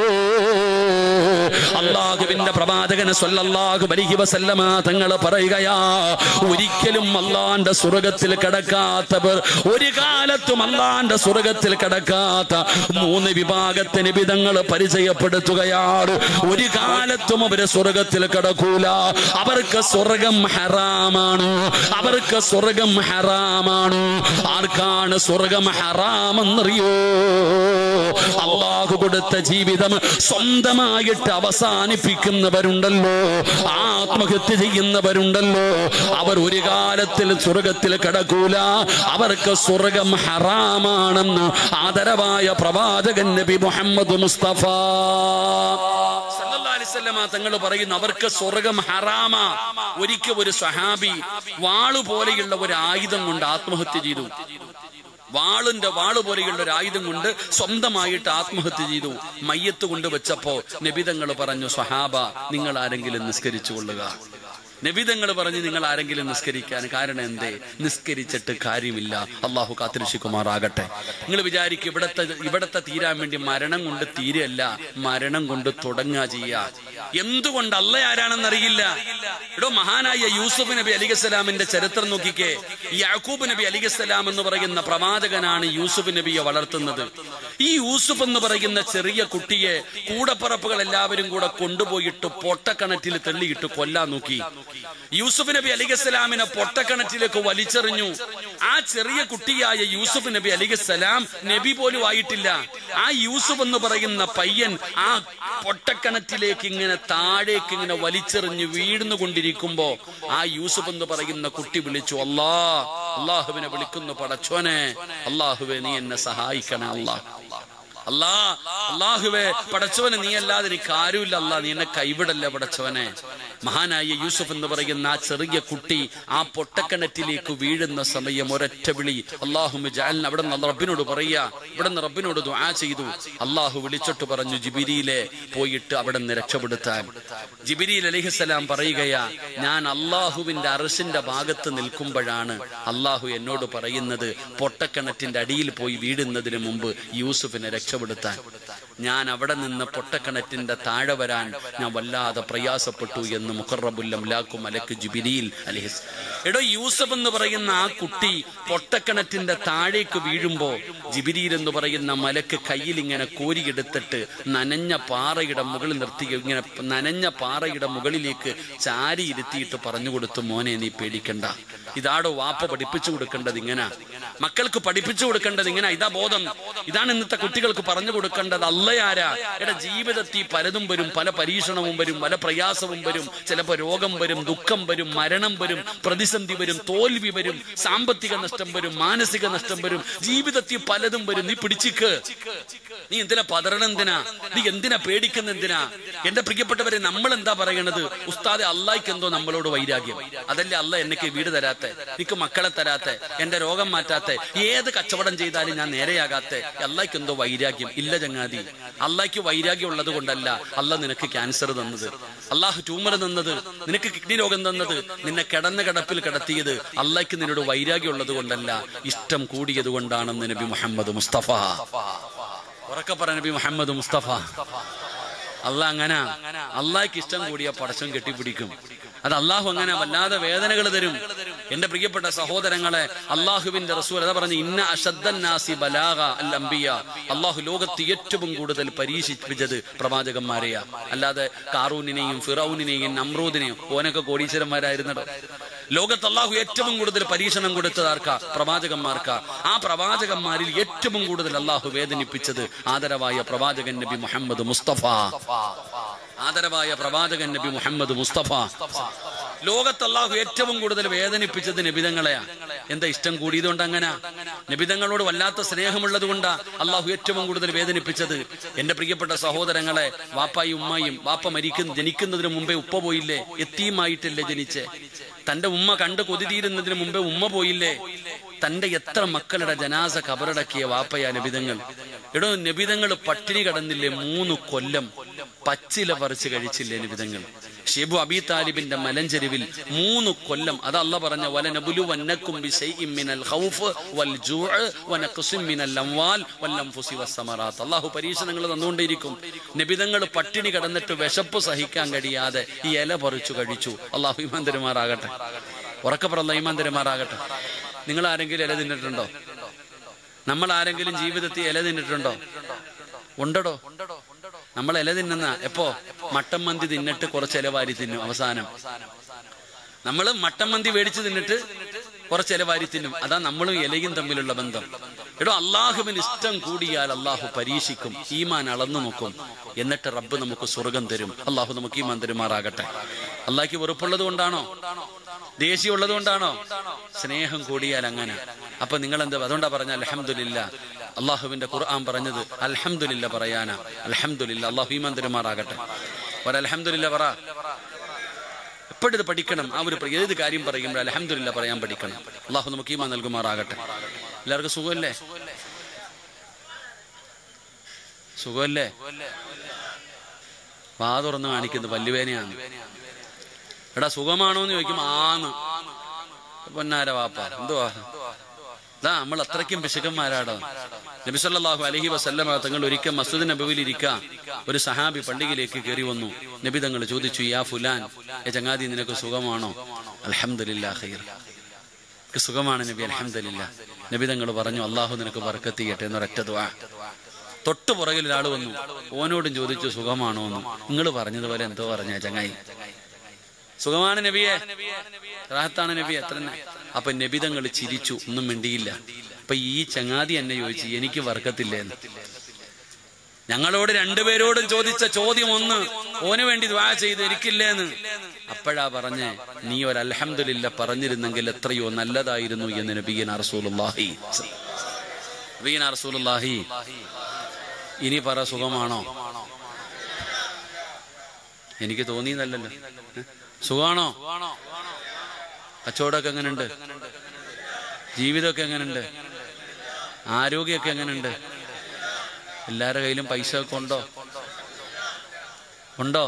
അള്ളാഹുവിന്റെ പ്രവാചകന് സ്വല്ലല്ലാഹു അലൈഹി വസല്ലമ തങ്ങൾ പറയുകയാ ഒരിക്കലും അള്ളാന്റെ സ്വർഗത്തിൽ കിടക്കാത്തവർ ഒരു കാലത്തും അള്ളാന്റെ സ്വർഗത്തിൽ കിടക്കാത്ത മൂന്ന് വിഭാഗത്തിന് വിധങ്ങൾ പരിചയപ്പെടുത്തുകയാണ് ഒരു കാലത്തും അവര് സ്വർഗത്തിൽ കിടക്കൂല അവർക്ക് സ്വർഗം ഹറാമാണ് അവർക്ക് സ്വർഗം ഹറാമാണ് ആർക്കാണ് സ്വർഗം ഹറാമെന്നറിയോ അള്ളാഹു കൊടുത്ത ജീവിതം സ്വന്തമായിട്ട് അവസാനിപ്പിക്കുന്നവരുണ്ടല്ലോ ആത്മഹത്യ ചെയ്യുന്നവരുണ്ടല്ലോ അവർ ഒരു കാലത്തിൽ സ്വർഗത്തിൽ കിടക്കൂല അവർക്ക് സ്വർഗം ഹറാമാണെന്ന് ആദരവായ പ്രവാചകൻ നബി മുഹമ്മദ് മുസ്തഫ സല്ലല്ലാഹു അലൈഹി വസല്ലമ തങ്ങൾ പറയുന്നു അവർക്ക് സ്വർഗം ഹറാമ ഒരിക്കൽ ഒരു സഹാബി വാളു പോലെയുള്ള ഒരു ആയുധം കൊണ്ട് ആത്മഹത്യ ചെയ്തു വാളിന്റെ വാള് പോലെയുള്ള ഒരു ആയുധം കൊണ്ട് സ്വന്തമായിട്ട് ആത്മഹത്യ ചെയ്തു മയ്യത്ത് കൊണ്ട് വെച്ചപ്പോ നബിതങ്ങൾ പറഞ്ഞു സ്വഹാബ നിങ്ങൾ ആരെങ്കിലും നിസ്കരിച്ചു കൊള്ളുക നബിതങ്ങൾ പറഞ്ഞ് നിങ്ങൾ ആരെങ്കിലും നിസ്കരിക്കാൻ കാരണം എന്തേ നിസ്കരിച്ചിട്ട് കാര്യമില്ല അള്ളാഹു കാത്തിരക്ഷിക്കുമാറാകട്ടെ നിങ്ങൾ വിചാരിക്കും ഇവിടത്തെ ഇവിടത്തെ തീരാൻ വേണ്ടി മരണം കൊണ്ട് തീരല്ല മരണം കൊണ്ട് തുടങ്ങുക ചെയ്യുക എന്തുകൊണ്ട് അല്ല ആരാണെന്നറിയില്ല ഇടോ മഹാനായ യൂസുഫ് നബി അലിഗസ്സലാമിന്റെ ചരിത്രം നോക്കിക്കേ യാക്കൂബ് നബി അലിഗസ്സലാം എന്ന് പറയുന്ന പ്രവാചകനാണ് യൂസുഫ് നബിയെ വളർത്തുന്നത് ഈ യൂസുഫ് എന്ന് പറയുന്ന ചെറിയ കുട്ടിയെ കൂടപ്പറപ്പുകൾ എല്ലാവരും കൂടെ കൊണ്ടുപോയിട്ട് പൊട്ടക്കണറ്റിൽ തള്ളിയിട്ട് കൊല്ലാൻ നോക്കി യൂസുഫ് നബി അലിഖലാമിനെ പൊട്ടക്കിണറ്റിലേക്ക് വലിച്ചെറിഞ്ഞു ആ ചെറിയ കുട്ടിയായ യൂസുഫ് നബി അലിഖലാം നബി പോലും ആയിട്ടില്ല ആ യൂസുഫ് എന്ന് പറയുന്ന പയ്യൻ ആ പൊട്ടക്കിണറ്റിലേക്ക് ഇങ്ങനെ താഴേക്ക് ഇങ്ങനെ വലിച്ചെറിഞ്ഞ് വീഴുന്നു കൊണ്ടിരിക്കുമ്പോ ആ യൂസുഫ് എന്ന് പറയുന്ന കുട്ടി വിളിച്ചു അല്ലാ അള്ളാഹുവിനെ വിളിക്കുന്നു പടച്ചോനെ അള്ളാഹുവെ നീ എന്നെ സഹായിക്കണേ അള്ളാഹ് അല്ലാ അള്ളാഹുവേ പടച്ചവനെ നീ അല്ലാതെ എനിക്ക് ആരുമില്ല അല്ലാ നീ എന്നെ കൈവിടല്ലേ പടച്ചവനെ മഹാനായ യൂസുഫ് എന്ന് പറയുന്ന ആ ചെറിയ കുട്ടി ആ പൊട്ടക്കിണറ്റിലേക്ക് വീഴുന്ന സമയം ഒരൊറ്റ വിളി അള്ളാഹു ജാലിന് അവിടെ നിന്ന് റബ്ബിനോട് പറയാ ഇവിടെ നിന്ന് റബ്ബിനോട് ദുആ ചെയ്തു അള്ളാഹു വിളിച്ചിട്ട് പറഞ്ഞു ജിബിരിയിലെ പോയിട്ട് അവിടെ നിന്ന് രക്ഷപ്പെടുത്താൻ ജിബിരിയിൽ അലിഹസലാം പറയുകയാ ഞാൻ അള്ളാഹുവിന്റെ അറസിന്റെ ഭാഗത്ത് നിൽക്കുമ്പോഴാണ് അള്ളാഹു എന്നോട് പറയുന്നത് പൊട്ടക്കിണറ്റിന്റെ അടിയിൽ പോയി വീഴുന്നതിന് മുമ്പ് യൂസുഫിനെ രക്ഷപ്പെടുത്താൻ ഞാൻ അവിടെ നിന്ന് പൊട്ടക്കിണറ്റിന്റെ താഴെ വരാൻ ഞാൻ വല്ലാതെ പ്രയാസപ്പെട്ടു എന്ന് മുഖറബുല്ലം അലക്ക് ജിബിരിയിൽ അലിഹിസ് എടോ യൂസഫ് എന്ന് പറയുന്ന ആ കുട്ടി പൊട്ടക്കിണറ്റിന്റെ താഴേക്ക് വീഴുമ്പോ ജിബിരിയിൽ എന്ന് പറയുന്ന മലക്ക് കയ്യിൽ ഇങ്ങനെ കോരിയെടുത്തിട്ട് നനഞ്ഞ പാറയുടെ മുകളിൽ നിർത്തി ഇങ്ങനെ നനഞ്ഞ പാറയുടെ മുകളിലേക്ക് ചാരി ഇരുത്തിയിട്ട് പറഞ്ഞു കൊടുത്തു മോനെ നീ പേടിക്കണ്ട ഇതാടോ വാപ്പ പഠിപ്പിച്ചു കൊടുക്കേണ്ടത് ഇങ്ങനെ മക്കൾക്ക് പഠിപ്പിച്ചു കൊടുക്കേണ്ടത് ഇങ്ങനെ ഇതാ ബോധം ഇതാണ് ഇന്നത്തെ കുട്ടികൾക്ക് പറഞ്ഞു കൊടുക്കേണ്ടത് അല്ലയാരാ എടാ ജീവിതത്തിൽ പലതും വരും പല പരീക്ഷണവും വരും പല പ്രയാസവും വരും ചിലപ്പോ രോഗം വരും ദുഃഖം വരും മരണം വരും പ്രതിസന്ധി വരും തോൽവി വരും സാമ്പത്തിക നഷ്ടം വരും മാനസിക നഷ്ടം വരും ജീവിതത്തിൽ പലതും വരും നീ പിടിച്ചിക്ക് നീ എന്തിനാ പതറണം എന്തിനാ നീ എന്തിനാ പേടിക്കുന്ന എന്തിനാ എന്റെ പ്രിയപ്പെട്ടവരെ നമ്മൾ എന്താ പറയണത് ഉസ്താദെ അള്ളാഹിക്ക് എന്തോ നമ്മളോട് വൈരാഗ്യം അതല്ലേ അല്ല എനിക്ക് വീട് തരാത്തെ എനിക്ക് മക്കളെ തരാത്തെ എന്റെ രോഗം മാറ്റാത്തെ ഏത് കച്ചവടം ചെയ്താലും ഞാൻ നേരെയാകാത്തെ അള്ളാഹിക്ക് എന്തോ വൈരാഗ്യം ഇല്ല ചങ്ങാതി അള്ളാഹിക്ക് വൈരാഗ്യം ഉള്ളത് കൊണ്ടല്ല അല്ല നിനക്ക് ക്യാൻസർ തന്നത് അള്ളാഹു ട്യൂമർ തന്നത് നിനക്ക് കിഡ്നി രോഗം തന്നത് നിന്നെ കിടന്ന കിടപ്പിൽ കിടത്തിയത് അള്ളാഹിക്ക് നിന്നോട് വൈരാഗ്യം ഉള്ളത് കൊണ്ടല്ല ഇഷ്ടം കൂടിയത് കൊണ്ടാണെന്ന് നബി മുഹമ്മദ് മുസ്തഫ ഉറക്കെ പറ നബി മുഹമ്മദ് മുസ്തഫ അല്ല അങ്ങനെ അള്ളാഹിക്ക് ഇഷ്ടം കൂടിയ പടച്ചം കെട്ടിപ്പിടിക്കും അത് അള്ളാഹു അങ്ങനെ വല്ലാതെ വേദനകൾ തരും എന്റെ പ്രിയപ്പെട്ട സഹോദരങ്ങളെ അള്ളാഹുവിന്റെ റസൂൽ അതാ പറഞ്ഞു ഇന്ന അഷദ്ദന്നാസി ബലാഗ അൽ അംബിയ അള്ളാഹു ലോകത്ത് ഏറ്റവും കൂടുതൽ പരീക്ഷിപ്പിച്ചത് പ്രവാചകന്മാരെയാ അല്ലാതെ കാറൂനിനെയും ഫിറൌനിനെയും നമ്രൂദിനെയും ഓനൊക്കെ കോടീശ്വരന്മാരായിരുന്നത് ലോകത്ത് അള്ളാഹു ഏറ്റവും കൂടുതൽ പരീക്ഷണം കൊടുത്തത് ആർക്കാ പ്രവാചകന്മാർക്കാ ആ പ്രവാചകന്മാരിൽ ഏറ്റവും കൂടുതൽ അള്ളാഹു വേദനിപ്പിച്ചത് ആദരവായ പ്രവാചകൻ നബി മുഹമ്മദ് മുസ്തഫ ആദരവായ പ്രവാചകൻ നബി മുഹമ്മദ് മുസ്തഫ ലോകത്ത് അള്ളാഹു ഏറ്റവും കൂടുതൽ വേദനിപ്പിച്ചത് നബിതങ്ങളെയാ എന്താ ഇഷ്ടം കൂടിയതുകൊണ്ട് അങ്ങനെ നബിതങ്ങളോട് വല്ലാത്ത സ്നേഹമുള്ളത് കൊണ്ടാ അള്ളാഹു ഏറ്റവും കൂടുതൽ വേദനിപ്പിച്ചത് എന്റെ പ്രിയപ്പെട്ട സഹോദരങ്ങളെ വാപ്പായും ഉമ്മായും വാപ്പ മരിക്കുന്ന ജനിക്കുന്നതിന് മുമ്പേ ഉപ്പ പോയില്ലേ എത്തിയുമായിട്ടല്ലേ ജനിച്ചേ തന്റെ ഉമ്മ കണ്ട് കൊതിതീരുന്നതിന് മുമ്പേ ഉമ്മ പോയില്ലേ തന്റെ എത്ര മക്കളുടെ ജനാസ കബറടക്കിയ വാപ്പയാ നബിതങ്ങൾ എടോ നബിതങ്ങൾ പട്ടിണി കടന്നില്ലേ മൂന്ന് കൊല്ലം പച്ചില പറിച്ച് കഴിച്ചില്ലേ നബിതങ്ങൾ ഷെബു അബി താലിബിന്റെ മലഞ്ചെരുവിൽ മൂന്ന് കൊല്ലം അത് അല്ല പറഞ്ഞ വല നബുലു വന്നക്കും മിനൽ ഖൗഫ് വൽ ജൂഅ് വനഖ്സിം മിനൽ അംവാൽ വൽ അൻഫുസി വസ്സമറാത്ത് അല്ലാഹു പരീക്ഷണങ്ങൾ തന്നുകൊണ്ടിരിക്കും നബിതങ്ങൾ പട്ടിണി കിടന്നിട്ട് വിശപ്പ് സഹിക്കാൻ കഴിയാതെ ഈ ഇല പറിച്ചു കഴിച്ചു അള്ളാഹു ഈമാൻ തരുമാറാകട്ടെ ഉറക്കപ്പുറല്ല ഈമാൻ തരുമാറാകട്ടെ നിങ്ങൾ ആരെങ്കിലും ഇല തിന്നിട്ടുണ്ടോ നമ്മൾ ആരെങ്കിലും ജീവിതത്തിൽ ഇല തിന്നിട്ടുണ്ടോ ഉണ്ടടോ നമ്മൾ ഇല തിന്നുന്ന എപ്പോ മട്ടൻ മന്തി തിന്നിട്ട് കുറച്ച് ഇല വാരി തിന്നും അവസാനം നമ്മൾ മട്ടൻ മന്തി മേടിച്ച് തിന്നിട്ട് കുറച്ച് ഇല വാരി തിന്നും അതാ നമ്മളും ഇലയും തമ്മിലുള്ള ബന്ധം എടോ അള്ളാഹുവിന് ഇഷ്ടം കൂടിയാൽ അള്ളാഹു പരീക്ഷിക്കും ഈമാൻ അളന്നു നോക്കും എന്നിട്ട് റബ്ബ് നമുക്ക് സ്വർഗം തരും അള്ളാഹു നമുക്ക് ഈമാൻ തരുമാറാകട്ടെ അള്ളാഹ്ക്ക് വെറുപ്പുള്ളത് കൊണ്ടാണോ ദേഷ്യം ഉള്ളത് കൊണ്ടാണോ സ്നേഹം കൂടിയാൽ അങ്ങനെ അപ്പൊ നിങ്ങൾ എന്താ അതുകൊണ്ടാ പറഞ്ഞ അലഹമില്ല അള്ളാഹുവിന്റെ ഖുർആൻ പറഞ്ഞത് അൽഹംദുലില്ല പറയാനാ അൽഹംദുലില്ല അള്ളാഹു ഈമാൻ തരുമാറാകട്ടെ ഒരു അൽഹംദുലില്ല പറ എപ്പോഴും ഇത് പഠിക്കണം ആ ഒരു പ്ര- ഏത് കാര്യം പറയുമ്പോൾ അലഹമില്ല പറയാൻ പഠിക്കണം അള്ളാഹു നമുക്ക് ഈമാൻ നൽകുമാറാകട്ടെ എല്ലാവർക്കും സുഖമല്ലേ സുഖമല്ലേ വാ തുറന്ന് കാണിക്കുന്നത് പല്ലുവേനയാണ് എടാ സുഖമാണോ എന്ന് ചോദിക്കും ആന്ന് പൊന്നാര വാപ്പ എന്തുവാ ഇതാ നമ്മൾ അത്രയ്ക്കും പിശുക്കന്മാരാടോ നബിസല്ലാഹു അലഹി വസല്ലമ തങ്ങൾ ഒരിക്കൽ മസ്ജിദ് നബുവിൽ ഇരിക്കാം ഒരു സഹാബി പള്ളിയിലേക്ക് കയറി വന്നു നബി തങ്ങൾ ചോദിച്ചു യാ ഫുലാൻ ഏ ചങ്ങാതി നിനക്ക് സുഖമാണോ അൽഹംദുലില്ലാ ഖൈർ എനിക്ക് സുഖമാണ് നബി അൽഹംദുലില്ലാ നബി തങ്ങൾ പറഞ്ഞു അള്ളാഹു നിനക്ക് ബർക്കത്ത് ചെയ്യട്ടെ എന്നൊരൊറ്റ ദുആ തൊട്ടു പുറകിൽ ഒരാൾ വന്നു ഓനോടും ചോദിച്ചു സുഖമാണോ എന്ന് നിങ്ങൾ പറഞ്ഞതുപോലെ എന്തോ പറഞ്ഞ ചങ്ങായി സുഖമാണ് നബിയെ റാഹത്താണ് നബി എത്ര തന്നെ അപ്പൊ നബിതങ്ങൾ ചിരിച്ചു ഒന്നും മിണ്ടിയില്ല അപ്പൊ ഈ ചങ്ങാതി എന്നെ ചോദിച്ചു എനിക്ക് വർക്കത്തില്ലേന്ന് ഞങ്ങളോട് രണ്ടുപേരോടും ചോദിച്ച ചോദ്യം ഒന്ന് ഓന് വേണ്ടി ദ്വാ ചെയ്ത് ഇരിക്കില്ലേന്ന് അപ്പോഴാ പറഞ്ഞ് നീ ഒരു അൽഹംദുലില്ല പറഞ്ഞിരുന്നെങ്കിൽ എത്രയോ നല്ലതായിരുന്നു എന്ന് നബീന റസൂലുള്ളാഹി നബീന റസൂലുള്ളാഹി ഇനി പറ സുഖമാണോ എനിക്ക് തോന്നിയതല്ലല്ലോ ഏ? സുഖമാണോ കച്ചവടമൊക്കെ എങ്ങനെയുണ്ട് ജീവിതമൊക്കെ എങ്ങനെയുണ്ട് ആരോഗ്യമൊക്കെ എങ്ങനെയുണ്ട് എല്ലാരുടെ കയ്യിലും പൈസ ഒക്കെ ഉണ്ടോ ഉണ്ടോ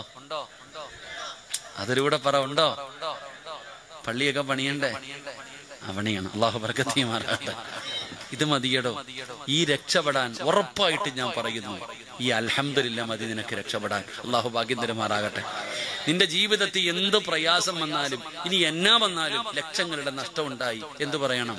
അതിലൂടെ പറ ഉണ്ടോ പള്ളിയൊക്കെ പണിയണ്ടേ ആ പണിയാണ് അള്ളാഹു ബർക്കത്തിയുമാറാകട്ടെ ഇത് മതിയടോ ഈ രക്ഷപ്പെടാൻ ഉറപ്പായിട്ട് ഞാൻ പറയുന്നു ഈ അൽഹംദുലില്ല മതി നിനക്ക് രക്ഷപ്പെടാൻ അള്ളാഹു ഭാഗ്യം തരുമാറാകട്ടെ നിന്റെ ജീവിതത്തിൽ എന്ത് പ്രയാസം വന്നാലും ഇനി എന്നാ വന്നാലും ലക്ഷങ്ങളുടെ നഷ്ടമുണ്ടായി എന്തു പറയണം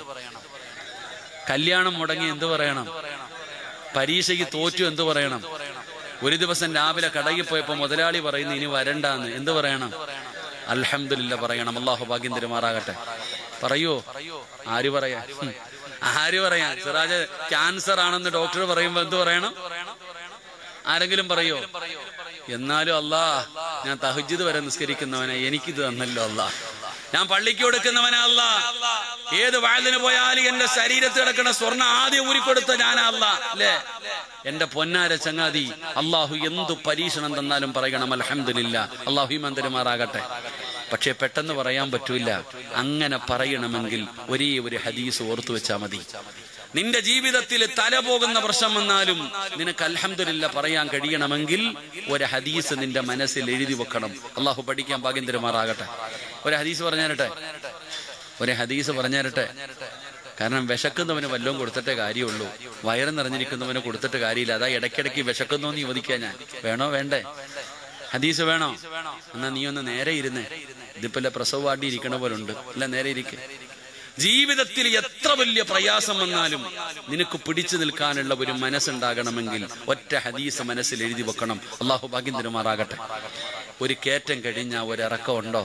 കല്യാണം മുടങ്ങി എന്തു പറയണം പരീക്ഷയ്ക്ക് തോറ്റു എന്തു പറയണം ഒരു ദിവസം രാവിലെ കടയിൽ പോയപ്പോ മുതലാളി പറയുന്നു ഇനി വരണ്ടാന്ന് എന്ത് പറയണം അൽഹംദുലില്ല പറയണം അള്ളാഹു ഭാഗ്യം തരുമാറാകട്ടെ പറയോ ആര് പറയാ ഹും. ആര് പറയാ സിറാജ് ക്യാൻസർ ആണെന്ന് ഡോക്ടർ പറയുമ്പോ എന്ത് പറയണം ആരെങ്കിലും പറയോ എന്നാലും അല്ലാ ഞാൻ തഹജ്ജുദ് വരെ നിസ്കരിക്കുന്നവനെ എനിക്കിത് തന്നല്ലോ അല്ലാ ഞാൻ പള്ളിക്ക് കൊടുക്കുന്നവനാ അല്ല ഏത് വാഴലിന് പോയാലും എന്റെ ശരീരത്തിൽ കിടക്കുന്ന സ്വർണ്ണ ആദ്യം ഊരിക്കൊടുത്ത ഞാനല്ല അല്ലേ എന്റെ പൊന്നാര ചങ്ങാതി അള്ളാഹു എന്തു പരീക്ഷണം തന്നാലും പറയണം അൽഹംദുലില്ല അള്ളാഹു ഈമന്തരുമാറാകട്ടെ പക്ഷെ പെട്ടെന്ന് പറയാൻ പറ്റൂല അങ്ങനെ പറയണമെങ്കിൽ ഒരേ ഒരു ഹദീസ് ഓർത്തു വെച്ചാ മതി നിന്റെ ജീവിതത്തിൽ തല പോകുന്ന പ്രശ്നം വന്നാലും നിനക്ക് അൽഹംദുലില്ല പറയാൻ കഴിയണമെങ്കിൽ ഒരു ഹദീസ് നിന്റെ മനസ്സിൽ എഴുതി വെക്കണം അള്ളാഹു പഠിക്കാൻ ഭാഗ്യം തരുമാറാകട്ടെ ഒരു ഹദീസ് പറഞ്ഞാരട്ടെ ഒരു ഹദീസ് പറഞ്ഞാരട്ടെ കാരണം വിശക്കുന്നവന് വല്ലതും കൊടുത്തിട്ടേ കാര്യമുള്ളൂ വയറ് നിറഞ്ഞിരിക്കുന്നവന് കൊടുത്തിട്ട് കാര്യമില്ല അതാ ഇടയ്ക്കിടയ്ക്ക് വിശക്കുന്നു എന്ന് ചോദിക്കാൻ ഞാൻ വേണോ വേണ്ടേ ഹദീസ് വേണോ എന്നാ നീ ഒന്ന് നേരെ ഇരുന്നേ ഇതിപ്പോ പ്രസവവാടി ഇരിക്കണ പോലെ ഉണ്ട് അല്ല നേരെ ഇരിക്കെ ജീവിതത്തിൽ എത്ര വലിയ പ്രയാസം വന്നാലും നിനക്ക് പിടിച്ചു നിൽക്കാനുള്ള ഒരു മനസ്സുണ്ടാകണമെങ്കിൽ ഒറ്റ ഹദീസ് മനസ്സിൽ എഴുതി വെക്കണം അള്ളാഹു ഭാഗ്യം തരുമാറാകട്ടെ ഒരു കയറ്റം കഴിഞ്ഞാ ഒരിറക്കം ഉണ്ടോ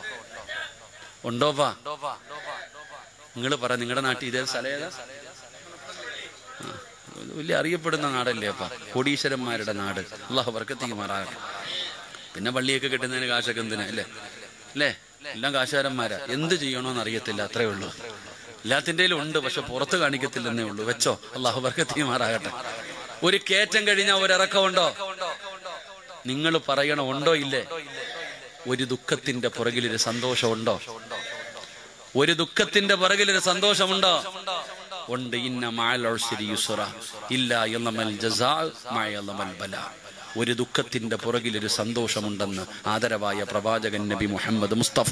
ഉണ്ടോപ്പാ നിങ്ങൾ പറ നിങ്ങളുടെ നാട്ടിൽ ഇതേ സ്ഥലം ഏതാ ആ, വലിയ അറിയപ്പെടുന്ന നാടല്ലേ അപ്പ കോടീശ്വരന്മാരുടെ നാട് അള്ളാഹു വർക്കത്തേക്ക് മാറാകട്ടെ പിന്നെ പള്ളിയൊക്കെ കിട്ടുന്നതിന് കാശൊക്കെ എന്തിനാ അല്ലേ അല്ലേ എല്ലാം കാശുകാരന്മാരാ എന്ത് ചെയ്യണോന്ന് അറിയത്തില്ല അത്രേ ഉള്ളൂ എല്ലാത്തിൻ്റെ ഉണ്ട് പക്ഷെ പുറത്ത് കാണിക്കത്തില്ലെന്നേ ഉള്ളൂ വെച്ചോ അള്ളാഹു വർക്കത്തേക്ക് മാറാകട്ടെ ഒരു കയറ്റം കഴിഞ്ഞാൽ ഒരിറക്കമുണ്ടോ നിങ്ങൾ പറയണ ഉണ്ടോ ഇല്ലേ ഒരു ദുഃഖത്തിന്റെ പുറകിലൊരു സന്തോഷമുണ്ടോ ഒരു ദുഃഖത്തിന്റെ പുറകിൽ ഒരു സന്തോഷമുണ്ടോ ഉണ്ട് ഇന്ന മഅൽ ഉസ്രി യുസ്റ ഇല്ല യളമൽ ജസാ മഅലമൽ ബല ഒരു ദുഃഖത്തിന്റെ പുറകിൽ ഒരു സന്തോഷമുണ്ടെന്ന് ആദരവായ പ്രവാചകൻ നബി മുഹമ്മദ് മുസ്തഫ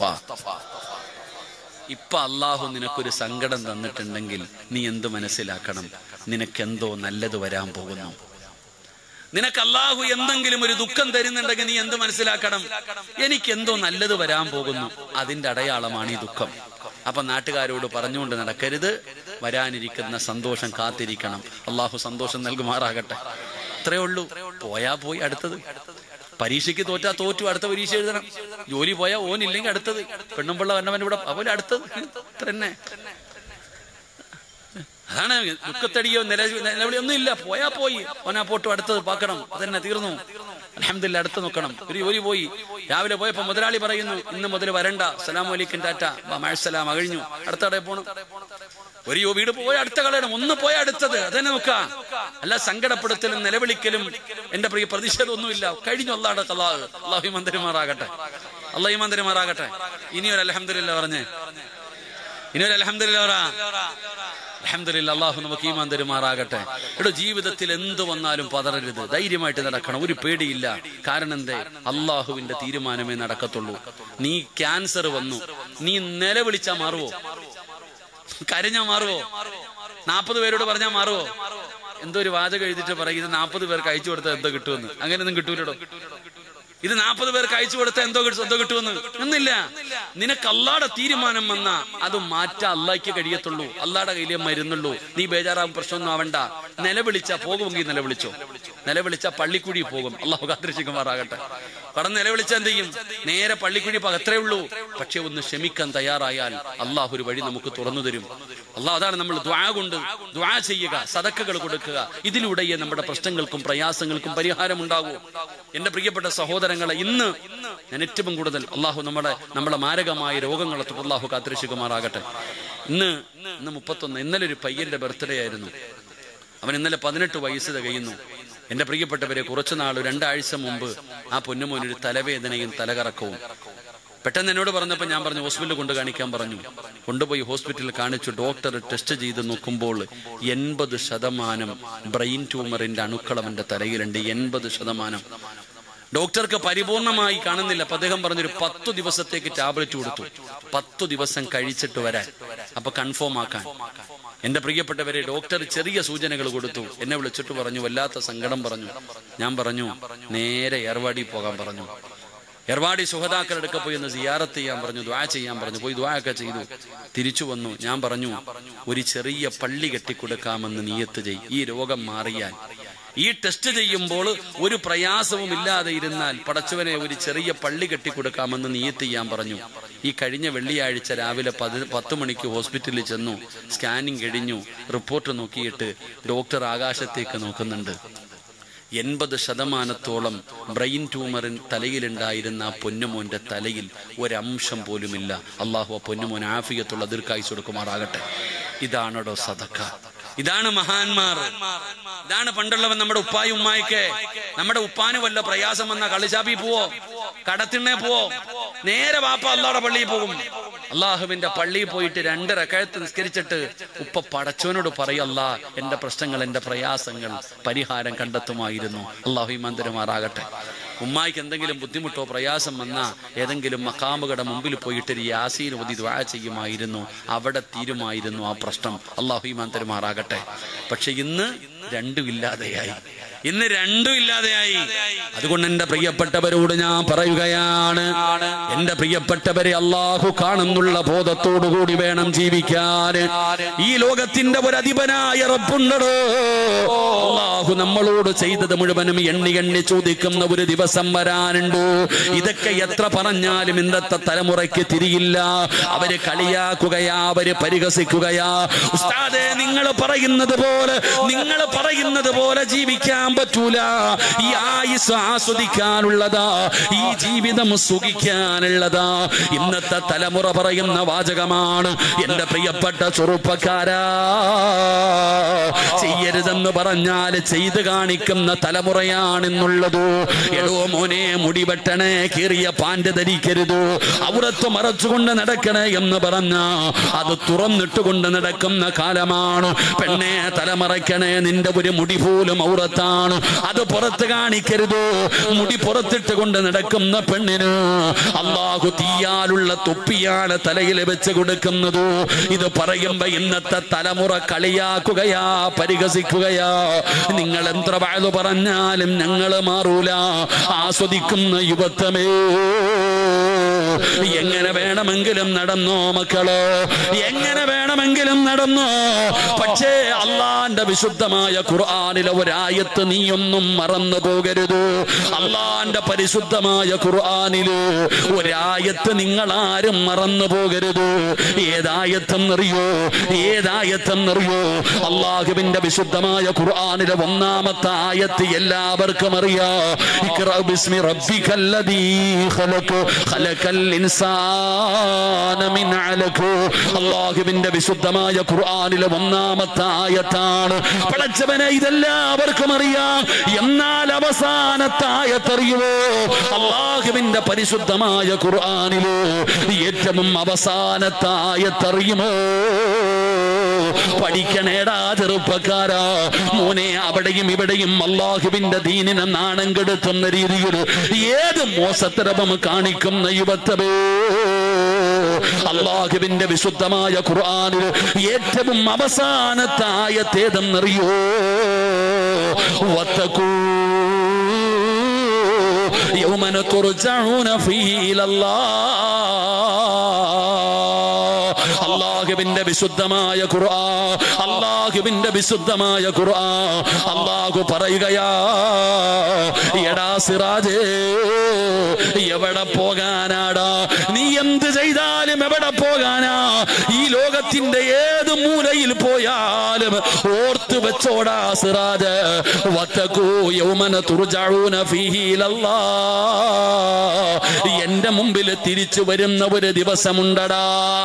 ഇപ്പൊ അള്ളാഹു നിനക്കൊരു സങ്കടം തന്നിട്ടുണ്ടെങ്കിൽ നീ എന്ത് മനസ്സിലാക്കണം നിനക്കെന്തോ നല്ലത് വരാൻ പോകുന്നു നിനക്ക് അള്ളാഹു എന്തെങ്കിലും ഒരു ദുഃഖം തരുന്നുണ്ടെങ്കിൽ നീ എന്ത് മനസ്സിലാക്കണം എനിക്ക് എന്തോ നല്ലത് വരാൻ പോകുന്നു അതിന്റെ അടയാളമാണ് ഈ ദുഃഖം അപ്പൊ നാട്ടുകാരോട് പറഞ്ഞുകൊണ്ട് നടക്കരുത് വരാനിരിക്കുന്ന സന്തോഷം കാത്തിരിക്കണം അള്ളാഹു സന്തോഷം നൽകുമാറാകട്ടെ അത്രേ ഉള്ളൂ പോയാ പോയി അടുത്തത് പരീക്ഷയ്ക്ക് തോറ്റാ തോറ്റു അടുത്ത പരീക്ഷ എഴുതണം ജോലി പോയാ ഓനില്ലെങ്കിൽ അടുത്തത് പെണ്ണുമ്പിള്ള വന്നവൻ ഇവിടെ അതുപോലെ അടുത്തത് ഇത്ര തന്നെ അതാണ് ദുഃഖത്തടിയോ നില നിലവിളി ഒന്നും ഇല്ല പോയാ പോയി ഓനാ പോട്ടു അടുത്തത് പാക്കണം അതന്നെ തീർന്നു അലഹമില്ല അടുത്ത് നോക്കണം ഒരു ജോലി പോയി രാവിലെ പോയപ്പോ മുതലാളി പറയുന്നു ഇന്ന് മുതൽ വരണ്ട സലാം അലിക്കും ടാറ്റ മഴസലാം അഴിഞ്ഞു അടുത്ത കടയിൽ പോണം ഒരു യോ വീട് പോയ അടുത്ത കളയണം ഒന്ന് പോയ അടുത്തത് അതന്നെ നോക്ക അല്ല സങ്കടപ്പെടുത്തലും നിലവിളിക്കലും എന്റെ പ്രിയ പ്രതിഷേധം ഒന്നുമില്ല കഴിഞ്ഞു അള്ളാഹ് അള്ളാഹ് അള്ളാഹു മന്ദിരമാറാകട്ടെ അള്ളാഹു മന്ദിരമാറാകട്ടെ ഇനിയൊരു അലഹമില്ല പറഞ്ഞേ ഇനിയൊരു അലഹമില്ല പറ അലഹമില്ല അള്ളാഹു നമുക്ക് ഈമാൻ തരുമാറാകട്ടെ ഇവിടെ ജീവിതത്തിൽ എന്ത് വന്നാലും പതറരുത് ധൈര്യമായിട്ട് നടക്കണം ഒരു പേടിയില്ല കാരണം എന്തേ അള്ളാഹുവിന്റെ തീരുമാനമേ നടക്കത്തുള്ളൂ നീ ക്യാൻസർ വന്നു നീ നിലവിളിച്ചാ മാറുവോ കരഞ്ഞാ മാറുവോ നാൽപ്പത് പേരോട് പറഞ്ഞാ മാറുവോ എന്തോ ഒരു വാചകം എഴുതിട്ട് പറയും ഇത് നാൽപ്പത് പേർക്ക് അയച്ചു കൊടുത്താൽ എന്തോ കിട്ടുമെന്ന് അങ്ങനെയൊന്നും കിട്ടൂലോ ഇത് നാൽപ്പത് പേർക്ക് അയച്ചു കൊടുത്താൽ എന്തോ കിട്ടും എന്തോ കിട്ടുമെന്ന് എന്നില്ല നിനക്ക് അള്ളാടെ തീരുമാനം വന്ന അത് മാറ്റാൻ അള്ളാഹിക്ക് കഴിയത്തുള്ളൂ അള്ളാടെ കയ്യിലേ മരുന്നുള്ളൂ നീ ബേജാറാവും പ്രശ്നമൊന്നും ആവണ്ട നിലവിളിച്ചാ പോകുമെങ്കിൽ നിലവിളിച്ചോ നിലവിളിച്ചാ പള്ളിക്കുഴി പോകും അള്ളാഹു കാത്തിരക്ഷിക്കുമാറാകട്ടെ കടന്ന് നിലവിളിച്ചാൽ എന്ത് ചെയ്യും നേരെ പള്ളിക്കുഴി അത്രേ ഉള്ളൂ പക്ഷെ ഒന്ന് ക്ഷമിക്കാൻ തയ്യാറായാൽ അള്ളാഹു ഒരു വഴി നമുക്ക് തുറന്നു തരും അള്ളാഹ് അതാണ് നമ്മൾ ദ്വാ കൊണ്ട് ദ്വാ ചെയ്യുക സതക്കകൾ കൊടുക്കുക ഇതിലൂടെയേ നമ്മുടെ പ്രശ്നങ്ങൾക്കും പ്രയാസങ്ങൾക്കും പരിഹാരം ഉണ്ടാകൂ എന്റെ പ്രിയപ്പെട്ട സഹോദരങ്ങളെ ഇന്ന് ഞാൻ ഏറ്റവും കൂടുതൽ അള്ളാഹു നമ്മുടെ നമ്മുടെ മാരകമായ രോഗങ്ങളെ തൊട്ട് അള്ളാഹു കാത്തിരക്ഷിക്കുമാറാകട്ടെ ഇന്ന് ഇന്ന് മുപ്പത്തൊന്ന് ഇന്നലെ ഒരു പയ്യന്റെ ബർത്ത്ഡേ ആയിരുന്നു അവൻ ഇന്നലെ പതിനെട്ട് വയസ്സ് തികയുന്നു എന്റെ പ്രിയപ്പെട്ടവരെ കുറച്ചു നാൾ രണ്ടാഴ്ച മുമ്പ് ആ പൊന്നുമോനൊരു തലവേദനയും തലകറക്കവും പെട്ടെന്ന് എന്നോട് പറഞ്ഞപ്പോൾ ഞാൻ പറഞ്ഞു ഹോസ്പിറ്റലിൽ കൊണ്ട് കാണിക്കാൻ പറഞ്ഞു കൊണ്ടുപോയി ഹോസ്പിറ്റലിൽ കാണിച്ചു ഡോക്ടർ ടെസ്റ്റ് ചെയ്ത് നോക്കുമ്പോൾ എൺപത് ശതമാനം ബ്രെയിൻ ട്യൂമറിന്റെ അണുക്കൾ അവന്റെ തലയിലുണ്ട് എൺപത് ശതമാനം ഡോക്ടർക്ക് പരിപൂർണമായി കാണുന്നില്ല അപ്പൊ അദ്ദേഹം പറഞ്ഞൊരു പത്തു ദിവസത്തേക്ക് ടാബ്ലറ്റ് കൊടുത്തു പത്തു ദിവസം കഴിച്ചിട്ട് വരാൻ അപ്പൊ കൺഫേം ആക്കാൻ എന്റെ പ്രിയപ്പെട്ടവരെ ഡോക്ടർ ചെറിയ സൂചനകൾ കൊടുത്തു എന്നെ വിളിച്ചിട്ട് പറഞ്ഞു വല്ലാത്ത സങ്കടം പറഞ്ഞു ഞാൻ പറഞ്ഞു നേരെ ഏർവാടി പോകാൻ പറഞ്ഞു എർവാടി സുഹതാക്കളെടുക്ക പോയി ഒന്ന് സിയാറത്ത് ചെയ്യാൻ പറഞ്ഞു ദ്വാ ചെയ്യാൻ പറഞ്ഞു പോയി ദ്വാ ഒക്കെ ചെയ്തു തിരിച്ചു വന്നു ഞാൻ പറഞ്ഞു ഒരു ചെറിയ പള്ളി കെട്ടിക്കൊടുക്കാമെന്ന് നീയത്ത് ചെയ് ഈ രോഗം മാറിയാൽ ഈ ടെസ്റ്റ് ചെയ്യുമ്പോൾ ഒരു പ്രയാസവും ഇല്ലാതെ ഇരുന്നാൽ പടച്ചവനെ ഒരു ചെറിയ പള്ളി കെട്ടിക്കൊടുക്കാമെന്ന് നീയത്ത് ചെയ്യാൻ പറഞ്ഞു ഈ കഴിഞ്ഞ വെള്ളിയാഴ്ച രാവിലെ പതി പത്ത് മണിക്ക് ഹോസ്പിറ്റലിൽ ചെന്നു സ്കാനിങ് കഴിഞ്ഞു റിപ്പോർട്ട് നോക്കിയിട്ട് ഡോക്ടർ ആകാശത്തേക്ക് നോക്കുന്നുണ്ട് എൺപത് ശതമാനത്തോളം ബ്രെയിൻ ട്യൂമറിൻ തലയിലുണ്ടായിരുന്ന ആ പൊന്നുമോന്റെ തലയിൽ ഒരംശം പോലുമില്ല അള്ളാഹു ആ പൊന്നുമോൻ ആഫിയത്തുള്ള ദീർഘായുസ് കൊടുക്കുമാറാകട്ടെ ഇതാണോ സദക്ക ഇതാണ് മഹാന്മാർ ഇതാണ് പണ്ടുള്ളവൻ നമ്മുടെ ഉപ്പായി ഉമ്മായിക്ക് നമ്മുടെ ഉപ്പാന് വല്ല പ്രയാസം വന്ന കളിച്ചാപ്പി പോവോ കടത്തിണ്ണെ പോവോ നേരെ വാപ്പ അള്ളാടെ പള്ളിയിൽ പോകും അള്ളാഹുവിന്റെ പള്ളിയിൽ പോയിട്ട് രണ്ട് റക്കഴത്ത് നിസ്കരിച്ചിട്ട് ഉപ്പ പടച്ചവനോട് പറയല്ല എന്റെ പ്രശ്നങ്ങൾ എന്റെ പ്രയാസങ്ങൾ പരിഹാരം കണ്ടെത്തുമായിരുന്നു അള്ളാഹു ഇമാന്തരമാറാകട്ടെ ഉമ്മായിക്ക് എന്തെങ്കിലും ബുദ്ധിമുട്ടോ പ്രയാസം വന്നാ ഏതെങ്കിലും മക്കാമുകളുടെ മുമ്പിൽ പോയിട്ട് ഒരു യാസീൻ ഒതി ദ്വാ ചെയ്യുമായിരുന്നു അവിടെ തീരുമായിരുന്നു ആ പ്രശ്നം അള്ളാഹു ഇമാന്തരമാറാകട്ടെ പക്ഷെ ഇന്ന് രണ്ടും ഇല്ലാതെയായി ഇന്ന് രണ്ടും ഇല്ലാതെയായി അതുകൊണ്ട് എന്റെ പ്രിയപ്പെട്ടവരോട് ഞാൻ പറയുകയാണ് എന്റെ പ്രിയപ്പെട്ടവരെ അള്ളാഹു കാണുന്നുള്ള ബോധത്തോടുകൂടി വേണം ജീവിക്കാൻ ഈ ലോകത്തിന്റെ ഒരു അധിപനായ റബ്ബുണ്ടോ അള്ളാഹു നമ്മളോട് ചെയ്തത് മുഴുവനും എണ്ണി എണ്ണി ചോദിക്കുന്ന ഒരു ദിവസം വരാനുണ്ട് ഇതൊക്കെ എത്ര പറഞ്ഞാലും ഇന്നത്തെ തലമുറയ്ക്ക് തിരിയില്ല അവര് കളിയാക്കുകയാ അവര് പരിഹസിക്കുകയാ ഉസ്താദെ നിങ്ങൾ പറയുന്നത് പോലെ നിങ്ങൾ പറയുന്നത് പോലെ ജീവിക്കാൻ പറ്റൂല ഈ ആയുസ് ആസ്വദിക്കാനുള്ളതാ ഈ ജീവിതം സുഖിക്കാനുള്ളതാ ഇന്നത്തെ തലമുറ പറയുന്ന വാചകമാണ് എന്റെ പ്രിയപ്പെട്ട ചെറുപ്പക്കാരാ ചെയ്യരുതെന്ന് പറഞ്ഞാൽ ചെയ്ത് കാണിക്കുന്ന തലമുറയാണെന്നുള്ളത് എടോ മോനെ മുടി വെട്ടണേ കീറിയ പാൻറ് ധരിക്കരുത് അവിടത്ത് മറച്ചുകൊണ്ട് നടക്കണേ എന്ന് പറഞ്ഞ അത് തുറന്നിട്ടുകൊണ്ട് നടക്കുന്ന കാലമാണ് പെണ്ണെ തലമറയ്ക്കണേ നിന്റെ ഒരു മുടി പോലും ഔറത്താണ് അത് പുറത്ത് കാണിക്കരുത് മുടി പുറത്തിട്ട് കൊണ്ട് നടക്കുന്ന പെണ്ണിന് അള്ളാഹു തീയാലുള്ള തൊപ്പിയാണ് തലയിൽ വെച്ച് കൊടുക്കുന്നത് ഇത് പറയുമ്പോ ഇന്നത്തെ തലമുറ കളിയാക്കുകയാ പരിഹസിക്കുകയാ നിങ്ങൾ എത്ര വയത് പറഞ്ഞാലും ഞങ്ങള് മാറൂല ആസ്വദിക്കുന്ന യുവത്വമേ എങ്ങനെ വേണമെങ്കിലും നടന്നോ മക്കളോ എങ്ങനെ വേണമെങ്കിലും നടന്നോ പക്ഷേ അള്ളാന്റെ വിശുദ്ധമായ ഖുർആാനിലെ ഒരായത്ത് നീയൊന്നും മറന്നു പോകരുത് അള്ളാന്റെ പരിശുദ്ധമായ ഖുർആാനില് ഒരായത്ത് നിങ്ങൾ ആരും മറന്നു പോകരുത് ഏതായത്തെന്നറിയോ ഏതായത്തെന്നറിയോ അള്ളാഹുവിന്റെ വിശുദ്ധമായ ഖുർആാനിലെ ഒന്നാമത്തെ ആയത്ത് എല്ലാവർക്കും അറിയാ ഇഖ്റ ബിസ്മി റബ്ബിക്കല്ലദീ ഖലഖ് ഖലഖൽ ഇൻസാന മിൻ അലഖ് അള്ളാഹുവിന്റെ വിശുദ്ധമായ ഖുർആനിലെ ഒന്നാമത്തെ ആയത്താണ് പടച്ചവനെ ഇതെല്ലാവർക്കും അറിയാം എന്നാൽ അവസാനത്തെ ആയത്തറിയുമോ അള്ളാഹുവിന്റെ പരിശുദ്ധമായ ഖുർആനില് ഏറ്റവും അവസാനത്തെ ആയത്തറിയുമോ പഠിക്കണേടാ ചെറുപ്പക്കാരാ മോനെ അവിടെയും ഇവിടെയും അള്ളാഹുവിന്റെ ദീനിനെ നാണം കെടുത്തുന്ന രീതിയിൽ ഏത് മോശത്തരവും കാണിക്കുന്ന യുവത്തവേ അള്ളാഹുവിന്റെ വിശുദ്ധമായ ഖുർആനിൽ ഏറ്റവും അവസാനത്തെ ആയത്തേതെന്നറിയോ വത്തക്കൂ يوما ترجعون فيه إلى الله അള്ളാഹുവിന്റെ വിശുദ്ധമായ ഖുർആ അള്ളാഹുവിന്റെ വിശുദ്ധമായ ഖുർആ അള്ളാഹു പറയുകയാ എടാ സിറാജേ എവിടെ പോകാനാടാ നീ എന്ത് ചെയ്താലും എവിടെ പോകാനാ ഈ ലോകത്തിന്റെ ഏത് മൂലയിൽ പോയാലും ഓർത്തു വെച്ചോടാ സിറാജ് വത്തക്കൂ യൗമന തുർജഊന ഫീഹി ഇലല്ലാ എന്റെ മുമ്പിൽ തിരിച്ചു വരുന്ന ഒരു ദിവസമുണ്ടടാ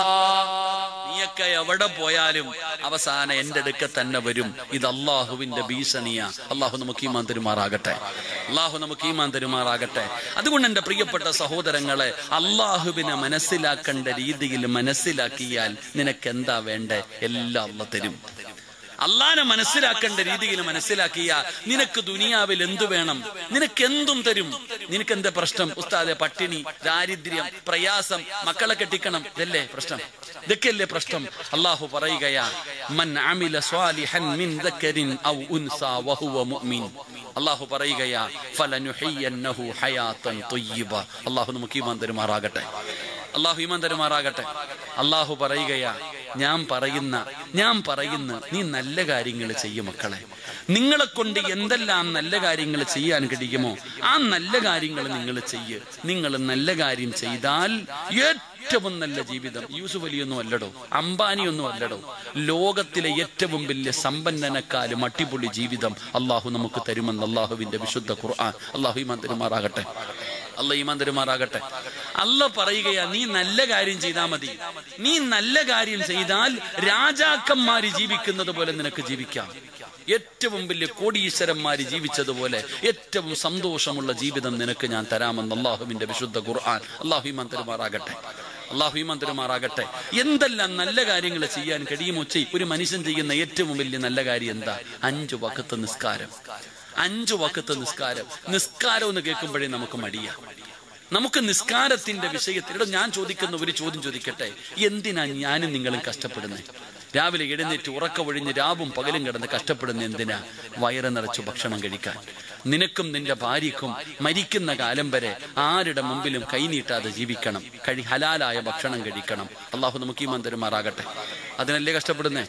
നീയൊക്കെ എവിടെ പോയാലും അവസാനം എന്റെ അടുക്ക തന്നെ വരും ഇത് അള്ളാഹുവിന്റെ ഭീഷണിയാ അള്ളാഹു നമുക്ക് ഈമാൻ തരുമാറാകട്ടെ അള്ളാഹു നമുക്ക് ഈമാൻ തരുമാറാകട്ടെ അതുകൊണ്ട് എന്റെ പ്രിയപ്പെട്ട സഹോദരങ്ങളെ അള്ളാഹുവിനെ മനസ്സിലാക്കേണ്ട രീതിയിൽ മനസ്സിലാക്കിയാൽ നിനക്ക് എന്താ വേണ്ടേ എല്ലാം അള്ള തരും അള്ളാനെ മനസ്സിലാക്കേണ്ട രീതിയിൽ മനസ്സിലാക്കിയ നിനക്ക് ദുനിയാവിൽ എന്തു വേണം നിനക്ക് എന്തും തരും നിനക്ക് എന്താ പ്രശ്നം ഉസ്താദെ പട്ടിണി ദാരിദ്ര്യം പ്രയാസം മക്കളെ കെട്ടിക്കണം ഇതല്ലേ പ്രശ്നം ഇതൊക്കെയല്ലേ പ്രശ്നം അള്ളാഹു പറയുകയാ മൻ അമില സ്വാലിഹൻ മിൻ ദക്കരിൻ ഔ ഉൻസാ വഹുവ മുഅ്മിൻ അള്ളാഹു പറയുകയാ ഫലനുഹയ്യന്നഹു ഹയാത്തൻ ത്വയ്യിബ അള്ളാഹു നമുക്ക് ഈമാൻ തരുമാറാകട്ടെ അള്ളാഹു ഈമാൻ തരുമാറാകട്ടെ അള്ളാഹു പറയുകയാ ഞാൻ പറയുന്ന ഞാൻ പറയുന്ന നീ നല്ല കാര്യങ്ങൾ ചെയ്യും മക്കളെ നിങ്ങളെ കൊണ്ട് എന്തെല്ലാം നല്ല കാര്യങ്ങൾ ചെയ്യാൻ കഴിയുമോ ആ നല്ല കാര്യങ്ങൾ നിങ്ങൾ ചെയ്യ് നിങ്ങൾ നല്ല കാര്യം ചെയ്താൽ ഏറ്റവും നല്ല ജീവിതം യൂസുഫ് അലിയൊന്നും അല്ലടോ അംബാനിയൊന്നും അല്ലടോ ലോകത്തിലെ ഏറ്റവും വലിയ സമ്പന്നനക്കാലും അട്ടിപൊളി ജീവിതം അള്ളാഹു നമുക്ക് തരുമെന്ന് അള്ളാഹുവിന്റെ വിശുദ്ധ ഖുർആൻ അള്ളാഹു ഈമാൻ തരുമാറാകട്ടെ അല്ല ഈമാൻ തരുമാറാകട്ടെ അല്ല പറയുകയാ നീ നല്ല കാര്യം ചെയ്താൽ മതി നീ നല്ല കാര്യം ചെയ്താൽ രാജാക്കന്മാര് ജീവിക്കുന്നത് പോലെ നിനക്ക് ജീവിക്കാം ഏറ്റവും വലിയ കോടീശ്വരന്മാര് ജീവിച്ചതുപോലെ ഏറ്റവും സന്തോഷമുള്ള ജീവിതം നിനക്ക് ഞാൻ തരാമെന്ന് അള്ളാഹുവിന്റെ വിശുദ്ധ ഖുർആൻ അള്ളാഹു ഈമാൻ തരുമാറാകട്ടെ അള്ളാഹു ഈമാൻ തരുമാറാകട്ടെ എന്തെല്ലാം നല്ല കാര്യങ്ങൾ ചെയ്യാൻ കഴിയുമോ ചെയ് ഒരു മനുഷ്യൻ ചെയ്യുന്ന ഏറ്റവും വലിയ നല്ല കാര്യം എന്താ അഞ്ചു വക്കത്ത് നിസ്കാരം അഞ്ചു വക്കത്ത് നിസ്കാരം നിസ്കാരം എന്ന് കേൾക്കുമ്പോഴേ നമുക്ക് മടിയാ നമുക്ക് നിസ്കാരത്തിന്റെ വിഷയത്തിൽ ഇവിടെ ഞാൻ ചോദിക്കുന്ന ഒരു ചോദ്യം ചോദിക്കട്ടെ എന്തിനാ ഞാനും നിങ്ങളും കഷ്ടപ്പെടുന്നത് രാവിലെ എഴുന്നേറ്റ് ഉറക്ക ഒഴിഞ്ഞ് രാവും പകലും കിടന്ന് കഷ്ടപ്പെടുന്ന എന്തിനാ വയറ് നിറച്ചു ഭക്ഷണം കഴിക്കാൻ നിനക്കും നിന്റെ ഭാര്യക്കും മരിക്കുന്ന കാലം വരെ ആരുടെ മുമ്പിലും കൈനീട്ടാതെ ജീവിക്കണം കഴി ഹലാലായ ഭക്ഷണം കഴിക്കണം അള്ളാഹു നമുക്ക് ഈ മന്ദിരമാറാകട്ടെ അതിനല്ലേ കഷ്ടപ്പെടുന്നേ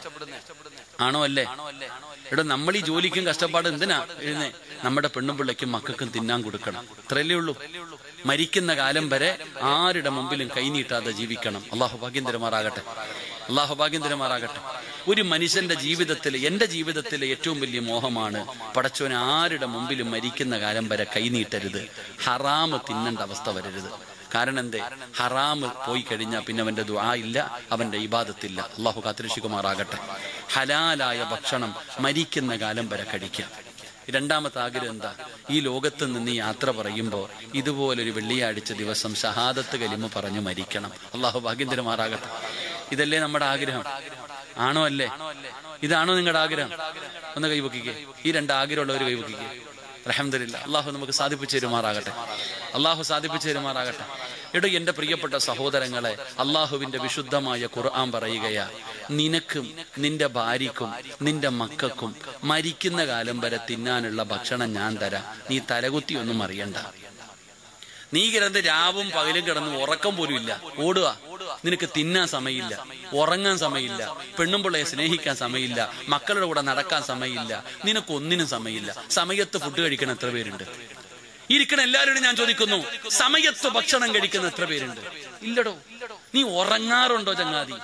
ആണോ അല്ലേ എടാ നമ്മൾ ഈ ജോലിക്കും കഷ്ടപ്പാട് എന്തിനാ എഴുന്നേ നമ്മുടെ പെണ്ണും പിള്ളയ്ക്കും മക്കൾക്കും തിന്നാൻ കൊടുക്കണം ഇത്രയല്ലേ ഉള്ളൂ മരിക്കുന്ന കാലം വരെ ആരുടെ മുമ്പിലും കൈനീട്ടാതെ ജീവിക്കണം അള്ളാഹു ഭാഗ്യം തരുമാറാകട്ടെ അള്ളാഹു ഭാഗ്യം തരുമാറാകട്ടെ ഒരു മനുഷ്യന്റെ ജീവിതത്തിൽ എന്റെ ജീവിതത്തിലെ ഏറ്റവും വലിയ മോഹമാണ് പടച്ചോന് ആരുടെ മുമ്പിലും മരിക്കുന്ന കാലം വരെ കൈനീട്ടരുത് ഹറാമ് തിന്നേണ്ട അവസ്ഥ വരരുത് കാരണം എന്തേ ഹറാമ് പോയി കഴിഞ്ഞാൽ പിന്നെ അവന്റെ ദുആ ഇല്ല അവന്റെ ഇബാദത്തില്ല അള്ളാഹു കാത്തിരക്ഷിക്കുമാറാകട്ടെ ഹലാലായ ഭക്ഷണം മരിക്കുന്ന കാലം വരെ കഴിക്കാം രണ്ടാമത്തെ ആഗ്രഹം എന്താ ഈ ലോകത്ത് നിന്ന് യാത്ര പറയുമ്പോൾ ഇതുപോലൊരു വെള്ളിയാഴ്ച ദിവസം ഷഹാദത്ത് കലിമ പറഞ്ഞു മരിക്കണം അള്ളാഹു ഭാഗ്യം തരുമാറാകട്ടെ ഇതല്ലേ നമ്മുടെ ആഗ്രഹം ആണോ അല്ലേ ഇതാണോ നിങ്ങളുടെ ആഗ്രഹം ഒന്ന് കൈവക്കിക്കേ ഈ രണ്ട് ആഗ്രഹമുള്ളവർ കൈവക്കിക്കേ അലഹമില്ല അള്ളാഹു നമുക്ക് സാധിപ്പിച്ചു തരുമാറാകട്ടെ അള്ളാഹു സാധിപ്പിച്ചു തരുമാറാകട്ടെ എടോ എന്റെ പ്രിയപ്പെട്ട സഹോദരങ്ങളെ അള്ളാഹുവിന്റെ വിശുദ്ധമായ ഖുർആൻ പറയുകയാ നിനക്കും നിന്റെ ഭാര്യക്കും നിന്റെ മക്കൾക്കും മരിക്കുന്ന കാലം വരെ തിന്നാനുള്ള ഭക്ഷണം ഞാൻ തരാം നീ തലകുത്തി ഒന്നും അറിയണ്ട നീ കിടന്ന് രാവും പകലും കിടന്ന് ഉറക്കം പോലും ഇല്ല ഓടുക നിനക്ക് തിന്നാൻ സമയമില്ല ഉറങ്ങാൻ സമയമില്ല പെണ്ണുമ്പിള്ളയെ സ്നേഹിക്കാൻ സമയമില്ല മക്കളുടെ കൂടെ നടക്കാൻ സമയമില്ല നിനക്കൊന്നിനും സമയമില്ല സമയത്ത് ഫുഡ് കഴിക്കണ എത്ര പേരുണ്ട് ഇരിക്കണ എല്ലാവരോടും ഞാൻ ചോദിക്കുന്നു സമയത്ത് ഭക്ഷണം കഴിക്കുന്ന എത്ര പേരുണ്ട് ഇല്ലടോ നീ ഉറങ്ങാറുണ്ടോ ചങ്ങാതി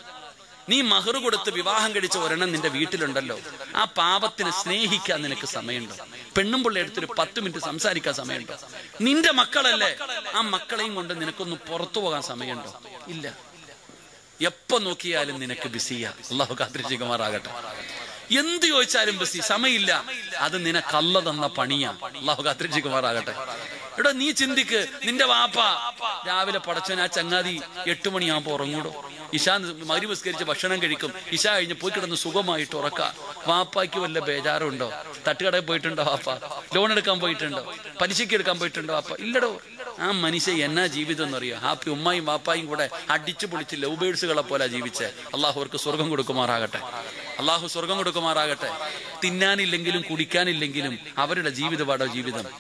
നീ മഹർ കൊടുത്ത് വിവാഹം കഴിച്ച ഒരെണ്ണം നിന്റെ വീട്ടിലുണ്ടല്ലോ ആ പാപത്തിനെ സ്നേഹിക്കാൻ നിനക്ക് സമയമുണ്ടോ പെണ്ണും പിള്ളേ അടുത്തൊരു പത്ത് മിനിറ്റ് സംസാരിക്കാൻ സമയമുണ്ടോ നിന്റെ മക്കളല്ലേ ആ മക്കളെയും കൊണ്ട് നിനക്കൊന്ന് പുറത്തു പോകാൻ സമയമുണ്ടോ ഇല്ല എപ്പോ നോക്കിയാലും നിനക്ക് ബിസിയാ അള്ളാഹു കാത്തിരിക്കുമാറാകട്ടെ എന്ത് ചോദിച്ചാലും ബിസി സമയമില്ല അത് നിനക്കല്ല തന്ന പണിയാ അള്ളാഹു കാത്തിരിക്കുമാറാകട്ടെ എടാ നീ ചിന്തിക്ക് നിന്റെ വാപ്പ രാവിലെ പടച്ചവൻ ആ ചങ്ങാതി എട്ട് മണിയാകുമ്പോ ഉറങ്ങൂടോ ഇഷ മരുപസ്കരിച്ച് ഭക്ഷണം കഴിക്കും ഇഷ കഴിഞ്ഞ് പോയി കിടന്ന് സുഖമായിട്ട് ഉറക്ക വാപ്പായ്ക്ക് വല്ല ബേജാറുണ്ടോ തട്ടുകടയിൽ പോയിട്ടുണ്ടോ വാപ്പ ലോൺ എടുക്കാൻ പോയിട്ടുണ്ടോ പലിശയ്ക്ക് എടുക്കാൻ പോയിട്ടുണ്ടോ വാപ്പ ഇല്ലടോ ആ മനുഷ്യ എന്നാ ജീവിതം എന്നറിയോ ഹാപ്പി ഉമ്മായും വാപ്പായും കൂടെ അടിച്ചു പൊളിച്ച് ലവ് ബേഡ്സുകളെ പോലെ ജീവിച്ച് അള്ളാഹു അവർക്ക് സ്വർഗം കൊടുക്കുമാറാകട്ടെ അള്ളാഹു സ്വർഗം കൊടുക്കുമാറാകട്ടെ തിന്നാനില്ലെങ്കിലും കുടിക്കാനില്ലെങ്കിലും അവരുടെ ജീവിതപാടോ ജീവിതം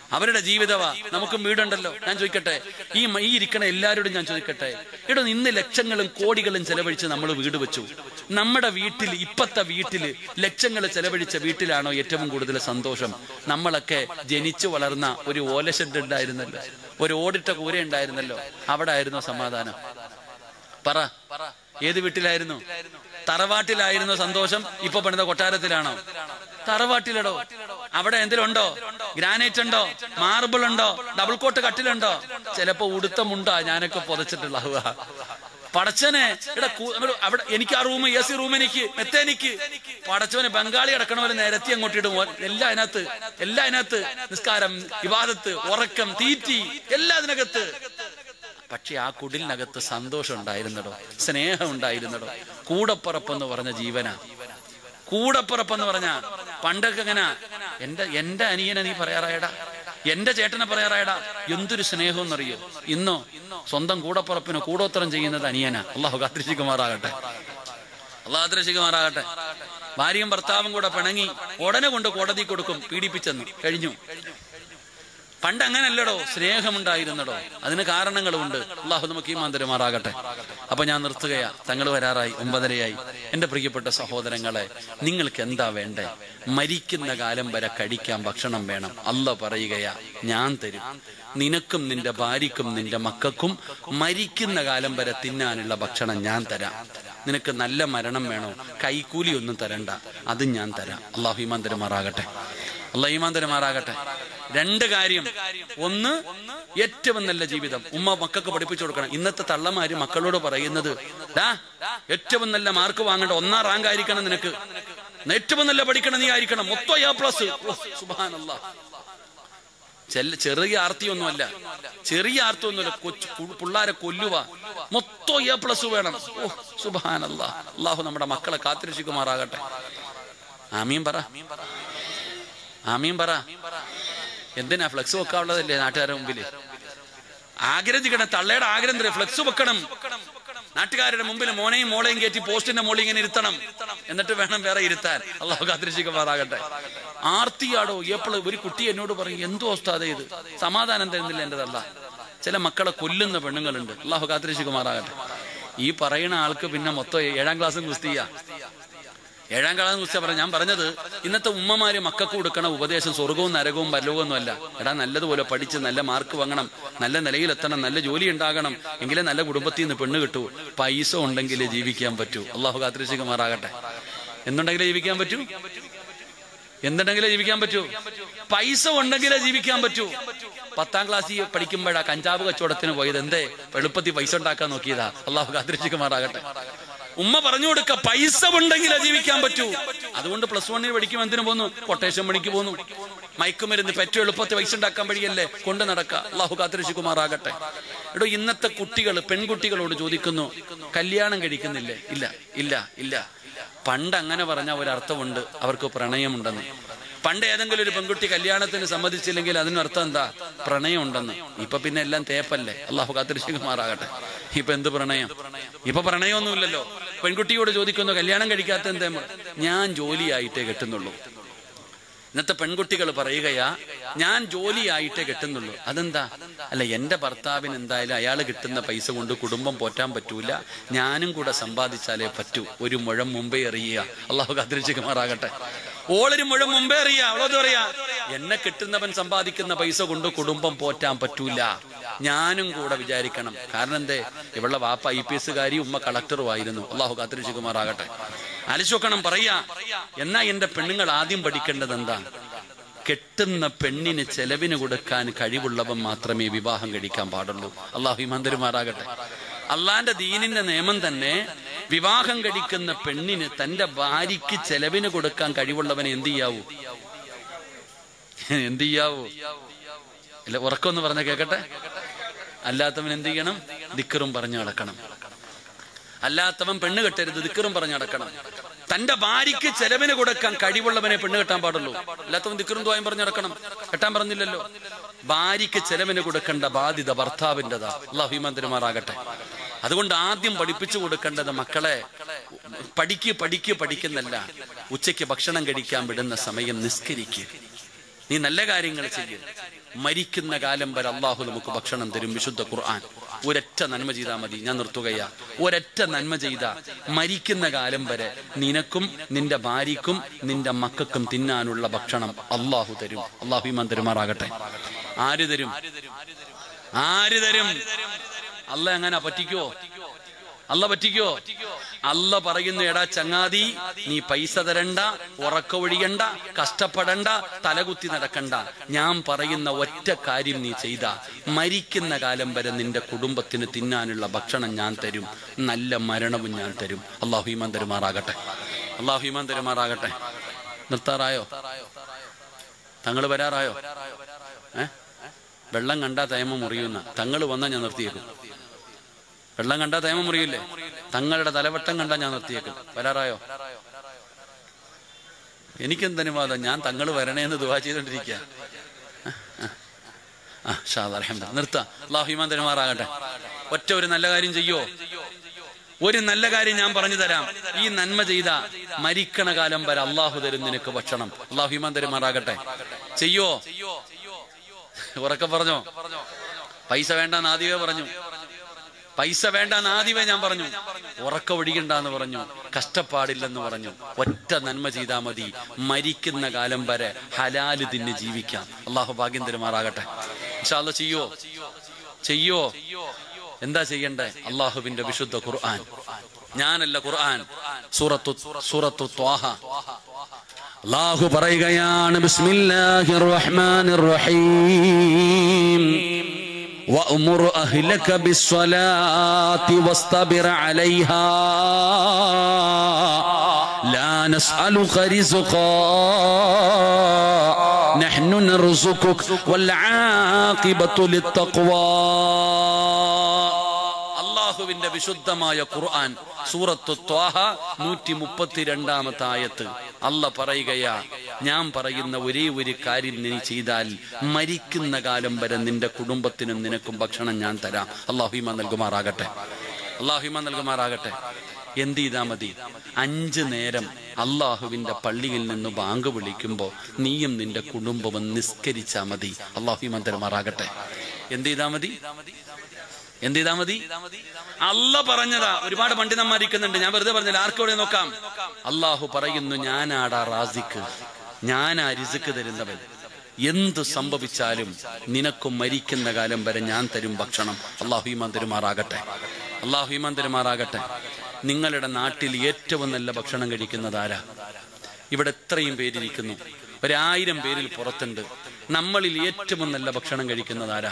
അവരുടെ ജീവിതവാ നമുക്കും വീടുണ്ടല്ലോ ഞാൻ ചോദിക്കട്ടെ ഈ മ- ഈ ഇരിക്കണ എല്ലാവരോടും ഞാൻ ചോദിക്കട്ടെ ഇവിടെ ഇന്ന് ലക്ഷങ്ങളും കോടികളും ചെലവഴിച്ച് നമ്മൾ വീട് വെച്ചു നമ്മുടെ വീട്ടിൽ ഇപ്പത്തെ വീട്ടില് ലക്ഷങ്ങൾ ചെലവഴിച്ച വീട്ടിലാണോ ഏറ്റവും കൂടുതൽ സന്തോഷം നമ്മളൊക്കെ ജനിച്ചു വളർന്ന ഒരു ഓലഷെഡ് ഉണ്ടായിരുന്നല്ലോ ഒരു ഓടിട്ട കൂര ഉണ്ടായിരുന്നല്ലോ അവിടെ ആയിരുന്നോ സമാധാനം പറ ഏത് വീട്ടിലായിരുന്നു തറവാട്ടിലായിരുന്നു സന്തോഷം ഇപ്പൊ പണിത കൊട്ടാരത്തിലാണോ തറവാട്ടിലടോ അവിടെ എന്തിലുണ്ടോ ഗ്രാനൈറ്റ് ഉണ്ടോ മാർബിൾ ഉണ്ടോ ഡബിൾ കോട്ട് കട്ടിലുണ്ടോ ചിലപ്പോ ഉടുത്തമുണ്ടോ ഞാനൊക്കെ പുതച്ചിട്ടുള്ള പടച്ചനെ ഇവിടെ കൂ- ഇവിടെ അവിടെ എനിക്ക് ആ റൂം എ സി റൂം എനിക്ക് മെത്തേനിക്ക് പടച്ചവന് ബംഗാളി അടക്കണ പോലെ നിരത്തി അങ്ങോട്ട് ഇടും ഓ- എല്ലാം അതിനകത്ത് എല്ലാം അതിനകത്ത് നിസ്കാരം വിവാദത്ത് ഉറക്കം തീറ്റി എല്ലാം അതിനകത്ത് പക്ഷെ ആ കുടിലിനകത്ത് സന്തോഷം ഉണ്ടായിരുന്നടോ സ്നേഹം ഉണ്ടായിരുന്നടോ കൂടപ്പുറപ്പെന്ന് പറഞ്ഞ ജീവനാ കൂടപ്പുറപ്പെന്ന് പറഞ്ഞ പണ്ടൊക്കെ എങ്ങനെ എന്റെ എന്റെ അനിയനെ നീ പറയാറായടാ എന്റെ ചേട്ടനെ പറയാറായടാ എന്തൊരു സ്നേഹം എന്നറിയോ ഇന്നോ സ്വന്തം കൂടപ്പുറപ്പിന് കൂടോത്തരം ചെയ്യുന്നത് അനിയനാ അള്ളാഹു കാത്തിരിക്കുമാറാകട്ടെ അള്ളാഹു കാത്തിരിക്കുമാറാകട്ടെ ഭാര്യയും ഭർത്താവും കൂടെ പിണങ്ങി ഉടനെ കൊണ്ട് കോടതി കൊടുക്കും പീഡിപ്പിച്ചെന്ന് കഴിഞ്ഞു പണ്ട് അങ്ങനല്ലടോ സ്നേഹമുണ്ടായിരുന്നടോ അതിന് കാരണങ്ങളുമുണ്ട് അള്ളാഹു നമുക്ക് ഈ മാന്തരമാറാകട്ടെ അപ്പൊ ഞാൻ നിർത്തുകയാ തങ്ങൾ വരാറായി ഒമ്പതരയായി എന്റെ പ്രിയപ്പെട്ട സഹോദരങ്ങളെ നിങ്ങൾക്ക് എന്താ വേണ്ടേ മരിക്കുന്ന കാലം വരെ കഴിക്കാൻ ഭക്ഷണം വേണം അല്ല പറയുകയാ ഞാൻ തരും നിനക്കും നിന്റെ ഭാര്യക്കും നിന്റെ മക്കൾക്കും മരിക്കുന്ന കാലം വരെ തിന്നാനുള്ള ഭക്ഷണം ഞാൻ തരാം നിനക്ക് നല്ല മരണം വേണോ കൈക്കൂലി ഒന്നും തരണ്ട അതും ഞാൻ തരാം അള്ളാഹു ഈമാൻ തരുമാറാകട്ടെ അള്ളാഹു ഈമാൻ തരുമാറാകട്ടെ രണ്ട് കാര്യം ഒന്ന് ഏറ്റവും നല്ല ജീവിതം ഉമ്മ മക്കൾക്ക് പഠിപ്പിച്ചു കൊടുക്കണം ഇന്നത്തെ തള്ളമാര് മക്കളോട് പറയുന്നത് ഡാ ഏറ്റവും നല്ല മാർക്ക് വാങ്ങേണ്ട ഒന്നാം റാങ്ക് ആയിരിക്കണം നിനക്ക് ഏറ്റവും നല്ല പഠിക്കണം നീ ആയിരിക്കണം മൊത്തം എ പ്ലസ് സുബാനല്ലാ ചെല്ല ചെറിയ ആർത്തിയൊന്നുമല്ല ചെറിയ ആർത്തിയൊന്നുമല്ല കൊച്ചു പു- പിള്ളാരെ കൊല്ലുക മൊത്തം എ പ്ലസ് വേണം ഓ സുബാനല്ല അള്ളാഹു നമ്മുടെ മക്കളെ കാത്തിരക്ഷിക്കുമാറാകട്ടെ ആമീൻ പറ ആമീൻ പറ എന്തിനാ ഫ്ലക്സ് വെക്കാനുള്ളതല്ലേ നാട്ടുകാരുടെ മുമ്പില് ആഗ്രഹിക്കണം തള്ളയുടെ ആഗ്രഹം തരും ഫ്ലക്സ് വെക്കണം നാട്ടുകാരുടെ മുമ്പിൽ മോനെയും മോളെയും കയറ്റി പോസ്റ്റിന്റെ മോളിൽ ഇങ്ങനെ ഇരുത്തണം എന്നിട്ട് വേണം വേറെ ഇരുത്താൻ അള്ളാഹു കാത്തിരക്ഷിക്കുമാറാകട്ടെ ആർത്തിയാടോ എപ്പോഴും ഒരു കുട്ടി എന്നോട് പറയും എന്തോ അവസ്ഥാതെ ഇത് സമാധാനം തരുന്നില്ല എന്റെ തള്ള ചില മക്കളെ കൊല്ലുന്ന പെണ്ണുങ്ങളുണ്ട് അള്ളാഹു കാത്തിരക്ഷിക്കുമാറാകട്ടെ ഈ പറയുന്ന ആൾക്ക് പിന്നെ മൊത്തം ഏഴാം ക്ലാസ്സും കുസ്തിയ ഏഴാം കാലം കുറിച്ച് പറഞ്ഞ ഞാൻ പറഞ്ഞത് ഇന്നത്തെ ഉമ്മമാര് മക്കൾക്ക് കൊടുക്കണ ഉപദേശം സ്വർഗവും നരകവും പരലവും ഒന്നും അല്ല എടാ നല്ലതുപോലെ പഠിച്ച് നല്ല മാർക്ക് വാങ്ങണം നല്ല നിലയിലെത്തണം നല്ല ജോലി ഉണ്ടാകണം എങ്കിലേ നല്ല കുടുംബത്തിൽ നിന്ന് പെണ്ണ് കിട്ടൂ പൈസ ഉണ്ടെങ്കിലേ ജീവിക്കാൻ പറ്റൂ അള്ളാഹു കാത്തിരക്ഷിക്കുമാറാകട്ടെ എന്തുണ്ടെങ്കിലേ ജീവിക്കാൻ പറ്റൂ എന്തുണ്ടെങ്കിലേ ജീവിക്കാൻ പറ്റൂ പൈസ ഉണ്ടെങ്കിലേ ജീവിക്കാൻ പറ്റൂ പത്താം ക്ലാസ്സിൽ പഠിക്കുമ്പോഴാ കഞ്ചാവ് കച്ചവടത്തിന് പോയത് എന്തേ എളുപ്പത്തിൽ പൈസ ഉണ്ടാക്കാൻ നോക്കിയതാ അള്ളാഹു കാത്തിരക്ഷിക്കുമാറാകട്ടെ ഉമ്മ പറഞ്ഞു കൊടുക്ക പൈസ ഉണ്ടെങ്കിലേ ജീവിക്കാൻ പറ്റൂ അതുകൊണ്ട് പ്ലസ് വണ്ണിന് പഠിക്കും എന്തിനു പോന്നു കൊട്ടേഷൻ പണിക്ക് പോന്നു മയക്കുമരുന്ന് പെറ്റ എളുപ്പത്തിൽ പൈസ ഉണ്ടാക്കാൻ വഴിയല്ലേ കൊണ്ട് നടക്ക അള്ളാഹു കാത്തിരക്ഷിക്കുമാറാകട്ടെ എടോ ഇന്നത്തെ കുട്ടികൾ പെൺകുട്ടികളോട് ചോദിക്കുന്നു കല്യാണം കഴിക്കുന്നില്ലേ ഇല്ല ഇല്ല ഇല്ല പണ്ട് അങ്ങനെ പറഞ്ഞ ഒരർത്ഥമുണ്ട് അവർക്ക് പ്രണയമുണ്ടെന്ന് പണ്ട് ഏതെങ്കിലും ഒരു പെൺകുട്ടി കല്യാണത്തിന് സമ്മതിച്ചില്ലെങ്കിൽ അതിനർത്ഥം എന്താ പ്രണയം ഉണ്ടെന്ന് ഇപ്പൊ പിന്നെ എല്ലാം തേപ്പല്ലേ അള്ളാഹു കാത്തിരിക്കുമാറാകട്ടെ ഇപ്പൊ എന്ത് പ്രണയം ഇപ്പൊ പ്രണയമൊന്നുമില്ലല്ലോ പെൺകുട്ടിയോട് ചോദിക്കുന്നു കല്യാണം കഴിക്കാത്ത എന്തേ ഞാൻ ജോലിയായിട്ടേ കെട്ടുന്നുള്ളൂ ഇന്നത്തെ പെൺകുട്ടികൾ പറയുകയാ ഞാൻ ജോലിയായിട്ടേ കെട്ടുന്നുള്ളൂ അതെന്താ അല്ല എന്റെ ഭർത്താവിന് എന്തായാലും അയാൾ കിട്ടുന്ന പൈസ കൊണ്ട് കുടുംബം പോറ്റാൻ പറ്റൂല ഞാനും കൂടെ സമ്പാദിച്ചാലേ പറ്റൂ ഒരു മുഴം മുമ്പേ എറിയുക അള്ളാഹു കാത്തിരിച്ചുമാറാകട്ടെ ഓളൊരു മുഴം മുമ്പേ അറിയാ അവളോട് പറയാ എന്നെ കിട്ടുന്നവൻ സമ്പാദിക്കുന്ന പൈസ കൊണ്ട് കുടുംബം പോറ്റാൻ പറ്റൂല ഞാനും കൂടെ വിചാരിക്കണം കാരണം എന്തേ ഇവളുടെ വാപ്പ ഐ പി എസുകാരി ഉമ്മ കളക്ടറും ആയിരുന്നു അള്ളാഹു കാത്തിരിച്ചുകുമാറാകട്ടെ ആലോചിക്കണം പറയാ എന്നാ എന്റെ പെണ്ണുങ്ങൾ ആദ്യം പഠിക്കേണ്ടത് എന്താ കെട്ടുന്ന പെണ്ണിന് ചെലവിന് കൊടുക്കാൻ കഴിവുള്ളവൻ മാത്രമേ വിവാഹം കഴിക്കാൻ പാടുള്ളൂ അള്ളാഹു ഇമാന്തരുമാറാകട്ടെ അള്ളാന്റെ ദീനിന്റെ നിയമം തന്നെ വിവാഹം കഴിക്കുന്ന പെണ്ണിന് തന്റെ ഭാര്യയ്ക്ക് ചെലവിന് കൊടുക്കാൻ കഴിവുള്ളവനെ എന്ത് ചെയ്യാവൂ എന്ത് ചെയ്യാവൂ ഇല്ല ഉറക്കമൊന്ന് പറഞ്ഞ കേക്കട്ടെ അല്ലാത്തവൻ എന്ത് ചെയ്യണം ദിക്കറും പറഞ്ഞു നടക്കണം അല്ലാത്തവൻ പെണ്ണ് കെട്ടരുത് ദിക്കറും പറഞ്ഞു നടക്കണം തന്റെ ഭാര്യയ്ക്ക് ചെലവിന് കൊടുക്കാൻ കഴിവുള്ളവനെ പെണ്ണ് കെട്ടാൻ പാടുള്ളൂ അല്ലാത്തവൻ ദിക്കറും ദ്വായം പറഞ്ഞു നടക്കണം കെട്ടാൻ പറഞ്ഞില്ലല്ലോ ഭാര്യയ്ക്ക് ചെലവിന് കൊടുക്കേണ്ട ബാധ്യത ഭർത്താവിൻ്റെതാ അള്ളാഹിമാന്തരമാറാകട്ടെ അതുകൊണ്ട് ആദ്യം പഠിപ്പിച്ചു കൊടുക്കേണ്ടത് മക്കളെ പഠിക്ക് പഠിക്ക് പഠിക്കുന്നല്ല ഉച്ചയ്ക്ക് ഭക്ഷണം കഴിക്കാൻ വിടുന്ന സമയം നിസ്കരിക്കുക നീ നല്ല കാര്യങ്ങൾ ചെയ്യും മരിക്കുന്ന കാലം വരെ അള്ളാഹു നമുക്ക് ഭക്ഷണം തരും വിശുദ്ധ ഖുർആൻ ഒരൊറ്റ നന്മ ചെയ്താൽ മതി ഞാൻ നിർത്തുകയാ ഒരൊറ്റ നന്മ ചെയ്ത മരിക്കുന്ന കാലം വരെ നിനക്കും നിന്റെ ഭാര്യക്കും നിന്റെ മക്കൾക്കും തിന്നാനുള്ള ഭക്ഷണം അള്ളാഹു തരും അള്ളാഹു ഇമാൻ തരുമാറാകട്ടെ ആര് തരും ആര് തരും അല്ല എങ്ങനെ പറ്റിക്കോ അല്ല പറ്റിക്കോ അല്ല പറയുന്നു എടാ ചങ്ങാതി നീ പൈസ തരണ്ട ഉറക്ക ഒഴിയണ്ട കഷ്ടപ്പെടണ്ട തലകുത്തി നടക്കണ്ട ഞാൻ പറയുന്ന ഒറ്റ കാര്യം നീ ചെയ്ത മരിക്കുന്ന കാലം വരെ നിന്റെ കുടുംബത്തിന് തിന്നാനുള്ള ഭക്ഷണം ഞാൻ തരും നല്ല മരണവും ഞാൻ തരും അള്ളാഹു ഈമാൻ തരുമാറാകട്ടെ അള്ളാഹു ഈമാൻ തരുമാറാകട്ടെ നിർത്താറായോ തങ്ങൾ വരാറായോ ഏ വെള്ളം കണ്ടാ തേമ മുറിയുന്ന തങ്ങൾ വന്നാൽ ഞാൻ നിർത്തിയേക്കും വെള്ളം കണ്ടാ തേമ മുറിയില്ലേ തങ്ങളുടെ തലവട്ടം കണ്ടാ ഞാൻ നിർത്തിയേക്കും വരാറായോ എനിക്കെന്തനുവാദം ഞാൻ തങ്ങൾ വരണേന്ന് ദുവാ ചെയ്തോണ്ടിരിക്കുക ആ ഷാദ് അലഹമ്മ നിർത്താം അള്ളാഹുമാൻ തരുമാറാകട്ടെ ഒറ്റ ഒരു നല്ല കാര്യം ചെയ്യോ ഒരു നല്ല കാര്യം ഞാൻ പറഞ്ഞു തരാം ഈ നന്മ ചെയ്ത മരിക്കണ കാലം വരെ അള്ളാഹു തരും നിനക്ക് ഭക്ഷണം അള്ളാഹുമാൻ തരുമാറാകട്ടെ ചെയ്യോ ഉറക്കെ പറഞ്ഞോ പൈസ വേണ്ടെന്ന് ആദ്യമേ പറഞ്ഞു പൈസ വേണ്ടെന്ന് ആദ്യമേ ഞാൻ പറഞ്ഞു ഉറക്ക ഒഴിയണ്ടെന്ന് പറഞ്ഞു കഷ്ടപ്പാടില്ലെന്ന് പറഞ്ഞു ഒറ്റ നന്മ ചെയ്താൽ മതി മരിക്കുന്ന കാലം വരെ ഹലാല് തിന്ന് ജീവിക്കാം അള്ളാഹു ഭാഗ്യം തരുമാറാകട്ടെ ഇൻഷാല്ല ചെയ്യോ ചെയ്യോ എന്താ ചെയ്യണ്ടേ അള്ളാഹുവിന്റെ വിശുദ്ധ ഖുർആൻ ഞാനല്ല ഖുർആൻ സൂറത്തു സൂറത്തു ത്വാഹ അള്ളാഹു പറയുകയാണ് ബിസ്മില്ലാഹിർ റഹ്മാനിർ റഹീം وأمر أهلك بالصلاة واصطبر عليها لا نسألك رزقا نحن نرزقك والعاقبة للتقوى അള്ളാഹുവിന്റെ വിശുദ്ധമായ ഖുർആൻ സൂറത്തു ത്വാഹ നൂറ്റി മുപ്പത്തിരണ്ടാമത്തെ ആയത്ത് അല്ല പറയുകയാ ഞാൻ പറയുന്ന ഒരേ ഒരു കാര്യം നീ ചെയ്താൽ മരിക്കുന്ന കാലം വരെ നിന്റെ കുടുംബത്തിനും നിനക്കും ഭക്ഷണം ഞാൻ തരാം അള്ളാഹുമ നൽകുമാറാകട്ടെ അള്ളാഹുമ നൽകുമാറാകട്ടെ എന്ത് ചെയ്താ മതി അഞ്ച് നേരം അള്ളാഹുവിന്റെ പള്ളിയിൽ നിന്ന് ബാങ്ക് വിളിക്കുമ്പോ നീയും നിന്റെ കുടുംബവും നിസ്കരിച്ചാ മതി അള്ളാഹുമ തരുമാറാകട്ടെ എന്ത് ചെയ്താ മതി എന്ത് ചെയ്താ മതി അല്ല പറഞ്ഞതാ ഒരുപാട് പണ്ഡിതന്മാർ ഇരിക്കുന്നുണ്ട് ഞാൻ വെറുതെ പറഞ്ഞില്ല ആർക്കോടെ നോക്കാം അള്ളാഹു പറയുന്നു ഞാനാടാ റാസിക്ക് ഞാനാ രിസുക്ക് തരുന്നവൻ എന്തു സംഭവിച്ചാലും നിനക്കും മരിക്കുന്ന കാലം വരെ ഞാൻ തരും ഭക്ഷണം അള്ളാഹു ഈമാൻ തരുമാറാകട്ടെ അള്ളാഹു ഈമാൻ തരുമാറാകട്ടെ നിങ്ങളുടെ നാട്ടിൽ ഏറ്റവും നല്ല ഭക്ഷണം കഴിക്കുന്നത് ആരാ ഇവിടെ എത്രയും പേരിരിക്കുന്നു ഒരായിരം പേരിൽ പുറത്തുണ്ട് നമ്മളിൽ ഏറ്റവും നല്ല ഭക്ഷണം കഴിക്കുന്നത് ആരാ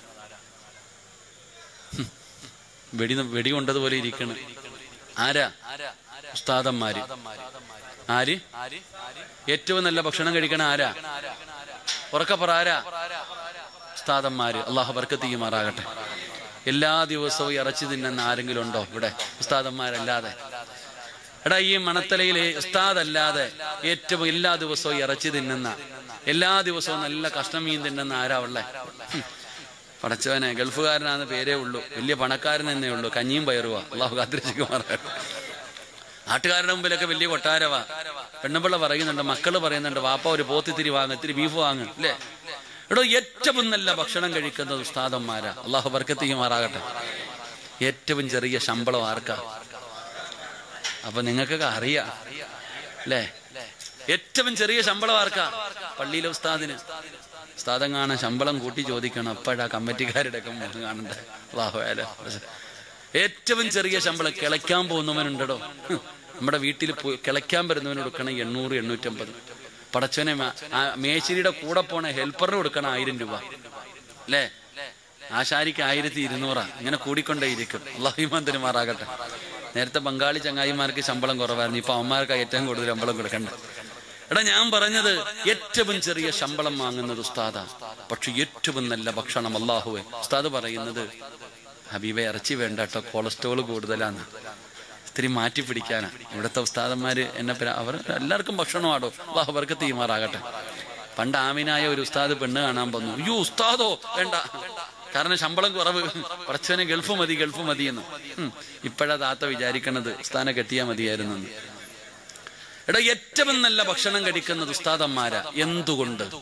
വെടി വെടി കൊണ്ടതുപോലെ ഇരിക്കണം ആരാ ഉസ്താദന്മാര് ആര് ഏറ്റവും നല്ല ഭക്ഷണം കഴിക്കണ ആരാ ഉറക്കപ്പറ ആരാ ഉസ്താദന്മാര് അള്ളാഹു ബർക്കത്തിയുമാറാകട്ടെ എല്ലാ ദിവസവും ഇറച്ചി തിന്നുന്ന ആരെങ്കിലും ഉണ്ടോ ഇവിടെ ഉസ്താദന്മാരല്ലാതെ എടാ ഈ മണത്തലയിലെ ഉസ്താദ് അല്ലാതെ ഏറ്റവും എല്ലാ ദിവസവും ഇറച്ചി തിന്നുന്ന എല്ലാ ദിവസവും നല്ല കഷ്ണം മീൻ തിന്നുന്ന ആരാ ഉള്ളേ പടച്ചവനെ ഗൾഫുകാരനാന്ന് പേരേ ഉള്ളൂ വലിയ പണക്കാരൻ തന്നെ ഉള്ളൂ കഞ്ഞിയും പയറുവാ അള്ളാഹു കാത്തിരിക്കുമാറാകട്ടെ നാട്ടുകാരുടെ മുമ്പിലൊക്കെ വലിയ കൊട്ടാരവാ പെണ്ണുപിള്ള പറയുന്നുണ്ട് മക്കള് പറയുന്നുണ്ട് വാപ്പ ഒരു പോത്തിത്തിരി വാങ്ങ് ഇത്തിരി ബീഫ് വാങ്ങ് അല്ലേ എടോ ഏറ്റവും നല്ല ഭക്ഷണം കഴിക്കുന്നത് ഉസ്താദന്മാരാ അള്ളാഹു ബർക്കത്തിക്കുമാറാകട്ടെ ഏറ്റവും ചെറിയ ശമ്പളം ആർക്കാ അപ്പൊ നിങ്ങൾക്കൊക്കെ അറിയാം അല്ലേ ഏറ്റവും ചെറിയ ശമ്പളം ആർക്കാ പള്ളിയിലെ ഉസ്താദിന് ഉസ്താദം കാണാൻ ശമ്പളം കൂട്ടി ചോദിക്കണം അപ്പോഴാ കമ്മിറ്റിക്കാരുടെ ഒക്കെ മുഖം കാണണ്ടേ അള്ളാഹുല ഏറ്റവും ചെറിയ ശമ്പളം കിളയ്ക്കാൻ പോകുന്നവനുണ്ടോ ഹും. നമ്മുടെ വീട്ടിൽ പോയി കിളയ്ക്കാൻ വരുന്നവന് കൊടുക്കണം എണ്ണൂറ് എണ്ണൂറ്റമ്പത് പടച്ചവനെ മ- ആ മേശിരിയുടെ കൂടെ പോണ ഹെൽപ്പറിന് കൊടുക്കണം ആയിരം രൂപ അല്ലേ ആശാരിക്ക് ആയിരത്തി ഇരുന്നൂറാ ഇങ്ങനെ കൂടിക്കൊണ്ടേയിരിക്കും അള്ളാഹിമാൻ തരുമാറാകട്ടെ നേരത്തെ ബംഗാളി ചങ്ങായിമാർക്ക് ശമ്പളം കുറവായിരുന്നു ഇപ്പൊ അവന്മാർക്ക് ഏറ്റവും കൂടുതൽ ശമ്പളം കൊടുക്കണ്ട എടാ ഞാൻ പറഞ്ഞത് ഏറ്റവും ചെറിയ ശമ്പളം വാങ്ങുന്നത് ഉസ്താദാ പക്ഷെ ഏറ്റവും നല്ല ഭക്ഷണം അള്ളാഹുവെ ഉസ്താദ് പറയുന്നത് ഹബീബെ ഇറച്ചി വേണ്ട കേട്ടോ കൊളസ്ട്രോൾ കൂടുതലാണ് ഇത്തിരി മാറ്റി പിടിക്കാനാ ഇവിടുത്തെ ഉസ്താദന്മാര് എന്നെ പര- അവർ എല്ലാവർക്കും ഭക്ഷണമാടോ അള്ളാഹു അവർക്ക് തീമാറാകട്ടെ പണ്ട് ആമിനായ ഒരു ഉസ്താദ് പെണ്ണ് കാണാൻ വന്നു അയ്യോ ഉസ്താദോ വേണ്ട കാരണം ശമ്പളം കുറവ് പറച്ചവനെ ഗൾഫ് മതി ഗൾഫ് മതി എന്ന് ഉം. ഇപ്പോഴാ താത്ത വിചാരിക്കണത് ഉസ്താനെ കെട്ടിയാ മതിയായിരുന്നു എന്ന്. എടാ ഏറ്റവും നല്ല ഭക്ഷണം കഴിക്കുന്നത് ഉസ്താദന്മാരാ എന്തുകൊണ്ട്